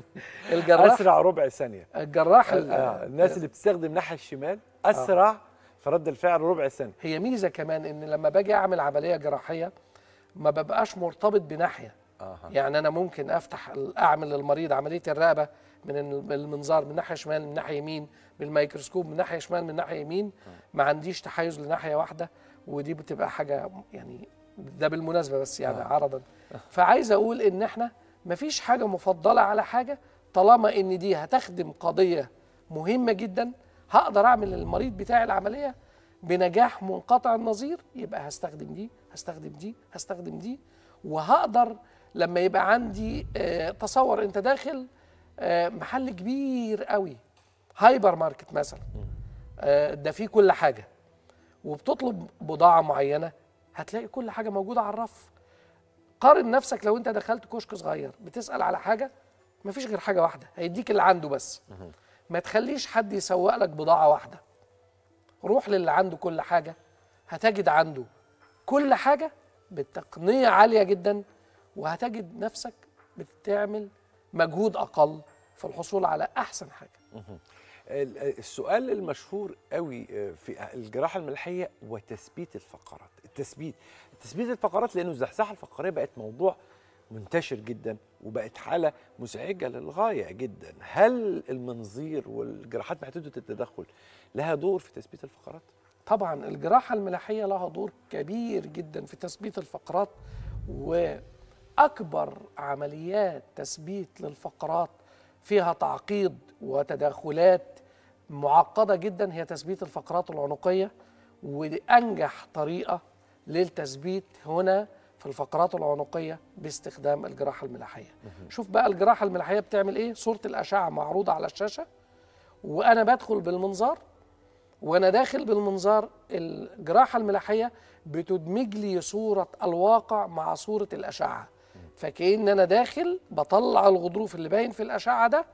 الجراح اسرع ربع ثانيه الجراح ال- آه. الناس اللي بتستخدم ناحيه الشمال اسرع فرد الفعل ربع سنه هي ميزه كمان ان لما باجي اعمل عمليه جراحيه ما ببقاش مرتبط بناحيه اها يعني انا ممكن افتح اعمل للمريض عمليه الرقبه من المنظار من ناحيه شمال من ناحيه يمين بالميكروسكوب من ناحيه شمال من ناحيه يمين ما عنديش تحيز لناحيه واحده ودي بتبقى حاجه يعني ده بالمناسبه بس يعني عرضا فعايز اقول ان احنا مفيش حاجه مفضله على حاجه طالما ان دي هتخدم قضيه مهمه جدا هقدر اعمل للمريض بتاعي العمليه بنجاح منقطع النظير يبقى هستخدم دي هستخدم دي هستخدم دي وهقدر لما يبقى عندي آه، تصور انت داخل آه، محل كبير قوي هايبر ماركت مثلا آه، ده فيه كل حاجه وبتطلب بضاعه معينه هتلاقي كل حاجه موجوده على الرف قارن نفسك لو انت دخلت كشك صغير بتسال على حاجه مفيش غير حاجه واحده هيديك اللي عنده بس ما تخليش حد يسوق لك بضاعه واحده روح للي عنده كل حاجه هتجد عنده كل حاجه بتقنيه عاليه جدا وهتجد نفسك بتعمل مجهود اقل في الحصول على احسن حاجه ال- السؤال المشهور قوي آه، في الجراحه الملحيه وتثبيت الفقرات التثبيت تثبيت الفقرات لانه الزحزحه الفقريه بقت موضوع منتشر جدا وبقت حاله مزعجه للغايه جدا هل المنظير والجراحات محدوده التدخل لها دور في تثبيت الفقرات طبعا الجراحة الملاحية لها دور كبير جدا في تثبيت الفقرات وأكبر عمليات تثبيت للفقرات فيها تعقيد وتداخلات معقدة جدا هي تثبيت الفقرات العنقية ودي أنجح طريقة للتثبيت هنا في الفقرات العنقية باستخدام الجراحة الملاحية شوف بقى الجراحة الملاحية بتعمل إيه صورة الأشعة معروضة على الشاشة وأنا بدخل بالمنظار وانا داخل بالمنظار الجراحه الملاحيه بتدمج لي صوره الواقع مع صوره الاشعه فكأن انا داخل بطلع الغضروف اللي باين في الاشعه ده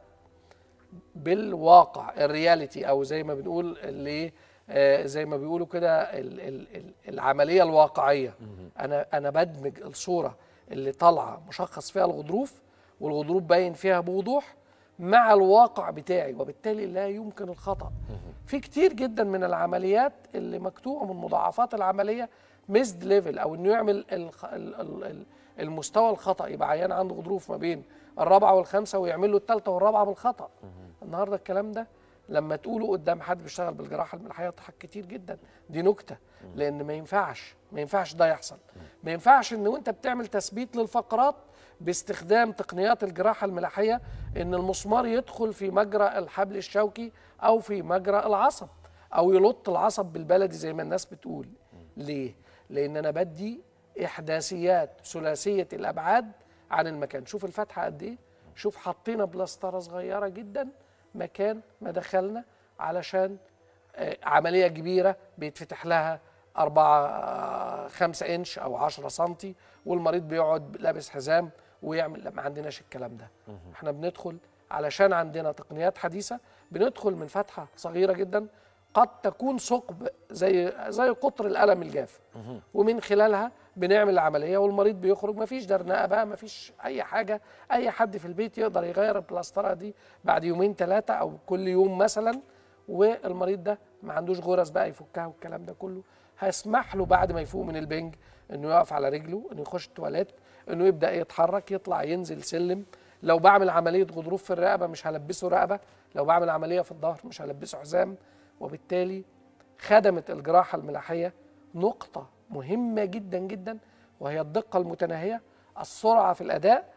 بالواقع الرياليتي او زي ما بنقول اللي آه، زي ما بيقولوا كده ال- ال- ال- العمليه الواقعيه انا انا بدمج الصوره اللي طالعه مشخص فيها الغضروف والغضروف باين فيها بوضوح مع الواقع بتاعي وبالتالي لا يمكن الخطا في كتير جدا من العمليات اللي مكتوبه من مضاعفات العمليه ميزد ليفل او انه يعمل الخ- ال- ال- ال- المستوى الخطا يبقى عيان عنده غضروف ما بين الرابعه والخامسه ويعمل له الثالثه والرابعه بالخطا النهارده الكلام ده لما تقوله قدام حد بيشتغل بالجراحه الملحيه يضحك كتير جدا دي نكته لان ما ينفعش ما ينفعش ده يحصل ما ينفعش ان وانت بتعمل تثبيت للفقرات باستخدام تقنيات الجراحه الملاحيه ان المسمار يدخل في مجرى الحبل الشوكي او في مجرى العصب او يلط العصب بالبلدي زي ما الناس بتقول ليه لان انا بدي احداثيات ثلاثيه الابعاد عن المكان شوف الفتحه قد ايه شوف حطينا بلاستره صغيره جدا مكان ما دخلنا علشان آه، عمليه كبيره بيتفتح لها أربعة آه، خمسة إنش أو عشرة سنتي والمريض بيقعد لابس حزام ويعمل لا ما عندناش الكلام ده احنا بندخل علشان عندنا تقنيات حديثة بندخل من فتحة صغيرة جدا قد تكون ثقب زي زي قطر القلم الجاف ومن خلالها بنعمل العمليه والمريض بيخرج مفيش درنقه بقى مفيش اي حاجه اي حد في البيت يقدر يغير البلاستره دي بعد يومين ثلاثه او كل يوم مثلا والمريض ده ما عندوش غرز بقى يفكها والكلام ده كله هيسمح له بعد ما يفوق من البنج انه يقف على رجله انه يخش التواليت انه يبدا يتحرك يطلع ينزل سلم لو بعمل عمليه غضروف في الرقبه مش هلبسه رقبه لو بعمل عمليه في الظهر مش هلبسه حزام وبالتالي خدمت الجراحه الملاحيه نقطه مهمه جدا جدا وهي الدقه المتناهيه السرعه في الاداء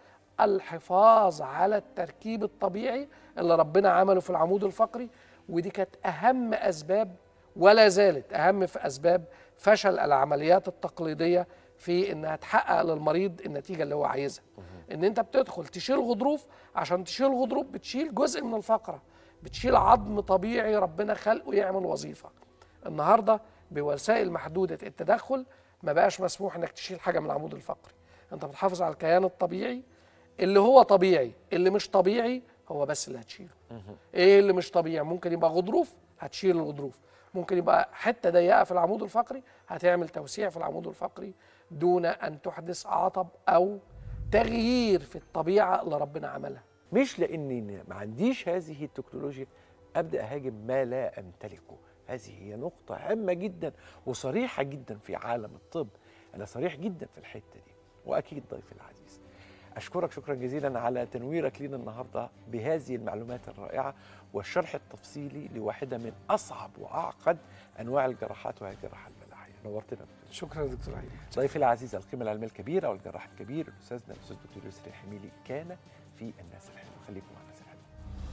الحفاظ على التركيب الطبيعي اللي ربنا عمله في العمود الفقري ودي كانت اهم اسباب ولا زالت اهم في اسباب فشل العمليات التقليديه في انها تحقق للمريض النتيجه اللي هو عايزها ان انت بتدخل تشيل غضروف عشان تشيل غضروف بتشيل جزء من الفقره بتشيل عظم طبيعي ربنا خلقه يعمل وظيفه النهارده بوسائل محدوده التدخل ما بقاش مسموح انك تشيل حاجه من العمود الفقري انت بتحافظ على الكيان الطبيعي اللي هو طبيعي اللي مش طبيعي هو بس اللي هتشيله ايه اللي مش طبيعي ممكن يبقى غضروف هتشيل الغضروف ممكن يبقى حته ضيقه في العمود الفقري هتعمل توسيع في العمود الفقري دون ان تحدث عطب او تغيير في الطبيعه اللي ربنا عملها مش لاني ما عنديش هذه التكنولوجيا ابدا اهاجم ما لا امتلكه هذه هي نقطة هامة جدا وصريحة جدا في عالم الطب أنا صريح جدا في الحتة دي وأكيد ضيفي العزيز أشكرك شكرا جزيلا على تنويرك لنا النهاردة بهذه المعلومات الرائعة والشرح التفصيلي لواحدة من أصعب وأعقد أنواع الجراحات وهي الجراحة الملاحية نورتنا دكتور. شكرا يا دكتور عيد ضيفي العزيز القيمة العلمية الكبيرة والجراح الكبير الأستاذنا الأستاذ الدكتور يسري الحميلي كان في الناس الحلوة خليكم مع الناس الحلوة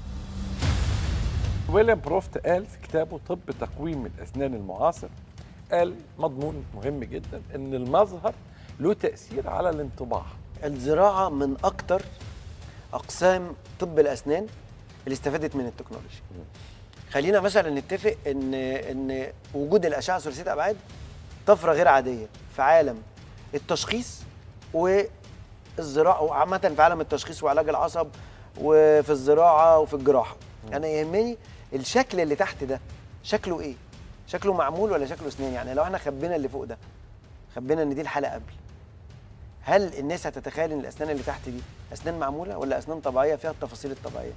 ويليام بروفت قال في كتابه طب تقويم الأسنان المعاصر قال مضمون مهم جدا إن المظهر له تأثير على الانطباع الزراعه من اكتر اقسام طب الاسنان اللي استفادت من التكنولوجيا خلينا مثلا نتفق ان ان وجود الاشعه ثلاثيه الابعاد طفره غير عاديه في عالم التشخيص والزراعه وعامه في عالم التشخيص وعلاج العصب وفي الزراعه وفي الجراحه انا يهمني الشكل اللي تحت ده شكله ايه شكله معمول ولا شكله اسنان يعني لو احنا خبينا اللي فوق ده خبينا ان دي الحلقه قبل هل الناس هتتخيل ان الاسنان اللي تحت دي اسنان معموله ولا اسنان طبيعيه فيها التفاصيل الطبيعيه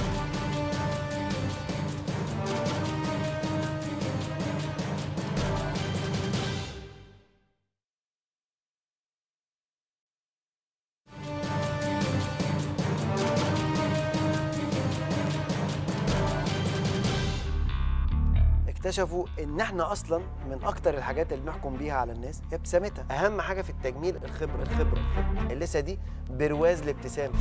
اكتشفوا ان احنا اصلا من اكتر الحاجات اللي بنحكم بيها على الناس هي ابتسامتها اهم حاجه في التجميل الخبره الخبره اللثه دي برواز الابتسامه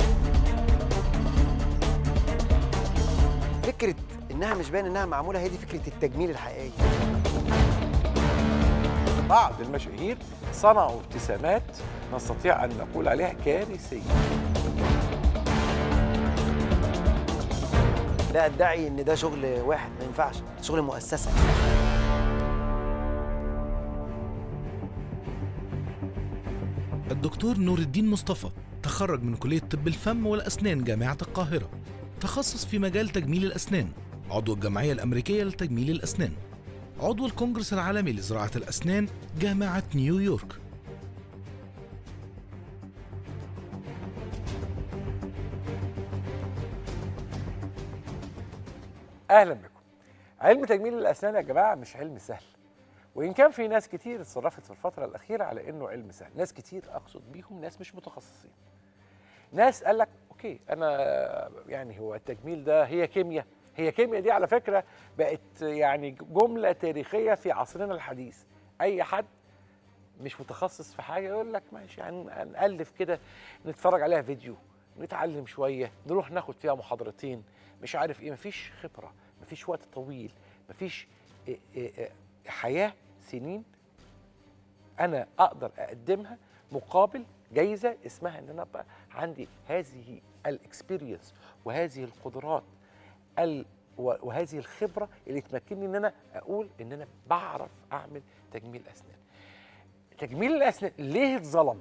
فكره انها مش باين انها معموله هي دي فكره التجميل الحقيقيه بعض المشاهير صنعوا ابتسامات نستطيع أن نقول عليها كارثية لا ادعي ان ده شغل واحد ما ينفعش شغل مؤسسه الدكتور نور الدين مصطفى تخرج من كلية طب الفم والأسنان جامعة القاهرة تخصص في مجال تجميل الأسنان عضو الجمعية الأمريكية لتجميل الأسنان عضو الكونجرس العالمي لزراعة الأسنان جامعة نيويورك اهلا بكم علم تجميل الاسنان يا جماعه مش علم سهل وان كان في ناس كتير اتصرفت في الفتره الاخيره على انه علم سهل ناس كتير اقصد بيهم ناس مش متخصصين ناس قال لك اوكي انا يعني هو التجميل ده هي كيمياء هي كيمياء دي على فكره بقت يعني جمله تاريخيه في عصرنا الحديث اي حد مش متخصص في حاجه يقول لك ماشي يعني نالف كده نتفرج عليها فيديو نتعلم شويه نروح ناخد فيها محاضرتين مش عارف ايه مفيش خبره مفيش وقت طويل مفيش إيه إيه إيه حياه سنين انا اقدر اقدمها مقابل جايزه اسمها ان انا ابقى عندي هذه الاكسبيرينس وهذه القدرات ال و- وهذه الخبره اللي تمكنني ان انا اقول ان انا بعرف اعمل تجميل اسنان تجميل الاسنان ليه اتظلم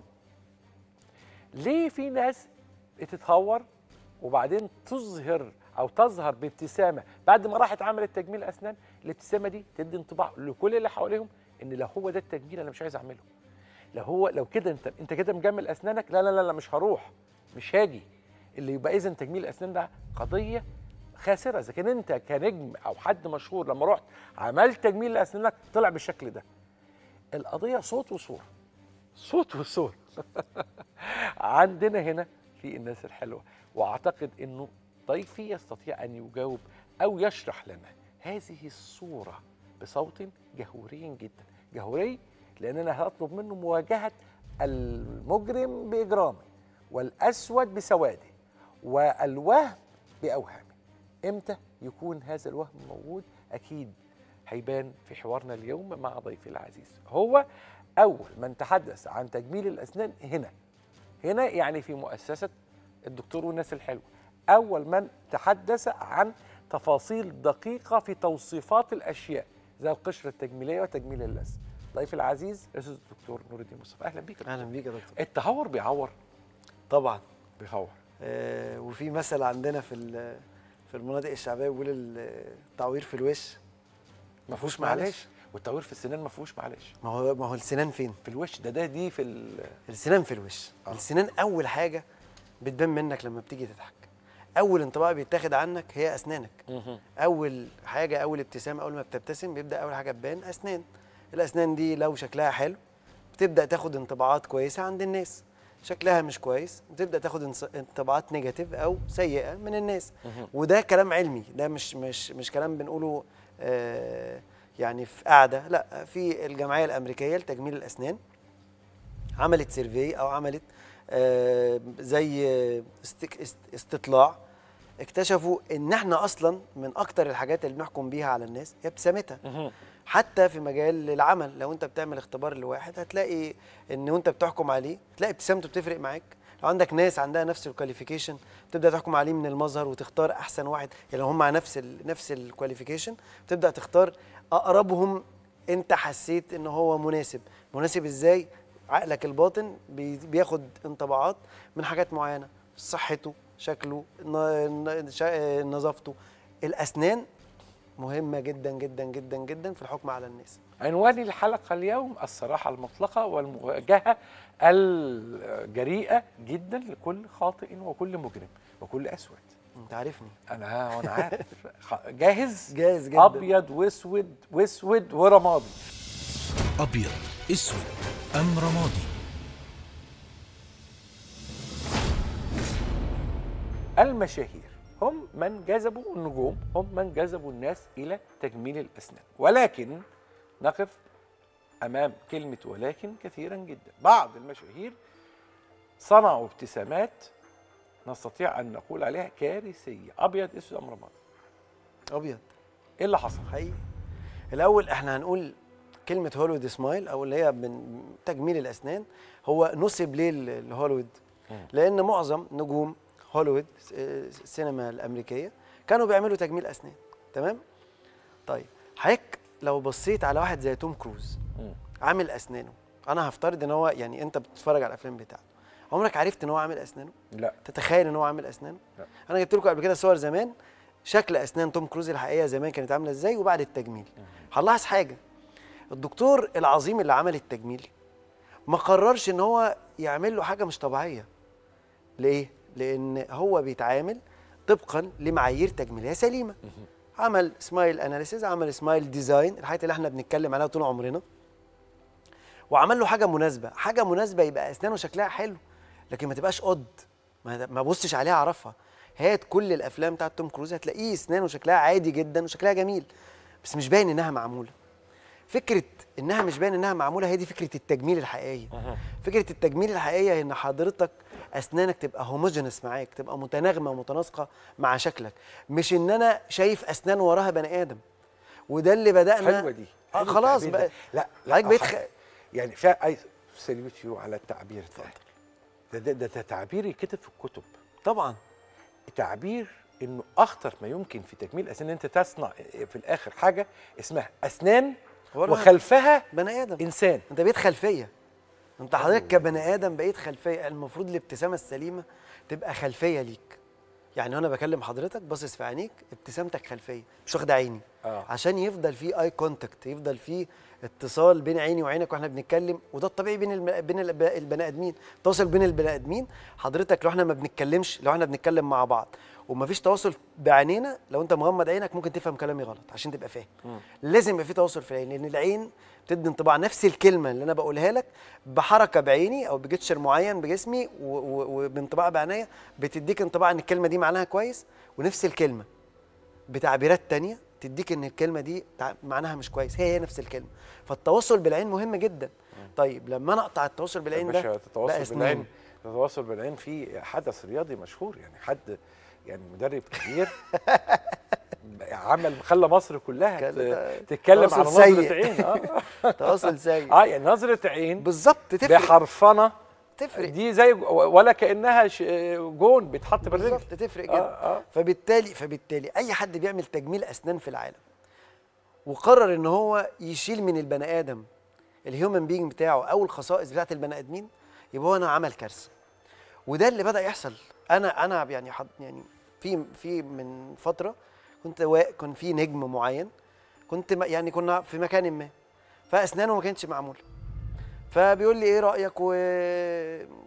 ليه في ناس بتتهور وبعدين تظهر او تظهر بابتسامه بعد ما راحت عملت تجميل اسنان الابتسامه دي تدي انطباع لكل اللي حواليهم ان لو هو ده التجميل انا مش عايز اعمله لو هو لو كده انت انت كده مجمل اسنانك لا لا لا, لا مش هروح مش هاجي اللي يبقى اذا تجميل الاسنان ده قضيه خاسره اذا كان انت كنجم او حد مشهور لما رحت عملت تجميل لاسنانك طلع بالشكل ده القضيه صوت وصوره صوت وصوره عندنا هنا في الناس الحلوه واعتقد انه ضيفي يستطيع ان يجاوب او يشرح لنا هذه الصوره بصوت جهوري جدا جهوري لان انا هطلب منه مواجهه المجرم باجرامه والاسود بسواده والوهم باوهامه امتى يكون هذا الوهم موجود اكيد هيبان في حوارنا اليوم مع ضيفي العزيز هو اول من تحدث عن تجميل الاسنان هنا هنا يعني في مؤسسه الدكتور والناس الحلوه اول من تحدث عن تفاصيل دقيقه في توصيفات الاشياء زي القشره التجميليه وتجميل اللثه ضيفي العزيز الاستاذ الدكتور نور الدين مصطفى اهلا بيك يا اهلا دكتور. بيك يا دكتور التهور بيعور طبعا بيهور آه وفي مثل عندنا في ال- في المناطق الشعبيه بيقول التعوير في الوش ما فيهوش معلش. معلش والتهوير في السنان ما فيهوش معلش ما هو ما هو السنان فين في الوش ده ده دي في ال- السنان في الوش آه. السنان اول حاجه بتبان منك لما بتيجي تضحك اول انطباع بيتاخد عنك هي اسنانك اول حاجه اول ابتسامه اول ما بتبتسم بيبدا اول حاجه تبان اسنان الاسنان دي لو شكلها حلو بتبدا تاخد انطباعات كويسه عند الناس شكلها مش كويس بتبدا تاخد انص- انطباعات نيجاتيف او سيئه من الناس وده كلام علمي ده مش مش مش كلام بنقوله آه يعني في قاعده لا في الجمعيه الامريكيه لتجميل الاسنان عملت سيرفي او عملت آه زي آه، استك- است- استطلاع اكتشفوا ان احنا اصلا من اكتر الحاجات اللي بنحكم بيها على الناس هي ابتسامتها حتى في مجال العمل لو انت بتعمل اختبار لواحد هتلاقي ان وانت بتحكم عليه تلاقي ابتسامته بتفرق معاك لو عندك ناس عندها نفس الكواليفيكيشن تبدا تحكم عليه من المظهر وتختار احسن واحد يعني لو هم مع نفس ال نفس الكواليفيكيشن تبدا تختار اقربهم انت حسيت ان هو مناسب مناسب ازاي عقلك الباطن بي- بياخد انطباعات من حاجات معينه صحته شكله ن- ن- شا- نظافته الاسنان مهمه جدا جدا جدا جدا في الحكم على الناس عنوان الحلقة اليوم الصراحة المطلقة والمواجهة الجريئة جدا لكل خاطئ وكل مجرم وكل أسود انت عارفني أنا وأنا عارف خ- جاهز جاهز جدا أبيض وأسود وأسود ورمادي أبيض أسود أم رمادي المشاهير هم من جذبوا النجوم هم من جذبوا الناس إلى تجميل الأسنان ولكن نقف أمام كلمة ولكن كثيرا جدا بعض المشاهير صنعوا ابتسامات نستطيع أن نقول عليها كارثية أبيض أسود أم رمادي ابيض إيه اللي حصل؟ حقيقي الاول احنا هنقول كلمه هوليوود سمايل او اللي هي من تجميل الاسنان هو نسب ليه ل- لهوليوود لان معظم نجوم هوليوود س- السينما الامريكيه كانوا بيعملوا تجميل اسنان تمام طيب حضرتك لو بصيت على واحد زي توم كروز مم. عامل اسنانه انا هفترض ان هو يعني انت بتتفرج على الافلام بتاعته عمرك عرفت ان هو عامل اسنانه لا تتخيل ان هو عامل اسنان لا. انا جبت لكم قبل كده صور زمان شكل اسنان توم كروز الحقيقيه زمان كانت عامله ازاي وبعد التجميل هنلاحظ حاجه الدكتور العظيم اللي عمل التجميل ما قررش ان هو يعمل له حاجه مش طبيعيه ليه لان هو بيتعامل طبقا لمعايير تجميليه سليمه عمل سمايل اناليسيز عمل سمايل ديزاين الحاجات اللي احنا بنتكلم عليها طول عمرنا وعمل له حاجه مناسبه حاجه مناسبه يبقى اسنانه شكلها حلو لكن ما تبقاش قد ما ما بصش عليها اعرفها هات كل الافلام بتاعت توم كروز هتلاقيه اسنانه شكلها عادي جدا وشكلها جميل بس مش باين انها معموله فكره انها مش باين انها معموله هي دي فكره التجميل الحقيقيه فكره التجميل الحقيقيه هي ان حضرتك اسنانك تبقى هوموجينس معاك تبقى متناغمه ومتناسقه مع شكلك مش ان انا شايف اسنان وراها بني ادم وده اللي بدانا حلوة دي اه حلو خلاص التعبير بقى ده. لا لا حضرتك بقيت أخ- خ... يعني فيها أي سليوت يو على التعبير ده ده, ده, ده تعبير يتكتب في الكتب طبعا تعبير انه اخطر ما يمكن في تجميل الاسنان ان انت تصنع في الاخر حاجه اسمها اسنان وراها وخلفها بني ادم انسان انت بقيت خلفيه انت حضرتك كبني ادم بقيت خلفيه المفروض الابتسامه السليمه تبقى خلفيه ليك يعني وانا بكلم حضرتك باصص في عينيك ابتسامتك خلفيه مش واخده عيني آه. عشان يفضل في اي كونتاكت يفضل في اتصال بين عيني وعينك واحنا بنتكلم وده الطبيعي بين الم... بين الب- البني ادمين تواصل بين البني ادمين حضرتك لو احنا ما بنتكلمش لو احنا بنتكلم مع بعض ومفيش تواصل بعينينا لو انت مغمض عينك ممكن تفهم كلامي غلط عشان تبقى فاهم لازم يبقى في تواصل في العين لان العين بتدي انطباع نفس الكلمه اللي انا بقولها لك بحركه بعيني او بجتشر معين بجسمي و- و- وبانطباع بعينيا بتديك انطباع ان الكلمه دي معناها كويس ونفس الكلمه بتعبيرات تانية تديك ان الكلمه دي تع- معناها مش كويس هي هي نفس الكلمه فالتواصل بالعين مهم جدا طيب لما انا اقطع التواصل بالعين ده باشا بقى تتواصل أسنان. بالعين تتواصل بالعين في حدث رياضي مشهور يعني حد يعني مدرب كبير عمل خلى مصر كلها كان- ت- تتكلم على تواصل نظرة سيء. عين اه تواصل سيء اه يعني نظرة عين بالظبط تفرق بحرفنه تفرق دي زي ولا كانها ش- جون بيتحط بالرجل بالظبط تفرق جدا آه آه. فبالتالي فبالتالي اي حد بيعمل تجميل اسنان في العالم وقرر ان هو يشيل من البني ادم الهيومن بينج بتاعه او الخصائص بتاعت البني ادمين يبقى هو انا عمل كارثه وده اللي بدا يحصل انا انا يعني حد يعني في في من فتره كنت وا- كان في نجم معين كنت م- يعني كنا في مكان ما فاسنانه ما كانتش معموله فبيقول لي ايه رايك و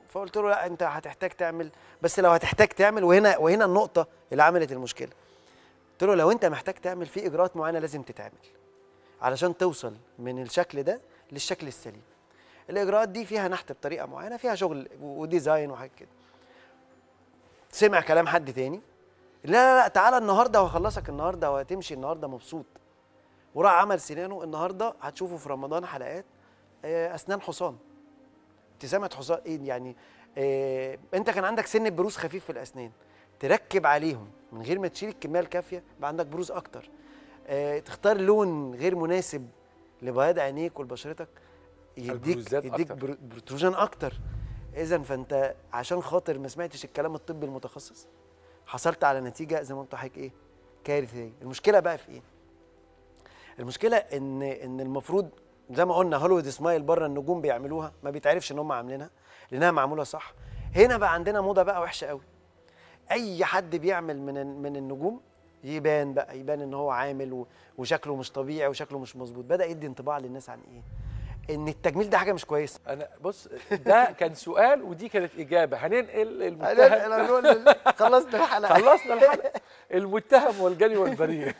فقلت له لا انت هتحتاج تعمل بس لو هتحتاج تعمل وهنا وهنا النقطه اللي عملت المشكله قلت له لو انت محتاج تعمل في اجراءات معينه لازم تتعمل علشان توصل من الشكل ده للشكل السليم الاجراءات دي فيها نحت بطريقه معينه فيها شغل و- وديزاين وحاجات كده سمع كلام حد تاني لا لا لا تعالى النهارده وهخلصك النهارده وهتمشي النهارده مبسوط وراح عمل سنانه النهارده هتشوفوا في رمضان حلقات آه، اسنان حصان ابتسامه حصان ايه يعني آه انت كان عندك سن بروز خفيف في الاسنان تركب عليهم من غير ما تشيل الكميه الكافيه يبقى عندك بروز اكتر آه تختار لون غير مناسب لبياض عينيك ولبشرتك يديك البروزات يديك أكتر. برو- بروتروجين اكتر اذا فانت عشان خاطر ما سمعتش الكلام الطبي المتخصص حصلت على نتيجه زي ما قلت لحضرتك ايه كارثيه المشكله بقى في ايه المشكله ان ان المفروض زي ما قلنا هوليوود سمايل بره النجوم بيعملوها ما بيتعرفش ان هم عاملينها لانها معموله صح هنا بقى عندنا موضه بقى وحشه قوي اي حد بيعمل من ال- من النجوم يبان بقى يبان ان هو عامل و- وشكله مش طبيعي وشكله مش مظبوط بدا يدي انطباع للناس عن ايه ان التجميل ده حاجه مش كويسه انا بص ده كان سؤال ودي كانت اجابه هننقل المتهم خلصنا الحلقه خلصنا الحلقه المتهم والجاني والبريء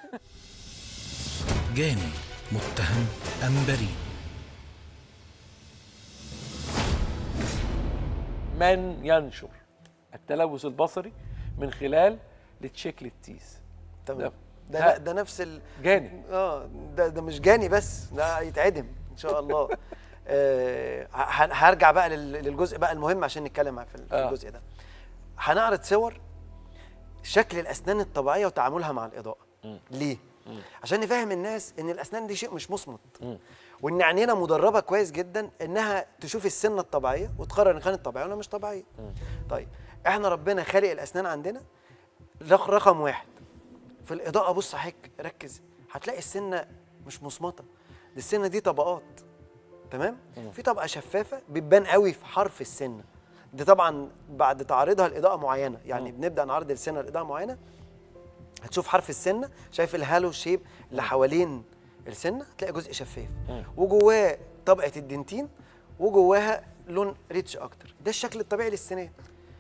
جاني متهم أم بريء من ينشر التلوث البصري من خلال التشيك تيز تمام ده- ده ده نفس ال... جاني اه ده ده مش جاني بس ده يتعدم ان شاء الله آه ه- هرجع بقى لل- للجزء بقى المهم عشان نتكلم في ال- في آه. الجزء ده هنعرض صور شكل الاسنان الطبيعيه وتعاملها مع الاضاءه ليه عشان نفهم الناس ان الاسنان دي شيء مش مصمت وان عينينا مدربه كويس جدا انها تشوف السنه الطبيعيه وتقرر ان كانت طبيعيه ولا مش طبيعيه طيب احنا ربنا خالق الاسنان عندنا رق- رقم واحد في الاضاءه بص حضرتك ركز هتلاقي السنه مش مصمته دي السنه دي طبقات تمام في طبقه شفافه بتبان قوي في حرف السنه دي طبعا بعد تعريضها لاضاءه معينه يعني بنبدا نعرض السنه لاضاءه معينه هتشوف حرف السنه شايف الهالو شيب اللي حوالين السنه هتلاقي جزء شفاف وجواه طبقه الدنتين وجواها لون ريتش اكتر ده الشكل الطبيعي للسنان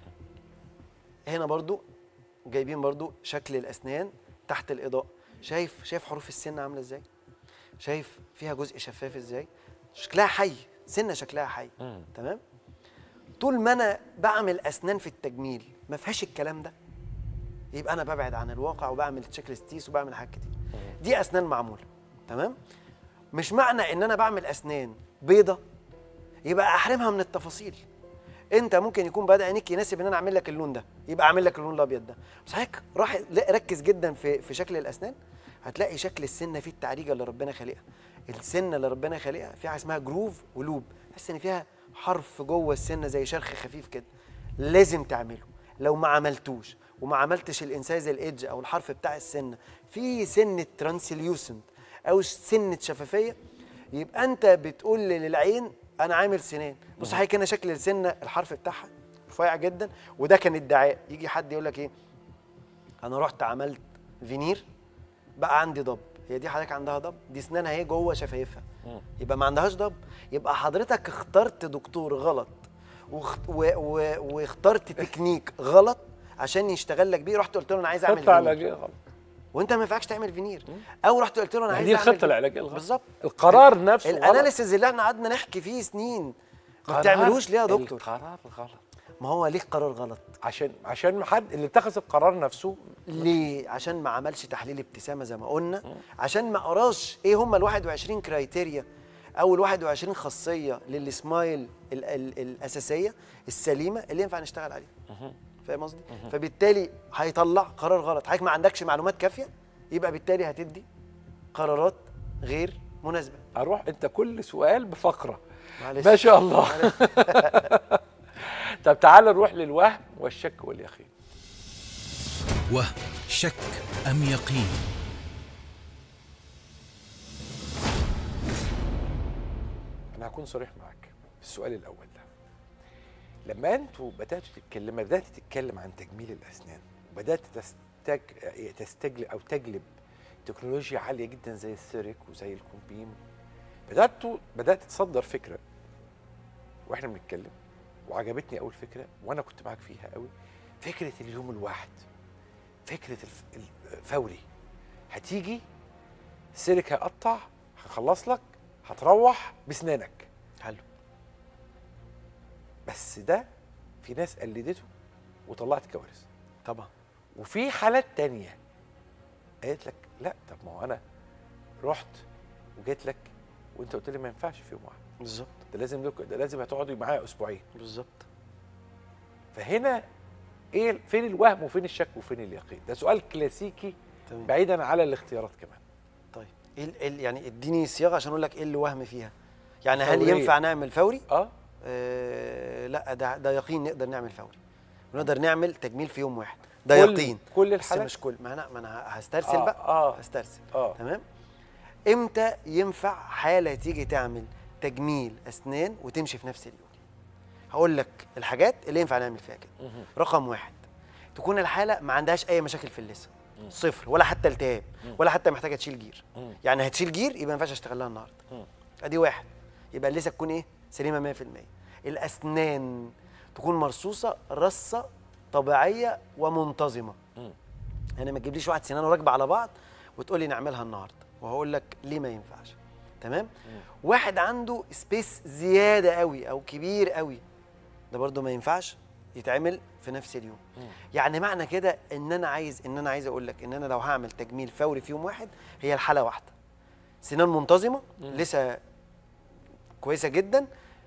هنا برضو جايبين برضو شكل الاسنان تحت الاضاءه شايف شايف حروف السن عامله ازاي شايف فيها جزء شفاف ازاي شكلها حي سنه شكلها حي تمام طول ما انا بعمل اسنان في التجميل ما فيهاش الكلام ده يبقى انا ببعد عن الواقع وبعمل تشيك ليستيس وبعمل حاجات كتير دي اسنان معموله تمام مش معنى ان انا بعمل اسنان بيضه يبقى احرمها من التفاصيل انت ممكن يكون بدا عينيك يناسب ان انا اعمل لك اللون ده يبقى اعمل لك اللون الابيض ده بس حضرتك راح لا، ركز جدا في في شكل الاسنان هتلاقي شكل السنه فيه التعريجه اللي ربنا خالقها السنه اللي ربنا خالقها فيها حاجه اسمها جروف ولوب تحس ان فيها حرف جوه السنه زي شرخ خفيف كده لازم تعمله لو ما عملتوش وما عملتش الانسايز الايدج او الحرف بتاع السنه في سنه ترانسليوسنت او سنه شفافيه يبقى انت بتقول للعين انا عامل سنان بص حضرتك هنا شكل السنه الحرف بتاعها رفيع جدا وده كان ادعاء يجي حد يقول لك ايه انا رحت عملت فينير بقى عندي ضب هي دي حضرتك عندها ضب دي اسنانها اهي جوه شفايفها يبقى ما عندهاش ضب يبقى حضرتك اخترت دكتور غلط واخت- و- و- واخترت تكنيك غلط عشان يشتغل لك بيه رحت قلت له انا عايز اعمل خطه فينير علاجيه غلط وانت ما ينفعش تعمل فينير او رحت قلت له انا ما هي عايز دي اعمل الخطه فينير. العلاجيه الغلط بالظبط القرار نفسه غلط. الاناليسيز اللي احنا قعدنا نحكي فيه سنين ما قرار- بتعملوش ليه يا دكتور القرار غلط ما هو ليه قرار غلط عشان عشان ما حد اللي اتخذ القرار نفسه ليه عشان ما عملش تحليل ابتسامه زي ما قلنا عشان ما قراش ايه هم ال 21 كرايتيريا او ال 21 خاصيه للسمايل ال ال الاساسيه السليمه اللي ينفع نشتغل عليها فاهم قصدي فبالتالي هيطلع قرار غلط حضرتك ما عندكش معلومات كافيه يبقى بالتالي هتدي قرارات غير مناسبه اروح انت كل سؤال بفقره معلش ما شاء الله طب تعال نروح للوهم والشك واليقين وهم شك أم يقين انا هكون صريح معاك في السؤال الاول ده لما انتوا بداتوا تتكلم بدات تتكلم عن تجميل الاسنان وبدات تستج... تستجلب او تجلب تكنولوجيا عاليه جدا زي السيريك وزي الكومبيم بداتوا بدات تصدر فكره واحنا بنتكلم وعجبتني اول فكره وانا كنت معاك فيها قوي فكره اليوم الواحد فكره الف- الفوري هتيجي سلك هيقطع هخلص لك هتروح بسنانك حلو بس ده في ناس قلدته وطلعت كوارث طبعا وفي حالات تانية قالت لك لا طب ما هو انا رحت وجيت لك وانت قلت لي ما ينفعش في يوم واحد بالظبط ده لازم لك ده لازم هتقعدوا معايا اسبوعين بالظبط فهنا ايه فين الوهم وفين الشك وفين اليقين ده سؤال كلاسيكي تمام بعيدا على الاختيارات كمان طيب ايه ال- إيه ال- يعني اديني صياغه عشان اقول لك ايه اللي وهم فيها يعني هل فورية. ينفع نعمل فوري اه آه لا ده ده يقين نقدر نعمل فوري ونقدر نعمل تجميل في يوم واحد ده كل- يقين كل بس الحالات مش كل ما انا ما انا هسترسل آه، بقى آه. هسترسل اه تمام امتى ينفع حاله تيجي تعمل تجميل اسنان وتمشي في نفس اليوم هقول لك الحاجات اللي ينفع نعمل فيها كده مهم. رقم واحد تكون الحاله ما عندهاش اي مشاكل في اللثه صفر ولا حتى التهاب ولا حتى محتاجه تشيل جير مم. يعني هتشيل جير يبقى ما ينفعش اشتغل لها النهارده مم. ادي واحد يبقى اللثه تكون ايه سليمه 100% الاسنان تكون مرصوصه رصه طبيعيه ومنتظمه مم. يعني ما تجيبليش واحد سنانه راكبه على بعض وتقول لي نعملها النهارده وهقول لك ليه ما ينفعش تمام واحد عنده سبيس زياده قوي او كبير قوي ده برضو ما ينفعش يتعمل في نفس اليوم يعني معنى كده ان انا عايز ان انا عايز اقول لك ان انا لو هعمل تجميل فوري في يوم واحد هي الحاله واحده سنان منتظمه لسه كويسه جدا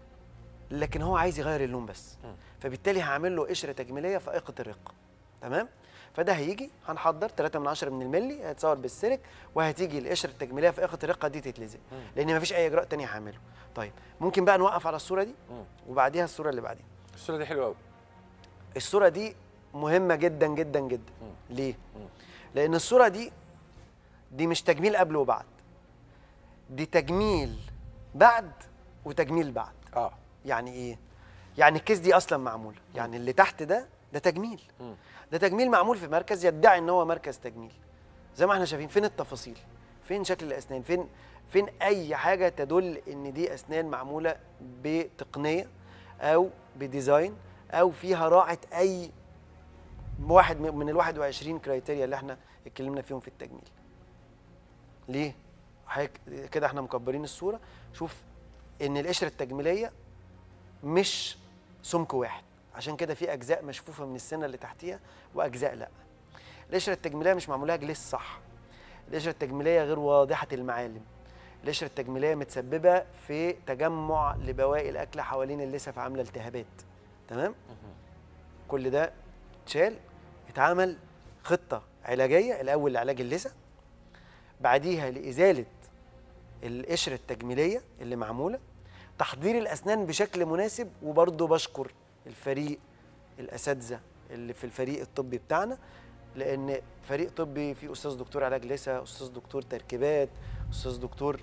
لكن هو عايز يغير اللون بس فبالتالي هعمل له قشره تجميليه فائقه الرقه تمام فده هيجي هنحضر 3 من 10 من الملي هيتصور بالسلك وهتيجي القشره التجميليه فائقه الرقه دي تتلزق لان مفيش اي اجراء تاني هعمله طيب ممكن بقى نوقف على الصوره دي مم. وبعديها الصوره اللي بعديها الصوره دي حلوه قوي الصوره دي مهمه جدا جدا جدا ليه لان الصوره دي دي مش تجميل قبل وبعد دي تجميل بعد وتجميل بعد اه يعني ايه يعني الكيس دي اصلا معموله يعني اللي تحت ده ده تجميل مم. ده تجميل معمول في مركز يدعي ان هو مركز تجميل زي ما احنا شايفين فين التفاصيل فين شكل الاسنان فين فين اي حاجه تدل ان دي اسنان معموله بتقنيه او بديزاين او فيها راعه اي واحد من من ال 21 كرايتيريا اللي احنا اتكلمنا فيهم في التجميل ليه حضرتك كده احنا مكبرين الصوره شوف ان القشره التجميليه مش سمك واحد عشان كده في اجزاء مشفوفه من السنه اللي تحتيها واجزاء لا القشره التجميليه مش معمولها جليس صح القشره التجميليه غير واضحه المعالم القشره التجميليه متسببه في تجمع لبواقي الاكل حوالين اللثه فعامله التهابات تمام كل ده اتشال اتعمل خطه علاجيه الاول لعلاج اللثه بعديها لازاله القشره التجميليه اللي معموله تحضير الاسنان بشكل مناسب وبرضه بشكر الفريق الاساتذه اللي في الفريق الطبي بتاعنا لان فريق طبي فيه استاذ دكتور علاج لثه استاذ دكتور تركيبات استاذ دكتور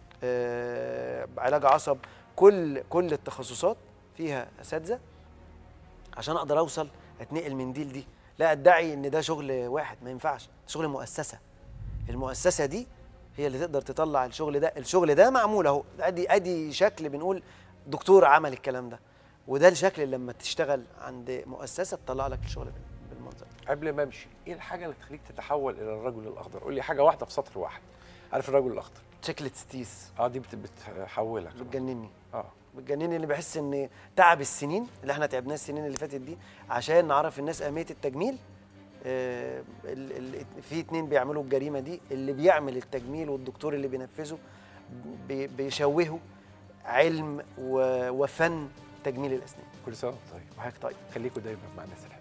آه علاج عصب كل كل التخصصات فيها اساتذه عشان اقدر اوصل اتنقل من دي لدي لا ادعي ان ده شغل واحد ما ينفعش ده شغل مؤسسه المؤسسه دي هي اللي تقدر تطلع الشغل ده الشغل ده معمول اهو ادي ادي شكل بنقول دكتور عمل الكلام ده وده الشكل اللي لما تشتغل عند مؤسسه تطلع لك الشغل بالمنظر ده. قبل ما امشي ايه الحاجه اللي تخليك تتحول الى الرجل الاخضر قول لي حاجه واحده في سطر واحد عارف الرجل الاخضر شكل ستيس اه دي بت- بتحولك بتجنني اه بتجنني اللي بحس ان تعب السنين اللي احنا تعبناه السنين اللي فاتت دي عشان نعرف الناس اهميه التجميل آه ال ال في اتنين بيعملوا الجريمه دي اللي بيعمل التجميل والدكتور اللي بينفذه بي بيشوهوا علم و- وفن تجميل الاسنان كل سنه وانت طيب وحضرتك طيب خليكم دايما مع الناس الحلوه